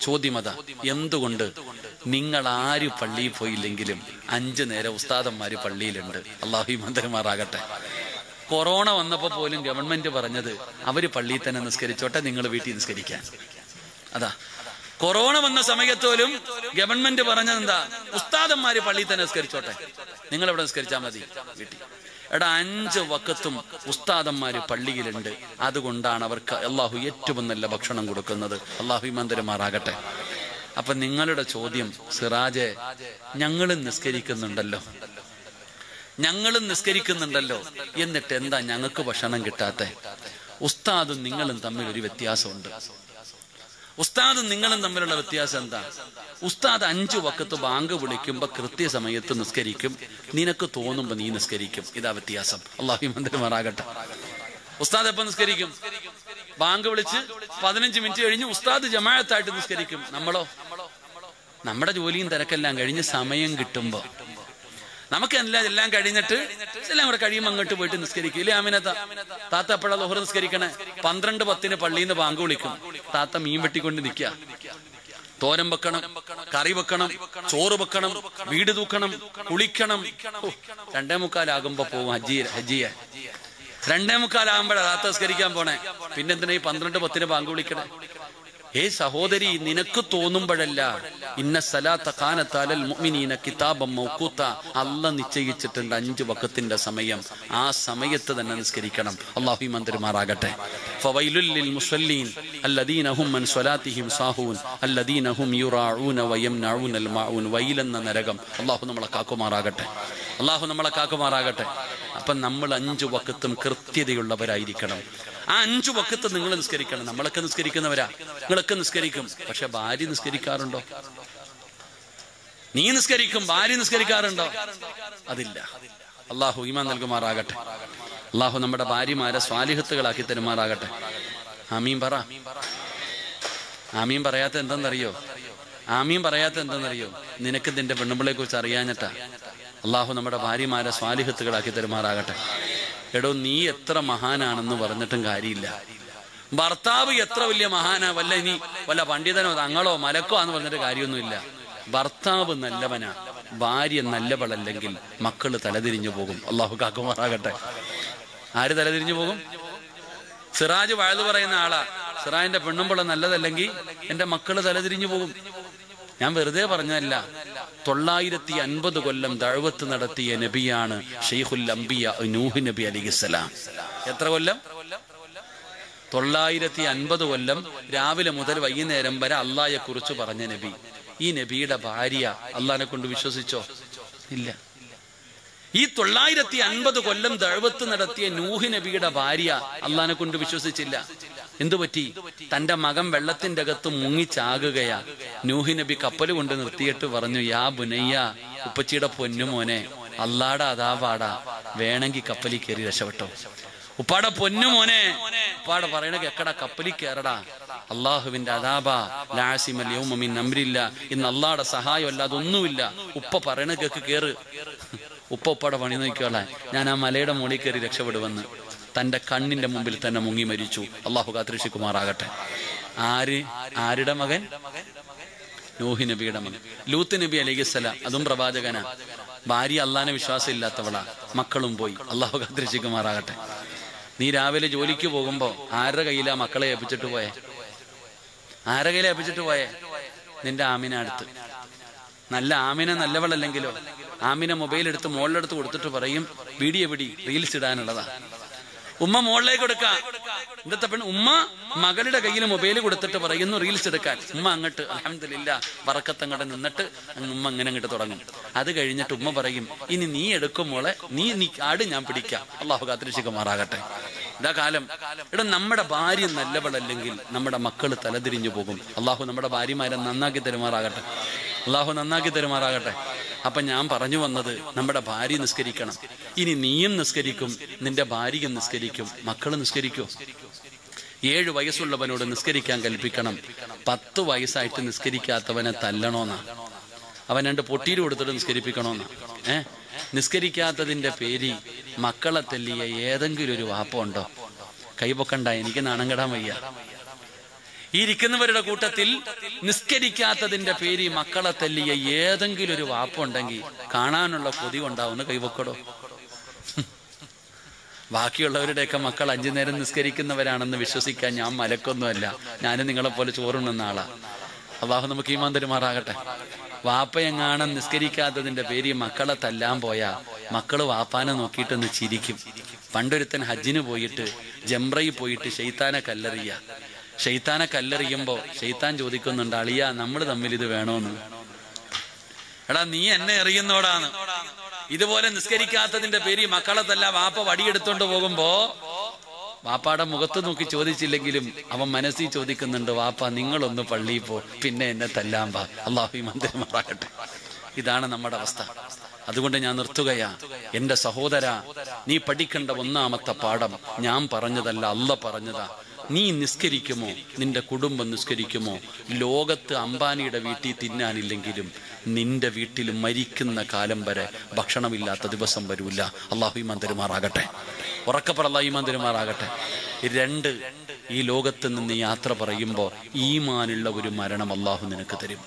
ചോദ്യം അതാ എന്തുകൊണ്ട് നിങ്ങൾ ആര് പള്ളിയിൽ പോയില്ലെങ്കിലും അഞ്ചു നേരം ഉസ്താദന്മാര് പള്ളിയിലുണ്ട് അള്ളാഹു മന്ത്രിമാറാകട്ടെ കൊറോണ വന്നപ്പോ പോലും ഗവൺമെന്റ് പറഞ്ഞത് അവര് പള്ളിയിൽ തന്നെ നിസ്കരിച്ചോട്ടെ നിങ്ങൾ വീട്ടിൽ നിസ്കരിക്കാൻ അതാ കൊറോണ വന്ന സമയത്ത് പോലും ഗവൺമെന്റ് പറഞ്ഞത് എന്താ ഉസ്താദന്മാര് പള്ളിയിൽ തന്നെ നിസ്കരിച്ചോട്ടെ നിങ്ങൾ ഇവിടെ നിസ്കരിച്ചാൽ മതി വീട്ടിൽ എടാ അഞ്ച് വക്കത്തും ഉസ്താദന്മാര് പള്ളിയിലുണ്ട് അതുകൊണ്ടാണ് അവർക്ക് അള്ളാഹു ഏറ്റവും നല്ല ഭക്ഷണം കൊടുക്കുന്നത് അള്ളാഹു മന്ദിരമാറാകട്ടെ അപ്പൊ നിങ്ങളുടെ ചോദ്യം സിറാജെ ഞങ്ങളും നിസ്കരിക്കുന്നുണ്ടല്ലോ ഞങ്ങളും നിസ്കരിക്കുന്നുണ്ടല്ലോ എന്നിട്ട് എന്താ ഞങ്ങൾക്ക് ഭക്ഷണം കിട്ടാത്ത ഉസ്താദും നിങ്ങളും തമ്മിൽ ഒരു വ്യത്യാസമുണ്ട് ഉസ്താദും നിങ്ങളും തമ്മിലുള്ള വ്യത്യാസം എന്താ ഉസ്താദ് അഞ്ചു വക്കത്ത് ബാങ്ക് വിളിക്കുമ്പോ കൃത്യസമയത്ത് നിസ്കരിക്കും നിനക്ക് തോന്നുമ്പോ നീ നിസ്കരിക്കും ഇതാ വ്യത്യാസം അള്ളാഹു മന്ത്രിമാറാകട്ടെ ഉസ്താദ് എപ്പോ നിസ്കരിക്കും ബാങ്ക് വിളിച്ച് പതിനഞ്ച് മിനിറ്റ് കഴിഞ്ഞ് ഉസ്താദ് ജമാഅത്തായിട്ട് നിസ്കരിക്കും നമ്മളോ നമ്മുടെ ജോലിയും തിരക്കെല്ലാം കഴിഞ്ഞ് സമയം കിട്ടുമ്പോ നമുക്ക് എല്ലാം എല്ലാം കഴിഞ്ഞിട്ട് എല്ലാം കൂടെ കഴിയുമ്പോൾ അങ്ങോട്ട് പോയിട്ട് നിസ്കരിക്കും ഇല്ലേ അമിനത്ത താത്ത എപ്പോഴാ ലോഹർ നിസ്കരിക്കണേ പന്ത്രണ്ട് പത്തിന് പള്ളിയിൽ നിന്ന് ബാങ്ക് വിളിക്കും താത്ത മീൻ വെട്ടിക്കൊണ്ട് നിൽക്കുക തോരൻ വെക്കണം കറി വെക്കണം ചോറ് വെക്കണം വീട് തൂക്കണം കുളിക്കണം ഹോ, രണ്ടേ മുക്കാലാകുമ്പോ പോവും ഹജ്ജിയ ഹജ്ജിയ രണ്ടേ മുക്കാലാകുമ്പോഴാ താത്ത നിസ്കരിക്കാൻ പോണേ പിന്നെന്തിനാ ഈ പന്ത്രണ്ട് പത്തിന് ബാങ്ക് വിളിക്കണേ ഏ സഹോദരി നിനക്ക് തോന്നുമ്പോഴല്ല ഇന്ന സലാത്ത കാനത്താലൽ മുഅ്മിനീന കിതാബം മൗക്കൂത്ത അല്ല നിശ്ചയിച്ചിട്ടുണ്ട് അഞ്ച് വക്കത്തിന്റെ സമയം ആ സമയത്ത് തന്നെ നിസ്കരിക്കണം അള്ളാഹു മന്ത്രിമാറാകട്ടെ ഫവൈലുൽ ലിൽ മുസല്ലീൻ അല്ലദീന ഹും മൻ സ്വലാത്തിഹിം സാഹൂൻ അല്ലദീന ഹും യുറാഊന വയംനഊനൽ മാഊൻ വൈലെന്ന നരകം അള്ളാഹു നമ്മളെ കാക്കുമാറാകട്ടെ അള്ളാഹു നമ്മളെ കാക്കുമാറാകട്ടെ അപ്പൊ നമ്മൾ അഞ്ചു വക്കത്തും കൃത്യതയുള്ളവരായിരിക്കണം ആ അഞ്ചു വക്കത്ത് നിങ്ങൾ നിസ്കരിക്കണം നമ്മളൊക്കെ നിസ്കരിക്കുന്നവരാ നിങ്ങളൊക്കെ നിസ്കരിക്കും പക്ഷെ ഭാര്യ നിസ്കരിക്കാറുണ്ടോ നീ നിസ്കരിക്കും ഭാര്യ നിസ്കരിക്കാറുണ്ടോ അതില്ല അള്ളാഹു ഈമാൻ നൽകുമാറാകട്ടെ അള്ളാഹു നമ്മുടെ ഭാര്യമാരെ സ്വാലിഹത്തുകളാക്കി തരുമാറാകട്ടെ ആമീൻ പറ ആമീൻ പറയാത്ത എന്തെന്നറിയോ ആമീൻ പറയാത്ത എന്തെന്നറിയോ നിനക്ക് നിന്റെ പെണ്ണുമ്പിളെ കുറിച്ച് അറിയാഞ്ഞിട്ടാ അള്ളാഹു നമ്മുടെ ഭാര്യമാരെ സ്വാലിഹത്തുകളാക്കി തരുമാറാകട്ടെ എടോ നീ എത്ര മഹാനാണെന്ന് പറഞ്ഞിട്ടും കാര്യമില്ല ഭർത്താവ് എത്ര വലിയ മഹാനാ വല്ല ഇനി വല്ല പണ്ഡിതനോ തങ്ങളോ മലക്കോ എന്ന് പറഞ്ഞിട്ട് കാര്യമൊന്നുമില്ല ഭർത്താവ് നല്ലവനാ ഭാര്യ നല്ലവളല്ലെങ്കിൽ മക്കള് തലതിരിഞ്ഞു പോകും അള്ളാഹു കാക്കുമാറാകട്ടെ ആര് തലതിരിഞ്ഞു പോകും സിറാജ് വഴുതു പറയുന്ന ആളാ സിറാജിന്റെ പെണ്ണുമ്പോൾ നല്ലതല്ലെങ്കിൽ എന്റെ മക്കള് തലതിരിഞ്ഞു പോകും ഞാൻ വെറുതെ പറഞ്ഞതല്ല തൊള്ളായിരത്തി അൻപത് കൊല്ലം ദഴവത്ത് നടത്തിയ നബിയാണ് ഷെയ്ഖുൽ അംബിയ നൂഹ് നബി അലിഖിസ്സലാം എത്ര കൊല്ലം തൊള്ളായിരത്തി അൻപത് കൊല്ലം രാവിലെ മുതൽ വൈകുന്നേരം വരെ അള്ളായെ കുറിച്ച് പറഞ്ഞ നബി ഈ നബിയുടെ ഭാര്യ അള്ളാനെ കൊണ്ട് വിശ്വസിച്ചോ ഇല്ല ഈ തൊള്ളായിരത്തി അൻപത് കൊല്ലം ദഴവത്ത് നടത്തിയ നൂഹ് നബിയുടെ ഭാര്യ അള്ളാനെ കൊണ്ട് വിശ്വസിച്ചില്ല എന്തു പറ്റി തന്റെ മകൻ വെള്ളത്തിന്റെ അകത്ത് മുങ്ങിച്ചാകുകയാ നൂഹ് നബി കപ്പൽ കൊണ്ട് നിർത്തിയിട്ട് പറഞ്ഞു യാ ബുനയ്യ ഉപ്പച്ചിയുടെ പൊന്നുമോനെ അല്ലാടാ അതാവാടാ വേണമെങ്കിൽ കപ്പലിൽ കയറി രക്ഷപ്പെട്ടോ ഉപ്പാടെ പൊന്നുമോനെ ഉപ്പാടെ പറയണ കേക്കടാ കപ്പലിൽ കയറടാ അള്ളാഹുവിന്റെ അതാബാ ലാസിമൽ യൗമമിൻ നമ്രില്ല ഇന്ന് അള്ളാടെ സഹായം അല്ലാതെ ഒന്നുമില്ല ഉപ്പ പറയണ കേക്ക് കേറ് ഉപ്പ ഉപ്പാടെ പണി നോക്കിയോളാൻ ഞാൻ ആ മലയുടെ മുകളിൽ കയറി രക്ഷപ്പെടുവെന്ന് തന്റെ കണ്ണിന്റെ മുമ്പിൽ തന്നെ മുങ്ങി മരിച്ചു അള്ളാഹു കാത്തിരക്ഷിക്കുമാറാകട്ടെ ആര് ആരുടെ മകൻ നൂഹി നബിയുടെ മകൻ ലൂത്ത് നബി അലൈഹിസ്സലാം അതും പ്രവാചകനാ ഭാര്യ അള്ളാനെ വിശ്വാസം ഇല്ലാത്തവളാ മക്കളും പോയി അള്ളാഹു കാത്തിരക്ഷിക്കുമാറാകട്ടെ നീ രാവിലെ ജോലിക്ക് പോകുമ്പോ ആരുടെ കയ്യിലാ മക്കളെ ഏൽപ്പിച്ചിട്ട് പോയേ ആരുടെ കയ്യിലെ ഏൽപ്പിച്ചിട്ട് പോയേ നിന്റെ ആമിന അടുത്ത് നല്ല ആമിന നല്ലവളല്ലെങ്കിലോ ആമിന മൊബൈൽ എടുത്ത് മോളിലെടുത്ത് കൊടുത്തിട്ട് പറയും വീഡിയോ പിടി റീൽസ് ഇടാനുള്ളതാ ഉമ്മ മോളിലേക്ക് കൊടുക്ക ഇന്നത്തെ പെണ്ണ് ഉമ്മ മകളുടെ കയ്യിൽ മൊബൈൽ കൊടുത്തിട്ട് പറയുന്നു റീൽസ് എടുക്കാൻ ഉമ്മ അങ്ങോട്ട് അലഹമില്ല വറക്കത്തങ്ങോട്ട് നിന്നിട്ട് അങ്ങ് ഉമ്മ അങ്ങനെ അങ്ങോട്ട് തുടങ്ങും അത് കഴിഞ്ഞിട്ട് ഉമ്മ പറയും ഇനി നീ എടുക്കും മോളെ നീ നീ ആട് ഞാൻ പിടിക്കാം അള്ളാഹു കാത്തിരക്ഷിക്കുമാറാകട്ടെ ഇതാ കാലം ഇവിടെ നമ്മുടെ ഭാര്യ നല്ലവളല്ലെങ്കിൽ നമ്മുടെ മക്കള് തലതിരിഞ്ഞു പോകും അള്ളാഹു നമ്മുടെ ഭാര്യമാരെ നന്നാക്കി തരുമാറാകട്ടെ അള്ളാഹു നന്നാക്കി തരുമാറാകട്ടെ അപ്പൊ ഞാൻ പറഞ്ഞു വന്നത് നമ്മുടെ ഭാര്യ നിസ്കരിക്കണം ഇനി നീയും നിസ്കരിക്കും നിന്റെ ഭാര്യയും നിസ്കരിക്കും മക്കള് നിസ്കരിക്കൂ ഏഴ് വയസ്സുള്ളവനോട് നിസ്കരിക്കാൻ കൽപ്പിക്കണം പത്ത് വയസ്സായിട്ട് നിസ്കരിക്കാത്തവനെ തല്ലണോന്നാ അവൻ രണ്ട് പൊട്ടീര് കൊടുത്തിട്ട് നിസ്കരിപ്പിക്കണോന്നാ ഏ നിസ്കരിക്കാത്തതിന്റെ പേരി മക്കളെ തല്ലിയ ഏതെങ്കിലും ഒരു വാപ്പ ഉണ്ടോ കൈപൊക്കണ്ട എനിക്ക് നാണം കെടാൻ വയ്യ ഈ ഇരിക്കുന്നവരുടെ കൂട്ടത്തിൽ നിസ്കരിക്കാത്തതിന്റെ പേര് ഈ മക്കളെ തല്ലിയ ഏതെങ്കിലും ഒരു വാപ്പുണ്ടെങ്കിൽ കാണാനുള്ള കൊതി ഉണ്ടാവുന്ന കൈവക്കടോ ബാക്കിയുള്ളവരുടെയൊക്കെ മക്കൾ അഞ്ചു നേരം നിസ്കരിക്കുന്നവരാണെന്ന് വിശ്വസിക്കാൻ ഞാൻ മലക്കൊന്നുമല്ല ഞാനും നിങ്ങളെ പോലെ ചോറുണ്ണുന്ന ആളാ അള്ളാഹു നമുക്ക് ഈമാൻ തരുമാറാകട്ടെ വാപ്പയെങ്ങാണം നിസ്കരിക്കാത്തതിന്റെ പേര് ഈ മക്കളെ തല്ലാൻ പോയാ മക്കള് വാപ്പാനെ നോക്കിയിട്ടൊന്ന് ചിരിക്കും പണ്ടൊരുത്തൻ ഹജ്ജിന് പോയിട്ട് ജംറയിൽ പോയിട്ട് ഷെയ്ത്താനെ കല്ലെറിയ ഷെയ്ത്താനെ കല്ലെറിയുമ്പോ ഷെയ്ത്താൻ ചോദിക്കുന്നുണ്ട് അളിയ നമ്മൾ തമ്മിൽ ഇത് വേണോന്ന് എടാ നീ എന്നെ എറിയുന്നോടാണ് ഇതുപോലെ നിസ്കരിക്കാത്തതിന്റെ പേര് മക്കളെ തല്ല വാപ്പ വടിയെടുത്തോണ്ട് പോകുമ്പോ വാപ്പാടെ മുഖത്ത് നോക്കി ചോദിച്ചില്ലെങ്കിലും അവൻ മനസ്സിൽ ചോദിക്കുന്നുണ്ട് വാപ്പ നിങ്ങളൊന്ന് പള്ളിയിൽ പോ പിന്നെ എന്നെ തല്ലാൻ പാ അള്ളാഹു മന്ദിരമാറാകട്ടെ ഇതാണ് നമ്മുടെ അവസ്ഥ അതുകൊണ്ട് ഞാൻ നിർത്തുകയാ എന്റെ സഹോദര നീ പഠിക്കേണ്ട ഒന്നാമത്തെ പാഠം ഞാൻ പറഞ്ഞതല്ല അല്ല പറഞ്ഞതാ നീ നിസ്കരിക്കുമോ നിന്റെ കുടുംബം നിസ്കരിക്കുമോ ലോകത്ത് അംബാനിയുടെ വീട്ടിൽ തിന്നാനില്ലെങ്കിലും നിന്റെ വീട്ടിൽ മരിക്കുന്ന കാലം വരെ ഭക്ഷണമില്ലാത്ത ദിവസം വരൂല അള്ളാഹു ഈമാൻ തരുമാറാകട്ടെ ഉറക്കപ്പറ അള്ളാഹു ഈമാൻ തരുമാറാകട്ടെ രണ്ട് ഈ ലോകത്ത് നിന്ന് യാത്ര പറയുമ്പോൾ ഈമാനുള്ള ഒരു മരണം അള്ളാഹു നിനക്ക് തരും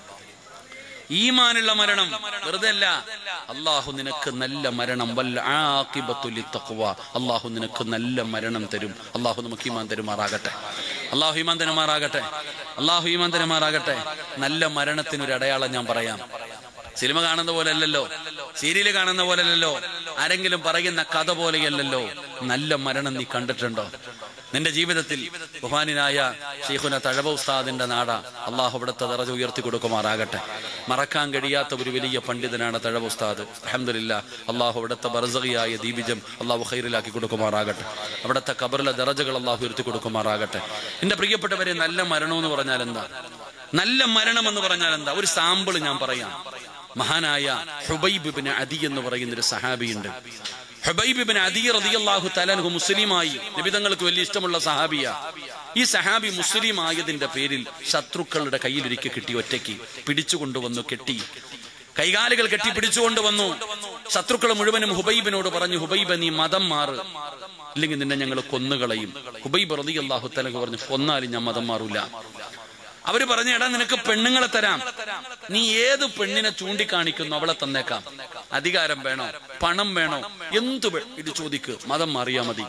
ഈമാനുള്ള മരണം വെറുതെ അല്ല അള്ളാഹു നിനക്ക് നല്ല മരണം വല്ല ആഖിബത്തുൽ തഖ്വ അള്ളാഹു നിനക്ക് നല്ല മരണം തരും അള്ളാഹു നമുക്ക് ഈമാൻ തരുമാറാകട്ടെ അള്ളാഹു ഈമാൻ തരുമാറാകട്ടെ അള്ളാഹു ഈമാൻ തരുമാറാകട്ടെ നല്ല മരണത്തിനൊരു അടയാളം ഞാൻ പറയാം സിനിമ കാണുന്ന പോലെ അല്ലല്ലോ സീരിയല് കാണുന്ന പോലെ അല്ലല്ലോ ആരെങ്കിലും പറയുന്ന കഥ പോലെയല്ലല്ലോ നല്ല മരണം നീ കണ്ടിട്ടുണ്ടോ നിന്റെ ജീവിതത്തിൽ ബഹുമാനായ ഷെയ്ഖുന തഴവ ഉസ്താദിന്റെ നാട അള്ളാഹു അവിടുത്തെ ദറജ ഉയർത്തി കൊടുക്കുമാറാകട്ടെ മറക്കാൻ കഴിയാത്ത ഒരു വലിയ പണ്ഡിതനാണ് തഴവ ഉസ്താദ് അഹമ്മദില്ല അള്ളാഹു അവിടുത്തെ ബർസകിയായ ദീപിജം അള്ളാഹു ഹൈറിലാക്കി കൊടുക്കുമാറാകട്ടെ അവിടുത്തെ കബറിലെ ദറജകൾ അള്ളാഹു ഉയർത്തി കൊടുക്കുമാറാകട്ടെ എന്റെ പ്രിയപ്പെട്ടവരെ നല്ല മരണം എന്ന് പറഞ്ഞാൽ എന്താ നല്ല മരണം എന്ന് പറഞ്ഞാൽ എന്താ ഒരു സാമ്പിൾ ഞാൻ പറയാം മഹാനായ ഹുബൈബ് ബിൻ അദി എന്ന് പറയുന്ന ഒരു സഹാബിയുണ്ട് ഹുബൈബ് ബിൻ അദി റളിയല്ലാഹു തആലാഹു മുസ്ലിമായി നബിതങ്ങൾക്ക് വലിയ ഇഷ്ടമുള്ള സഹാബിയ ഈ സഹാബി മുസ്ലിം ആയതിന്റെ പേരിൽ ശത്രുക്കളുടെ കയ്യിലൊരിക്കൽ കിട്ടി ഒറ്റയ്ക്ക് പിടിച്ചുകൊണ്ടുവന്നു കെട്ടി കൈകാലുകൾ കെട്ടി പിടിച്ചുകൊണ്ട് വന്നു ശത്രുക്കൾ മുഴുവനും ഹുബൈബിനോട് പറഞ്ഞു ഹുബൈബ് നീ മതം മാറ് ഇല്ലെങ്കിൽ നിന്നെ ഞങ്ങൾ കൊന്നുകളയും ഹുബൈബ് റളിയല്ലാഹു തആല പറഞ്ഞു കൊന്നാലും ഞാൻ മതം മാറൂല അവര് പറഞ്ഞു എടാ നിനക്ക് പെണ്ണുങ്ങളെ തരാം നീ ഏത് പെണ്ണിനെ ചൂണ്ടിക്കാണിക്കുന്നു അവളെ തന്നേക്കാം അധികാരം വേണോ പണം വേണോ എന്തു വേ- ഇത് ചോദിക്ക് മതം മാറിയാ മതി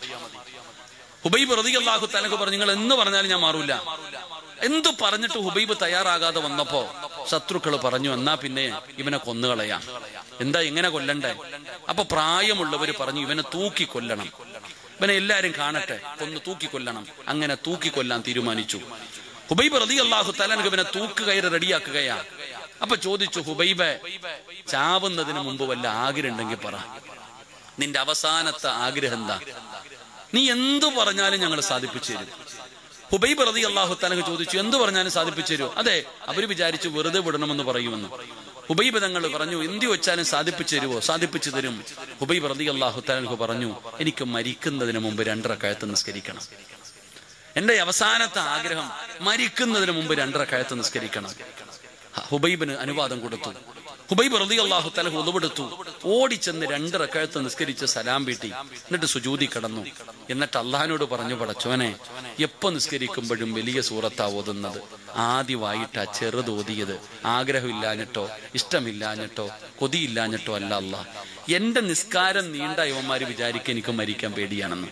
ഹുബൈബ് റതിയല്ലാഹു തനക്ക് പറഞ്ഞു നിങ്ങൾ എന്ന് പറഞ്ഞാലും ഞാൻ മാറൂല എന്തു പറഞ്ഞിട്ട് ഹുബൈബ് തയ്യാറാകാതെ വന്നപ്പോ ശത്രുക്കൾ പറഞ്ഞു എന്നാ പിന്നെ ഇവനെ കൊന്നുകളയാം എന്താ എങ്ങനെ കൊല്ലണ്ടേ അപ്പൊ പ്രായമുള്ളവര് പറഞ്ഞു ഇവനെ തൂക്കി കൊല്ലണം ഇവനെ എല്ലാരും കാണട്ടെ കൊന്ന് തൂക്കി കൊല്ലണം അങ്ങനെ തൂക്കി കൊല്ലാൻ തീരുമാനിച്ചു ഹുബൈബ് റതി അള്ളാഹു തലനക്ക് ഇവനെ തൂക്ക് കയറി റെഡിയാക്കുകയാ അപ്പൊ ചോദിച്ചു ഹുബൈബെ ചാവുന്നതിന് മുമ്പ് വല്ല ആഗ്രഹം ഉണ്ടെങ്കിൽ പറ നിന്റെ അവസാനത്തെ ആഗ്രഹം എന്താ നീ എന്തു പറഞ്ഞാലും ഞങ്ങൾ സാധിപ്പിച്ചു തരും ഹുബൈബ് റതി അള്ളാഹു തലക്ക് ചോദിച്ചു എന്തു പറഞ്ഞാലും സാധിപ്പിച്ചു തരും അതെ അവര് വിചാരിച്ചു വെറുതെ വിടണമെന്ന് പറയുമെന്ന് ഹുബൈബ് തങ്ങൾ പറഞ്ഞു എന്തി വെച്ചാലും സാധിപ്പിച്ചു തരുമോ സാധിപ്പിച്ചു തരും ഹുബൈബ് റതി അള്ളാഹു തലക്ക് പറഞ്ഞു എനിക്ക് മരിക്കുന്നതിന് മുമ്പ് രണ്ടര കയത്ത് നിസ്കരിക്കണം എന്റെ അവസാനത്തെ ആഗ്രഹം മരിക്കുന്നതിന് മുമ്പ് രണ്ടര കയത്ത് നിസ്കരിക്കണം ഹുബൈബിന് അനുവാദം കൊടുത്തു ഹുബൈബ് റതി അള്ളാഹു തല ഉളവെടുത്തു ഓടിച്ചെന്ന് രണ്ടര കഴുത്ത് നിസ്കരിച്ച് സലാം വീട്ടി എന്നിട്ട് സുജൂതി കടന്നു എന്നിട്ട് അള്ളഹാനോട് പറഞ്ഞു പടച്ചോനെ എപ്പോ നിസ്കരിക്കുമ്പോഴും വലിയ സൂറത്താ ഓതുന്നത് ആദ്യമായിട്ടാ ചെറുതോതിയത് ആഗ്രഹമില്ലാഞ്ഞിട്ടോ ഇഷ്ടമില്ലാഞ്ഞിട്ടോ കൊതിയില്ലാഞ്ഞിട്ടോ അല്ല അല്ല എന്റെ നിസ്കാരം നീണ്ട യുവന്മാര് വിചാരിക്കും എനിക്ക് മരിക്കാൻ പേടിയാണെന്ന്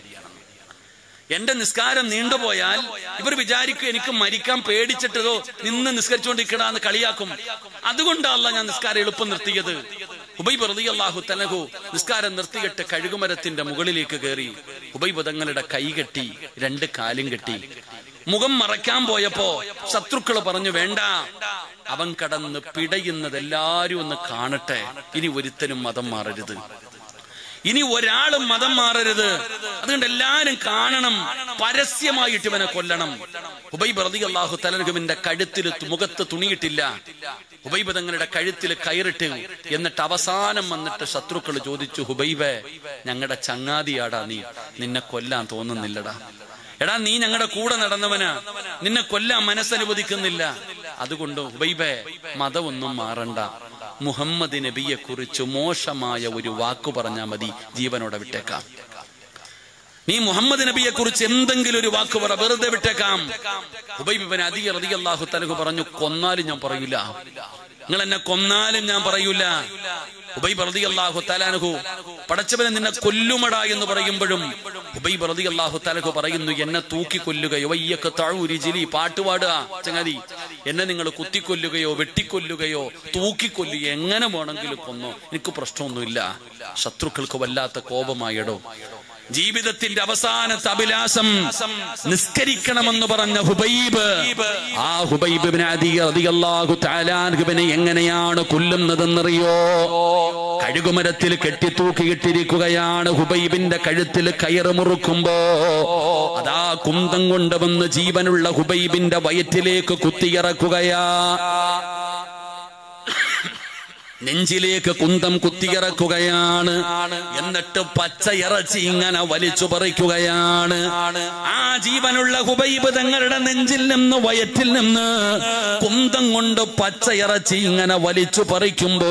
എന്റെ നിസ്കാരം നീണ്ടുപോയാൽ ഇവർ വിചാരിക്കും എനിക്ക് മരിക്കാൻ പേടിച്ചിട്ടതോ നിന്ന് നിസ്കരിച്ചുകൊണ്ടിരിക്കടാന്ന് കളിയാക്കും അതുകൊണ്ടല്ല ഞാൻ നിസ്കാരം എളുപ്പം നിർത്തിയത് ഹുബൈബ് റളിയല്ലാഹു തലഹു നിസ്കാരം നിർത്തിയിട്ട് കഴുകുമരത്തിന്റെ മുകളിലേക്ക് കയറി ഹുബൈബ് തങ്ങളുടെ കൈ കെട്ടി രണ്ട് കാലും കെട്ടി മുഖം മറയ്ക്കാൻ പോയപ്പോ ശത്രുക്കൾ പറഞ്ഞു വേണ്ട അവൻ കടന്ന് പിടയുന്നത് എല്ലാരും ഒന്ന് കാണട്ടെ ഇനി ഒരുത്തനും മതം മാറരുത് ഇനി ഒരാളും മതം മാറരുത് അതുകൊണ്ട് എല്ലാരും കാണണം പരസ്യമായിട്ട് ഇവനെ കൊല്ലണം ഹുബൈബ് റതി അള്ളാഹു തലനുഗമിന്റെ കഴുത്തിൽ മുഖത്ത് തുണിയിട്ടില്ല ഹുബൈബ് തങ്ങളുടെ കഴുത്തിൽ കയറിട്ട് എന്നിട്ട് അവസാനം വന്നിട്ട് ശത്രുക്കൾ ചോദിച്ചു ഹുബൈബെ ഞങ്ങളുടെ ചങ്ങാതിയാടാ നീ നിന്നെ കൊല്ലാൻ തോന്നുന്നില്ലടാ എടാ നീ ഞങ്ങളുടെ കൂടെ നടന്നവനാ നിന്നെ കൊല്ലാൻ മനസ്സനുവദിക്കുന്നില്ല അതുകൊണ്ട് ഹുബൈബെ മതമൊന്നും മാറണ്ട മുഹമ്മദ് നബിയെ കുറിച്ച് മോശമായ ഒരു വാക്കു പറഞ്ഞാൽ മതി ജീവനോടെ വിട്ടേക്കാം നീ മുഹമ്മദ് നബിയെ കുറിച്ച് എന്തെങ്കിലും ഒരു വാക്ക് പറ വെറുതെ വിട്ടേക്കാം ഹുബൈബിബിന് അധിക റളിയല്ലാഹു തലഹു പറഞ്ഞു കൊന്നാലും ഞാൻ പറയില്ല നിങ്ങൾ എന്നെ കൊന്നാലും ഞാൻ പറയൂല ഉബൈബ് റളിയല്ലാഹു തലാനഹു പടച്ചവനെ നിന്നെ കൊല്ലുമടാ എന്ന് പറയുമ്പോഴും ഉബൈബ് റളിയല്ലാഹു തലഹു പറയുന്നു എന്നെ തൂക്കിക്കൊല്ലുകയോ വയ്യൊക്കെ തഴൂരി ജിലി പാട്ടുപാടുക ചങ്ങാതി എന്നെ നിങ്ങൾ കുത്തിക്കൊല്ലുകയോ വെട്ടിക്കൊല്ലുകയോ തൂക്കിക്കൊല്ലുകയോ എങ്ങനെ വേണമെങ്കിലും കൊന്നോ എനിക്ക് പ്രശ്നമൊന്നുമില്ല ശത്രുക്കൾക്ക് വല്ലാത്ത കോപമായടോ ജീവിതത്തിന്റെ അവസാനത്തെ അഭിലാഷം നിസ്കരിക്കണമെന്ന് പറഞ്ഞ ഹുബൈബ് ആ ഹുബൈബിനെ അധികല്ലാഹു താലാൻഹുബിനെ എങ്ങനെയാണ് കൊല്ലുന്നതെന്നറിയോ കഴുകുമരത്തിൽ കെട്ടിത്തൂക്കിയിട്ടിരിക്കുകയാണ് ഹുബൈബിന്റെ കഴുത്തിൽ കയറ് മുറുക്കുമ്പോ അതാ കുന്തം കൊണ്ടുവന്ന് ജീവനുള്ള ഹുബൈബിന്റെ വയറ്റിലേക്ക് കുത്തിയിറക്കുകയാ നെഞ്ചിലേക്ക് കുന്തം കുത്തിയിറക്കുകയാണ് എന്നിട്ട് പച്ച ഇറച്ചി ഇങ്ങനെ വലിച്ചു പറിക്കുകയാണ് ആ ജീവനുള്ള ഹുബൈബ് തങ്ങളുടെ നെഞ്ചിൽ നിന്ന് വയറ്റിൽ നിന്ന് കുന്തം കൊണ്ട് പച്ച ഇറച്ചി ഇങ്ങനെ വലിച്ചു പറിക്കുമ്പോ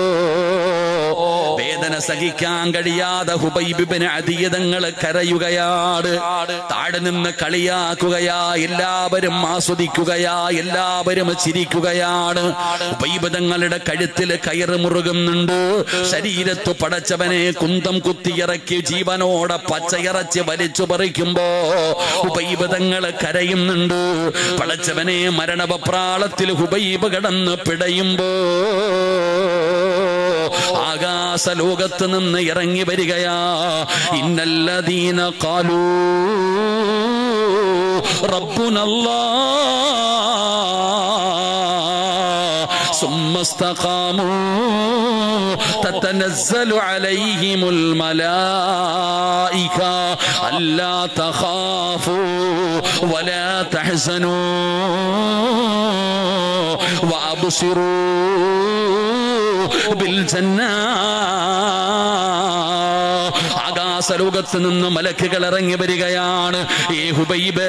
വേദന സഹിക്കാൻ കഴിയാതെ ഹുബൈബിന് അതീതങ്ങൾ കരയുകയാണ് താഴെ നിന്ന് കളിയാക്കുകയാ എല്ലാവരും ആസ്വദിക്കുകയാ എല്ലാവരും ചിരിക്കുകയാണ് ഹുബൈബ് തങ്ങളുടെ കഴുത്തിൽ കയറ് മുറുകുന്നുണ്ട് ശരീരത്ത് പടച്ചവനെ കുന്തം കുത്തിയിറക്കി ജീവനോടെ പച്ചയിറച്ചി വലിച്ചു പറിക്കുമ്പോ ഹുബൈബ് തങ്ങൾ കരയുന്നുണ്ട് പടച്ചവനെ മരണവപ്രാളത്തിൽ ഹുബൈബ് കടന്ന് പിടയുമ്പോ ആകാശ ലോകത്ത് നിന്ന് ഇറങ്ങി വരികയാ ഇന്നല്ലദീന കാലൂ റബ്ബുനല്ലാ ثم استقاموا تتنزل عليهم الملائكة ألا تخافوا ولا تحزنوا وأبصروا بالجنة ആകാശലോകത്ത് നിന്ന് മലക്കുകൾ ഇറങ്ങി വരികയാണ് ഈ ഹുബൈബ്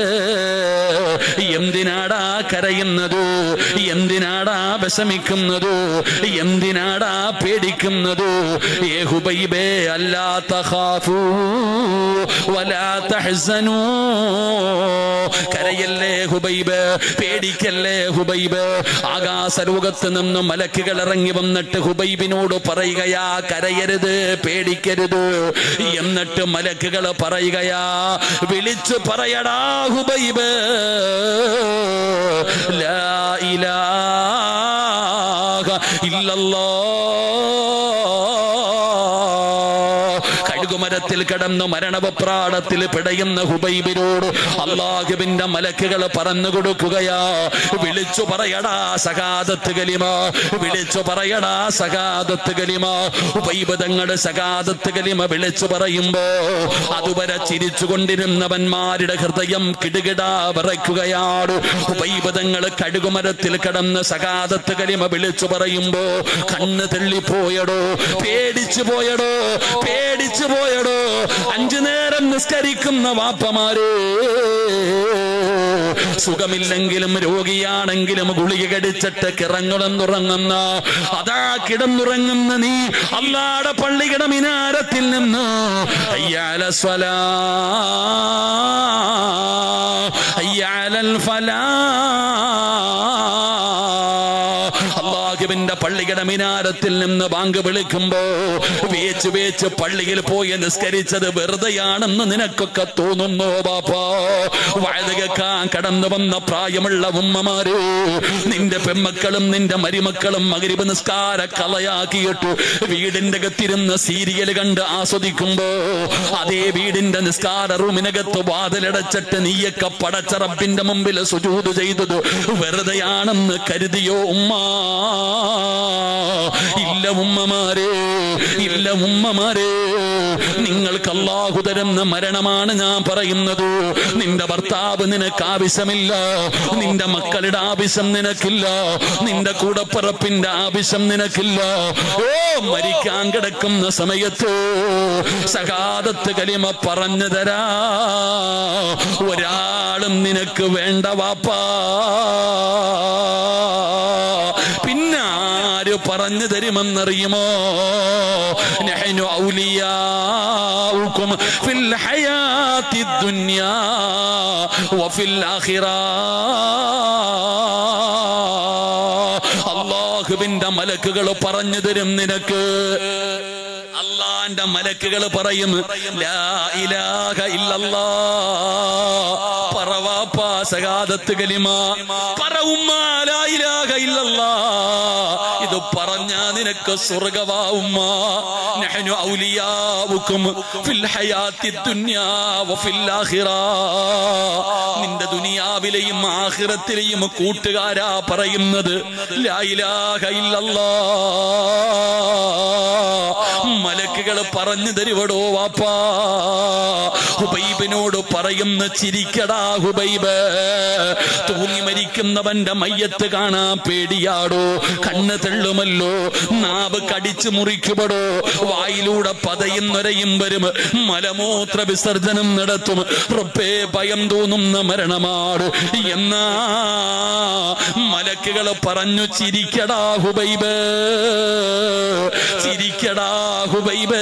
എന്തിനാടാ കരയുന്നത് എന്തിനാടാ വിഷമിക്കുന്നത് എന്തിനാടാ പേടിക്കുന്നത് ഏ ഹുബൈബേ അല്ലാ തഖാഫൂ വലാ തഹ്സനൂ കരയല്ലേ ഹുബൈബ് പേടിക്കല്ലേ ഹുബൈബ് ആകാശലോകത്ത് നിന്ന് മലക്കുകൾ ഇറങ്ങി വന്നിട്ട് ഹുബൈബിനോട് പറയുകയാ കരയരുത് പേടിക്കരുത് എന്നിട്ട് മലക്കുകൾ പറയുകയാ വിളിച്ചു പറയടാ ഹുബൈബ് ലാ ഇലാഹ ഇല്ലല്ലോ കഴുകുമരത്തിൽ കിടന്ന് മരണവപ്രാടത്തിൽ പിടയുന്ന ഹുബൈബിനോട് അള്ളാഹുവിന്റെ മലക്കുകൾ പറഞ്ഞു കൊടുക്കുകയാ വിളിച്ചു പറയടാ സകാദത്ത് കലിമ വിളിച്ചു പറയടാ സകാദത്ത് കലിമ ഉപൈബതങ്ങളുടെ സകാദത്ത് കലിമ വിളിച്ചു പറയുമ്പോ അതുവരെ ചിരിച്ചുകൊണ്ടിരുന്നവന്മാരുടെ ഹൃദയം കിടുകിടാ വിറയ്ക്കുകയാണ് ഉപൈബതങ്ങൾ കഴുകുമരത്തിൽ കിടന്ന് സകാദത്ത് കലിമ വിളിച്ചു പറയുമ്പോ കണ്ണ് തെള്ളിപ്പോയടോ പേടിച്ചു പോയടോ പേടിച്ചു പോയടോ അഞ്ചു നേരം നിസ്കരിക്കുന്ന വാപ്പമാര് സുഖമില്ലെങ്കിലും രോഗിയാണെങ്കിലും ഗുളിക കടിച്ചിട്ട് കിറങ്ങുടന്നുറങ്ങുന്ന അതാ കിടന്നുറങ്ങുന്ന നീ അല്ലാടെ പള്ളിയുടെ മിനാരത്തിൽ നിന്ന് അയ്യാല സ്വലാ അയ്യാലൽ ഫലാ അള്ളാഹുവിന്റെ പള്ളിയുടെ മിനാരത്തിൽ നിന്ന് ബാങ്ക് വിളിക്കുമ്പോ വേച്ച് വേച്ച് പള്ളിയിൽ പോയി നിസ്കരിച്ചത് വെറുതെയാണെന്ന് നിനക്കൊക്കെ തോന്നുന്നു ബാപ്പാ വഴുതുകക്കാൻ കടന്നു വന്ന പ്രായമുള്ള ഉമ്മമാര് നിന്റെ പെമ്മക്കളും നിന്റെ മരുമക്കളും മകരിവ് നിസ്കാര കളയാക്കിയിട്ട് വീടിന്റെ അകത്തിരുന്ന് സീരിയൽ കണ്ട് ആസ്വദിക്കുമ്പോ അതേ വീടിന്റെ നിസ്കാര റൂമിനകത്ത് വാതിലടച്ചിട്ട് നീയൊക്കെ പടച്ച റബ്ബിന്റെ മുമ്പിൽ സുജൂത് ചെയ്തത് വെറുതെയാണെന്ന് കരുതിയോ ഉമ്മ ഇല്ല ഉമ്മമാരെ ഇല്ല ഉമ്മമാരെ നിങ്ങൾക്ക് അള്ളാഹു തരുന്ന മരണമാണ് ഞാൻ പറയുന്നത് നിന്റെ ഭർത്താവ് നിനക്ക് ആവശ്യമില്ല നിന്റെ മക്കളുടെ ആവശ്യം നിനക്കില്ല നിന്റെ കൂടപ്പിറപ്പിന്റെ ആവശ്യം നിനക്കില്ല ഓ മരിക്കാൻ കിടക്കുന്ന സമയത്ത് സകാദത്ത് കലിമ പറഞ്ഞു തരാ ഒരാളും നിനക്ക് വേണ്ട വാപ്പാ പിന്നെ ആര് ആര് പറഞ്ഞു തരുമെന്നറിയുമോ നഹ്നു ഔലിയാഉക്കും ഫിൽ ഹയാത്തി ദുനിയാ വഫിൽ ആഖിറ അള്ളാഹുവിന്റെ മലക്കുകൾ പറഞ്ഞു തരും നിനക്ക് അള്ളാന്റെ മലക്കുകൾ പറയും ലാ ഇലാഹ ഇല്ലല്ലാ പറവാപ്പ സകാദത്ത് കലിമ പറ ഉമ്മ ലാ ഇലാഹ ഇല്ലല്ലാ ഇത് പറഞ്ഞാ നിനക്ക് സ്വർഗവാ ഉമ്മ നഹ്നു ഔലിയാവുക്കും ഫിൽ ഹയാത്തി ദുനിയാ വഫിൽ ആഖിറ നിന്റെ ദുനിയാവിലെയും ആഖിറത്തിലെയും കൂട്ടുകാരാ പറയുന്നത് ലാ ഇലാഹ ഇല്ലല്ലാ മലക്കുകൾ പറഞ്ഞു തരുവടോ വാപ്പാ ഹുബൈബിനോട് പറയുന്ന ചിരിക്കടാ ഹുബൈബ് തൂങ്ങി മരിക്കുന്നവന്റെ മയ്യത്ത് കാണാൻ പേടിയാടോ കണ്ണ് തെള്ളുമല്ലോ നാവ് കടിച്ചു മുറിക്കുപടോ വായിലൂടെ പതയുന്നൊരയും വരും മലമൂത്ര വിസർജനം നടത്തും റബ്ബേ ഭയം തോന്നുന്ന മരണമാട് എന്നാ മലക്കുകൾ പറഞ്ഞു ചിരിക്കടാ ഹുബൈബ് ചിരിക്കടാ ഹുബൈബ്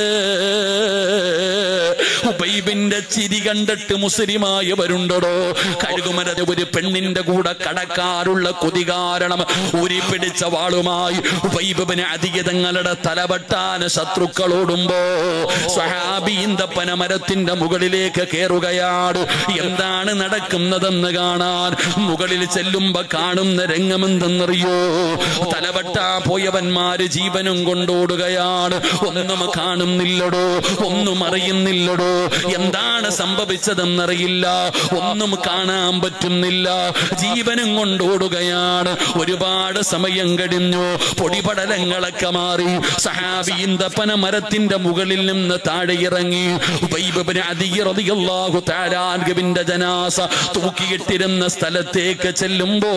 ഹുബൈബിന്റെ ചിരി കണ്ടിട്ട് മുസ്ലിമായവരുണ്ടടോ കഴുകുമര ഒരു പെണ്ണിന്റെ കൂടെ കടക്കാറുള്ള കൊതി കാരണം ഊരി പിടിച്ച വാളുമായി ഹുബൈബിന് അധികതങ്ങളുടെ തലവട്ടാന ശത്രുക്കളോടുമ്പോ സ്വഹാബീന്തപ്പന മരത്തിന്റെ മുകളിലേക്ക് കയറുകയാണ് എന്താണ് നടക്കുന്നതെന്ന് കാണാൻ മുകളിൽ ചെല്ലുമ്പോ കാണുന്ന രംഗമെന്തെന്നറിയോ തലവട്ടാ പോയവന്മാര് ജീവനും കൊണ്ടോടുകയാണ് ഒന്നും കാണുന്നില്ലടോ ഒന്നും അറിയുന്നില്ലടോ എന്താണ് സംഭവിച്ചതെന്നറിയില്ല ഒന്നും കാണാൻ പറ്റുന്നില്ല ജീവനും കൊണ്ടോടുകയാണ് ഒരുപാട് സമയം കഴിഞ്ഞു പൊടിപടലങ്ങളൊക്കെ മാറി സഹാബീന്തപ്പന മരത്തിന്റെ മുകളിൽ നിന്ന് താഴെ ഇറങ്ങി റളിയല്ലാഹു താരാൻഗവിന്റെ ജനാസ തൂക്കിയിട്ടിരുന്ന സ്ഥലത്തേക്ക് ചെല്ലുമ്പോ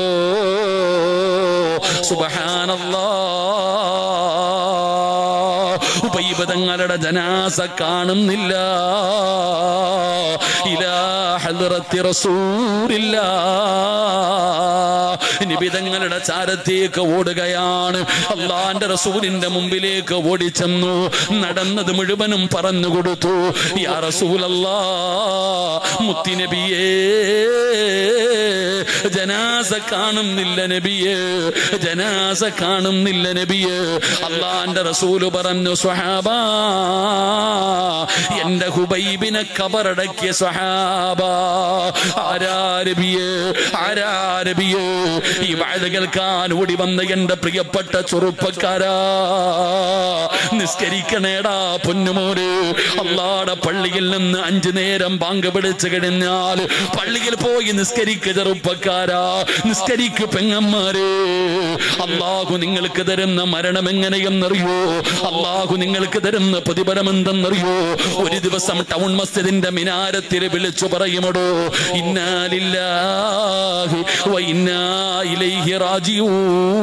സുബഹാനല്ലാ ഉപൈബതങ്ങളുടെ ജനാസ കാണുന്നില്ല ഇലാ ഹദ്റത്തി റസൂലില്ല നിബിതങ്ങളുടെ ചാരത്തേക്ക് ഓടുകയാണ് അള്ളാന്റെ റസൂലിന്റെ മുമ്പിലേക്ക് ഓടിച്ചെന്നു നടന്നത് മുഴുവനും പറഞ്ഞു കൊടുത്തു യാ റസൂലല്ലാ മുത്തിനബിയേ ജനാസ കാണുന്നില്ല നബിയേ ജനാസ കാണുന്നില്ല നബിയേ അള്ളാന്റെ റസൂല് പറഞ്ഞു സ്വഹാബ എന്റെ ഹുബൈബിനെ കബറടക്കിയ സ്വഹാബ ആരാരബിയേ ആരാരബിയേ ഈ വാഴ കേൾക്കാൻ ഓടി വന്ന എന്റെ പ്രിയപ്പെട്ട ചെറുപ്പക്കാരാ നിസ്കരിക്കണേടാ പൊന്നുമോര് അള്ളാടെ പള്ളിയിൽ നിന്ന് അഞ്ചു നേരം ബാങ്ക് പിടിച്ചു കഴിഞ്ഞാൽ പള്ളിയിൽ പോയി നിസ്കരിക്ക ചെറുപ്പക്കാരാ നിസ്കരിക്ക് പെങ്ങന്മാരെ അള്ളാഹു നിങ്ങൾക്ക് തരുന്ന മരണം എങ്ങനെയെന്നറിയോ അള്ളാഹു നിങ്ങൾക്ക് തരുന്ന പ്രതിഫലം എന്തെന്നറിയോ ഒരു ദിവസം ടൗൺ മസ്ജിദിന്റെ മിനാരത്തിൽ വിളിച്ചു പറയുമടോ ഇന്നാലില്ലാഹി വ ഇന്നാ ഇലൈഹി റാജിഊൻ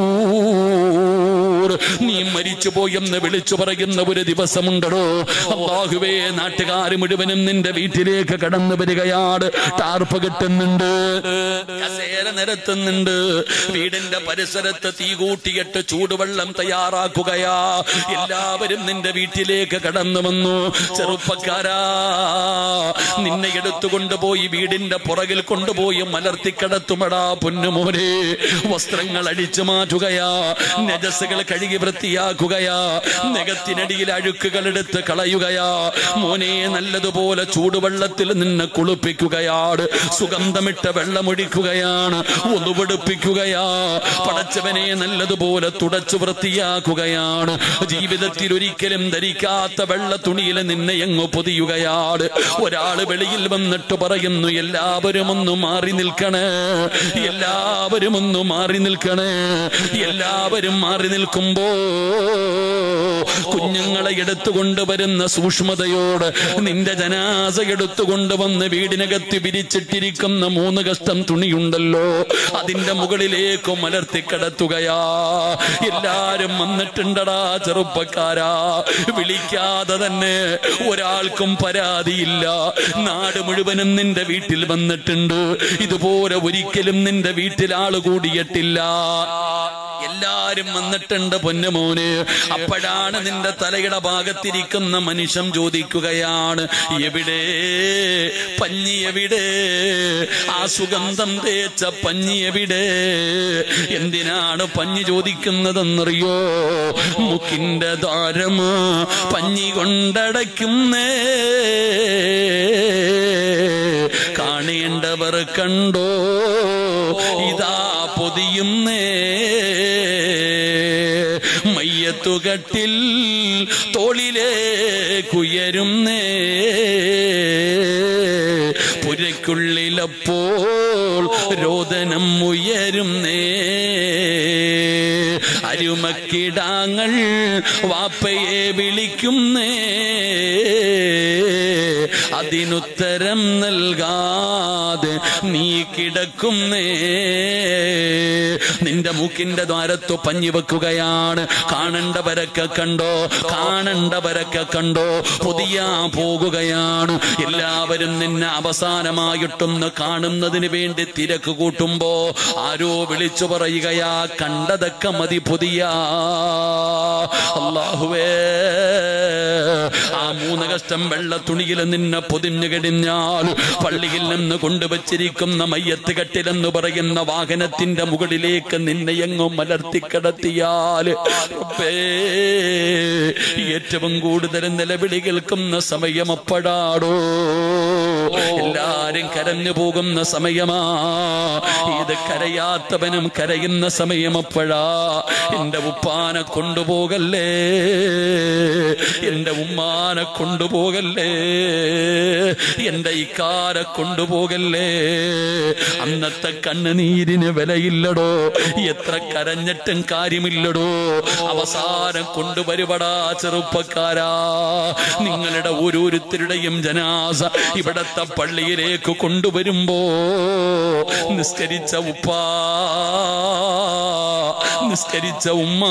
നീ മരിച്ചു പോയെന്ന് വിളിച്ചു പറയുന്ന ഒരു ദിവസമുണ്ടോ അള്ളാഹുവേ നാട്ടുകാർ മുഴുവനും നിന്റെ വീട്ടിലേക്ക് കടന്നു വരികയാണ് ടാർപ്പ് കിട്ടുന്നുണ്ട് കസേര നിരത്തുന്നുണ്ട് വീടിന്റെ പരിസരത്ത് തീ കൂട്ടിയിട്ട് ചൂടുവെള്ളം തയ്യാറാക്കുകയാ എല്ലാവരും നിന്റെ വീട്ടിലേക്ക് കടന്നു വന്നു ചെറുപ്പക്കാരാ നിന്നെ എടുത്തുകൊണ്ടുപോയി വീടിന്റെ പുറകിൽ കൊണ്ടുപോയി മലർത്തിക്കടത്തുമടാ പൊന്നുമോനെ വസ്ത്രങ്ങൾ അടിച്ചു മാറ്റുകയാ നജസ്സുകൾ കഴുകി വൃത്തിയാക്കുകയാ നഖത്തിനടിയിൽ അഴുക്കുകൾ എടുത്ത് കളയുകയാ മോനെ നല്ലതുപോലെ ചൂടുവെള്ളത്തിൽ നിന്നെ കുളിപ്പിക്കുകയാണ് സുഗന്ധമിട്ട വെള്ളമൊഴിക്കുകയാണ് ഒന്നുപിടിപ്പിക്കുകയാ പടച്ചവനെ നല്ലതുപോലെ തുടച്ചു വൃത്തിയാക്കുകയാണ് ജീവിതത്തിൽ ഒരിക്കലും ധരിക്കാത്ത വെള്ള തുണിയിൽ നിന്നെ എങ്ങു പൊതിയുകയാണ് ഒരാള് വെളിയിൽ വന്നിട്ട് പറയുന്നു എല്ലാവരും ഒന്ന് മാറി നിൽക്കണേ എല്ലാവരും ഒന്ന് മാറി നിൽക്കണേ എല്ലാവരും മാറി നിൽക്കുമ്പോ കുഞ്ഞുങ്ങളെ എടുത്തുകൊണ്ട് വരുന്ന സൂക്ഷ്മതയോട് നിന്റെ ജനാസ എടുത്തുകൊണ്ട് വന്ന് വീടിനകത്ത് വിരിച്ചിട്ടിരിക്കുന്ന മൂന്ന് കഷ്ടം തുണിയുണ്ടല്ലോ അതിന്റെ മുകളിലേക്ക് മലർത്തി കിടത്തുകയാ എല്ലാരും വന്നിട്ടുണ്ടടാ ചെറുപ്പക്കാരാ വിളിക്കാതെ തന്നെ ഒരാൾക്കും പരാതിയില്ല നാട് മുഴുവനും നിന്റെ വീട്ടിൽ വന്നിട്ടുണ്ട് ഇതുപോലെ ഒരിക്കലും നിന്റെ വീട്ടിൽ ആള് കൂടിയിട്ടില്ല എല്ലാരും വന്നിട്ടുണ്ട് പൊന്നുമോന് അപ്പോഴാണ് നിന്റെ തലയുടെ ഭാഗത്തിരിക്കുന്ന മനുഷ്യൻ ചോദിക്കുകയാണ് എവിടെ പഞ്ഞി എവിടെ ആ സുഗന്ധം തേച്ച പഞ്ഞി എവിടെ എന്തിനാണ് പഞ്ഞി ചോദിക്കുന്നതെന്നറിയോ മുക്കിന്റെ ദ്വാരം പഞ്ഞി കൊണ്ടടയ്ക്കുന്നേ കാണേണ്ടവർ കണ്ടോ ഇതാ പൊതിയുന്നേ മയ്യത്തുകട്ടിൽ തോളിലേക്കുയരുന്നേ പുരയ്ക്കുള്ളിലപ്പോൾ രോദനം ഉയരുന്നേ അരുമക്കിടാങ്ങൾ വാപ്പയെ വിളിക്കുന്നേ അതിനുത്തരം നൽകാതെ നീ കിടക്കുന്നേ നിന്റെ മൂക്കിന്റെ ദ്വാരത്തു പഞ്ഞി വെക്കുകയാണ് കാണണ്ടവരൊക്കെ കണ്ടോ കാണണ്ടവരൊക്കെ കണ്ടോ പുതിയ പോകുകയാണ് എല്ലാവരും നിന്നെ അവസാനമായിട്ടൊന്ന് കാണുന്നതിന് വേണ്ടി തിരക്ക് കൂട്ടുമ്പോ ആരോ വിളിച്ചു പറയുകയാ കണ്ടതൊക്കെ മതി പുതിയ അള്ളാഹുവേ ആ മൂന്ന് കഷ്ടം വെള്ള തുണിയിൽ നിന്നെ പൊതിഞ്ഞു കഴിഞ്ഞാൽ പള്ളിയിൽ നിന്ന് കൊണ്ടുവച്ചിരിക്കുന്ന മയ്യത്ത് കെട്ടിലെന്ന് പറയുന്ന വാഹനത്തിന്റെ മുകളിലേക്ക് നിന്നെ എങ്ങും മലർത്തിക്കിടത്തിയാൽ റബ്ബേ, ഏറ്റവും കൂടുതൽ നിലവിളി കേൾക്കുന്ന സമയം അപ്പോഴാടോ എല്ലാരും കരഞ്ഞു പോകുന്ന സമയമാ ഇത് കരയാത്തവനും കരയുന്ന സമയം അപ്പോഴാ എന്റെ ഉപ്പാനെ കൊണ്ടുപോകല്ലേ എന്റെ ഉമ്മാനെ കൊണ്ടുപോകല്ലേ എന്റെ ഇക്കാരെ കൊണ്ടുപോകല്ലേ അന്നത്തെ കണ്ണുനീരിന് വിലയില്ലടോ എത്ര കരഞ്ഞിട്ടും കാര്യമില്ലടോ അവസാനം കൊണ്ടുവരുപടാ ചെറുപ്പക്കാരാ നിങ്ങളുടെ ഓരോരുത്തരുടെയും ജനാസ ഇവിടത്തെ പള്ളിയിലേക്ക് കൊണ്ടുവരുമ്പോ നിസ്കരിച്ച ഉപ്പാ നിസ്കരിച്ച ഉമ്മ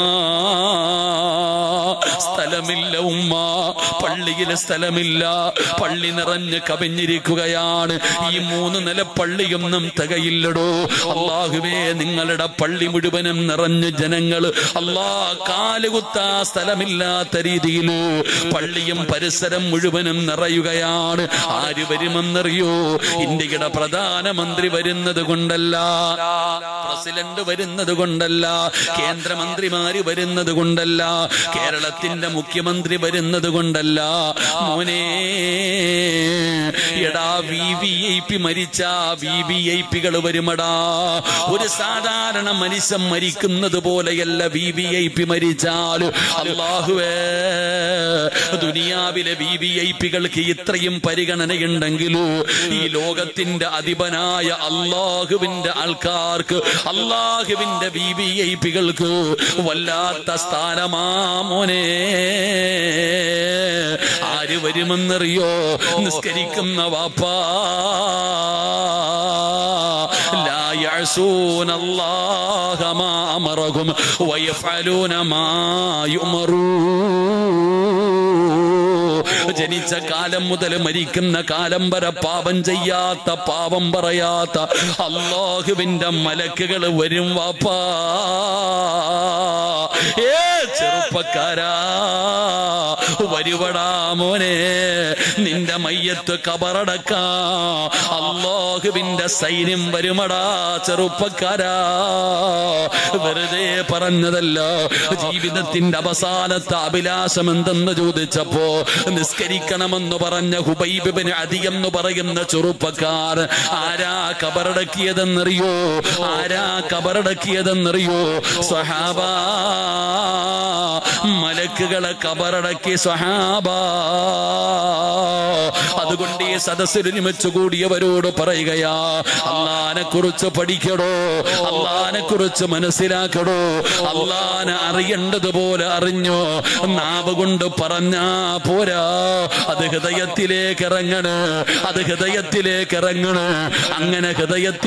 സ്ഥലമില്ല ഉമ്മ പള്ളിയിലെ സ്ഥലമില്ല പള്ളി നിറഞ്ഞ് കവിഞ്ഞിരിക്കുകയാണ് ഈ മൂന്ന് നില പള്ളിയൊന്നും തികയില്ലടോ അള്ളാഹുവേ നിങ്ങളുടെ പള്ളി മുഴുവനും നിറഞ്ഞ് ജനങ്ങൾ അള്ളാ കാലുകുത്താ സ്ഥലമില്ലാത്ത രീതിയിൽ പള്ളിയും പരിസരം മുഴുവനും നിറയുകയാണ് ആര് വരുമെന്നറിയോ ഇന്ത്യയുടെ പ്രധാനമന്ത്രി വരുന്നത് കൊണ്ടല്ല പ്രസിഡന്റ് വരുന്നത് കൊണ്ടല്ല കേന്ദ്രമന്ത്രിമാര് വരുന്നത് കൊണ്ടല്ല കേരളത്തിന്റെ മുഖ്യമന്ത്രി വരുന്നത് കൊണ്ടല്ല മോനെ എടാ വി വി ഐ പി മരിച്ച വി വി ഐ പികൾ വരുമടാ ഒരു സാധാരണ മനുഷ്യൻ മരിക്കുന്നത് പോലെയല്ല വി വി ഐ പി മരിച്ചാൽ അള്ളാഹുവേ ദുനിയാവിലെ വി വി ഐ പികൾക്ക് ഇത്രയും പരിഗണനയുണ്ടെങ്കിലും ഈ ലോകത്തിന്റെ അധിപനായ അള്ളാഹുവിന്റെ ആൾക്കാർക്ക് അള്ളാഹുവിന്റെ വി വി ഐ പികൾക്ക് വല്ലാത്ത സ്ഥാനമാ മോനെ ആര് വരുമെന്നറിയോ നിസ്കരിക്കുന്ന വാപ്പാ لا يعصون الله ما أمرهم ويفعلون ما يؤمرون ജനിച്ച കാലം മുതൽ മരിക്കുന്ന കാലം വരെ പാപം ചെയ്യാത്ത പാപം പറയാത്ത അള്ളാഹുവിന്റെ മലക്കുകൾ വരും വാപ്പാ ഏ ചെറുപ്പക്കാരാ വരുവടാ മോനെ നിന്റെ മയ്യത്ത് കബറടക്കാ അള്ളാഹുവിന്റെ സൈന്യം വരുമടാ ചെറുപ്പക്കാരാ വെറുതെ പറഞ്ഞതല്ല ജീവിതത്തിന്റെ അവസാനത്തെ അഭിലാഷം എന്തെന്ന് ചോദിച്ചപ്പോ നിസ്കരിക്കണമെന്ന് പറഞ്ഞ ഹുബൈബിന് അധികം പറയുന്ന ചെറുപ്പക്കാർ ആരാ കബറടക്കിയതെന്നറിയോ ആരാ കബറടക്കിയതെന്നറിയോ സ്വഹാബ മലക്കുകളെ കബറടക്കി സ്വഹാബ അതുകൊണ്ട് ഈ സദസ്സിൽ ഒരുമിച്ച് കൂടിയവരോട് പറയുകയാ അള്ളാനെ കുറിച്ച് പഠിക്കടോ അള്ളാനെ കുറിച്ച് മനസ്സിലാക്കടോ അള്ളാനെ അറിയേണ്ടതുപോലെ അറിഞ്ഞോ നാവ് കൊണ്ട് പറഞ്ഞാ പോരാ അത് ഹൃദയത്തിലേക്ക് ഇറങ്ങണ് അത് ഹൃദയത്തിലേക്ക് ഇറങ്ങണ് അങ്ങനെ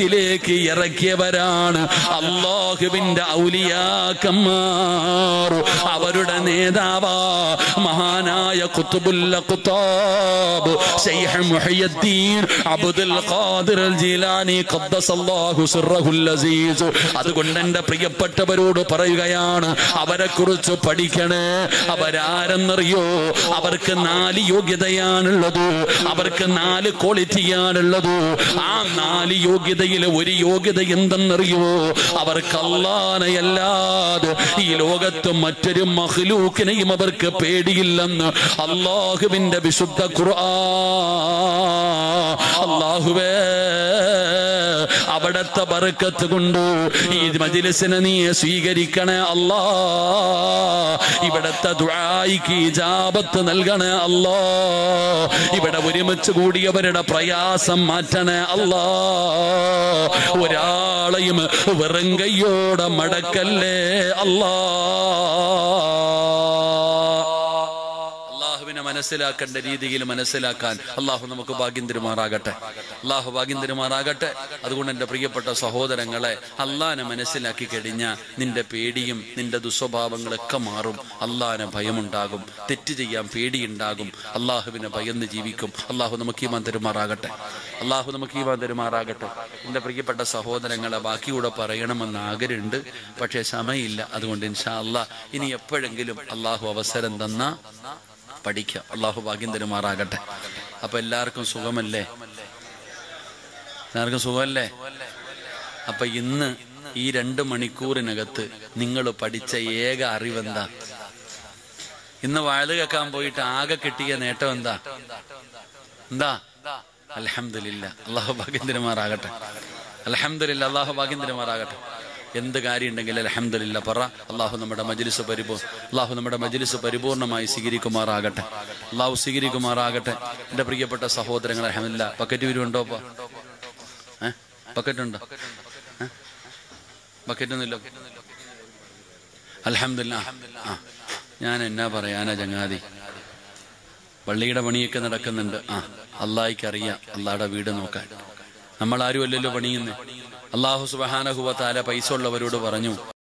ഹൃദയത്തിലേക്ക് ഇറക്കിയവരാണ് അള്ളാഹുവിന്റെ ഔലിയാക്കന്മാർ അവരുടെ നേതാവാ മഹാനായ കുത്തുബുല്ല കുത്താബ് ശൈഖ് Muhyiddin Abdul Qadir al Jilani ഖദ്ദസല്ലാഹു സിർറഹുൽ അസീസ് അതുകൊണ്ട് എൻ്റെ പ്രിയപ്പെട്ടവരോട് പറയുകയാണ് അവരെ കുറിച്ച് പഠിക്കണേ അവരാരെന്നറിയോ അവർക്ക് നാല് യോഗ്യതയാണുള്ളത് അവർക്ക് നാല് ക്വാളിറ്റിയാണുള്ളത് ആ നാല് യോഗ്യതയിൽ ഒരു യോഗ്യത എന്തെന്നറിയോ അവർക്ക് അല്ലാനയല്ലാതെ ഈ ലോകത്ത് മറ്റൊരു മഹ്ലൂക്കിനെയും അവർക്ക് പേടിയില്ലെന്ന് അള്ളാഹുവിന്റെ വിശുദ്ധ ഖുർആ അള്ളാഹുവേ അവിടത്തെ ബർക്കത്ത് കൊണ്ട് ഈ മജിലിസിനെ നീ സ്വീകരിക്കണേ അല്ലാ ഇവിടത്തെ ദുആയിക്ക് ഇജാബത്ത് നൽകണേ അല്ലാ ഇവിടെ ഒരുമിച്ച് കൂടിയവരുടെ പ്രയാസം മാറ്റണേ അല്ലാ ഒരാളെയും വെറും കയ്യോടെ മടക്കല്ലേ അല്ലാ അള്ളാഹുവിനെ മനസ്സിലാക്കേണ്ട രീതിയിൽ മനസ്സിലാക്കാൻ അള്ളാഹു നമുക്ക് ഭാഗ്യം തരുമാറാകട്ടെ അള്ളാഹു ഭാഗ്യം തരുമാറാകട്ടെ അതുകൊണ്ട് എൻ്റെ പ്രിയപ്പെട്ട സഹോദരങ്ങളെ അള്ളാഹിനെ മനസ്സിലാക്കി കഴിഞ്ഞാൽ നിന്റെ പേടിയും നിന്റെ ദുസ്വഭാവങ്ങളൊക്കെ മാറും അള്ളാഹിനെ ഭയമുണ്ടാകും തെറ്റ് ചെയ്യാൻ പേടിയുണ്ടാകും അള്ളാഹുവിനെ ഭയന്ന് ജീവിക്കും അള്ളാഹു നമുക്ക് ഈമാൻ തരുമാറാകട്ടെ അള്ളാഹു നമുക്ക് ഈമാൻ തരുമാറാകട്ടെ എൻ്റെ പ്രിയപ്പെട്ട സഹോദരങ്ങളെ ബാക്കിയൂടെ പറയണമെന്ന് ആഗ്രഹമുണ്ട് പക്ഷേ സമയമില്ല അതുകൊണ്ട് ഇൻഷാ അള്ളാഹ് ഇനി എപ്പോഴെങ്കിലും അള്ളാഹു അവസരം തന്ന പഠിക്കാം അള്ളാഹു ഭാഗ്യം തരുമാറാകട്ടെ അപ്പൊ എല്ലാവർക്കും സുഖമല്ലേ എല്ലാവർക്കും സുഖമല്ലേ അപ്പൊ ഇന്ന് ഈ രണ്ട് മണിക്കൂറിനകത്ത് നിങ്ങൾ പഠിച്ച ഏക അറിവെന്താ ഇന്ന് വാഴ കേൾക്കാൻ പോയിട്ട് ആകെ കിട്ടിയ നേട്ടം എന്താ എന്താ അലഹമില്ല അള്ളാഹു ഭാഗ്യം തരുമാറാകട്ടെ അലഹമില്ല അള്ളാഹു ഭാഗ്യം തരുമാറാകട്ടെ എന്ത് കാര്യം ഉണ്ടെങ്കിൽ അലഹമില്ല പറ അള്ളാഹു നമ്മുടെ മജ്ലിസ് പരിപൂർ അള്ളാഹു നമ്മുടെ മജ്ലിസ് പരിപൂർണമായി സ്വീകരിക്കുമാറാകട്ടെ അള്ളാഹു സ്വീകരിക്കുമാറാകട്ടെ എൻ്റെ പ്രിയപ്പെട്ട സഹോദരങ്ങൾ അലഹമില്ല ബക്കറ്റ് വരുണ്ടോ അപ്പൊ ഏ ബക്കറ്റ് ഉണ്ടോ ഏ? ബക്കറ്റ് ഒന്നുമില്ല അലഹമില്ല ആ ഞാൻ എന്നാ പറയാനാ ചങ്ങാതി പള്ളിയുടെ പണിയൊക്കെ നടക്കുന്നുണ്ട് ആ അള്ളാഹിക്ക് അറിയാം അള്ളാഹയുടെ വീട് നോക്കാൻ നമ്മൾ ആരും അല്ലല്ലോ പണിയുന്നേ അള്ളാഹു സുബഹാനഹുവ താല പൈസ ഉള്ളവരോട് പറഞ്ഞു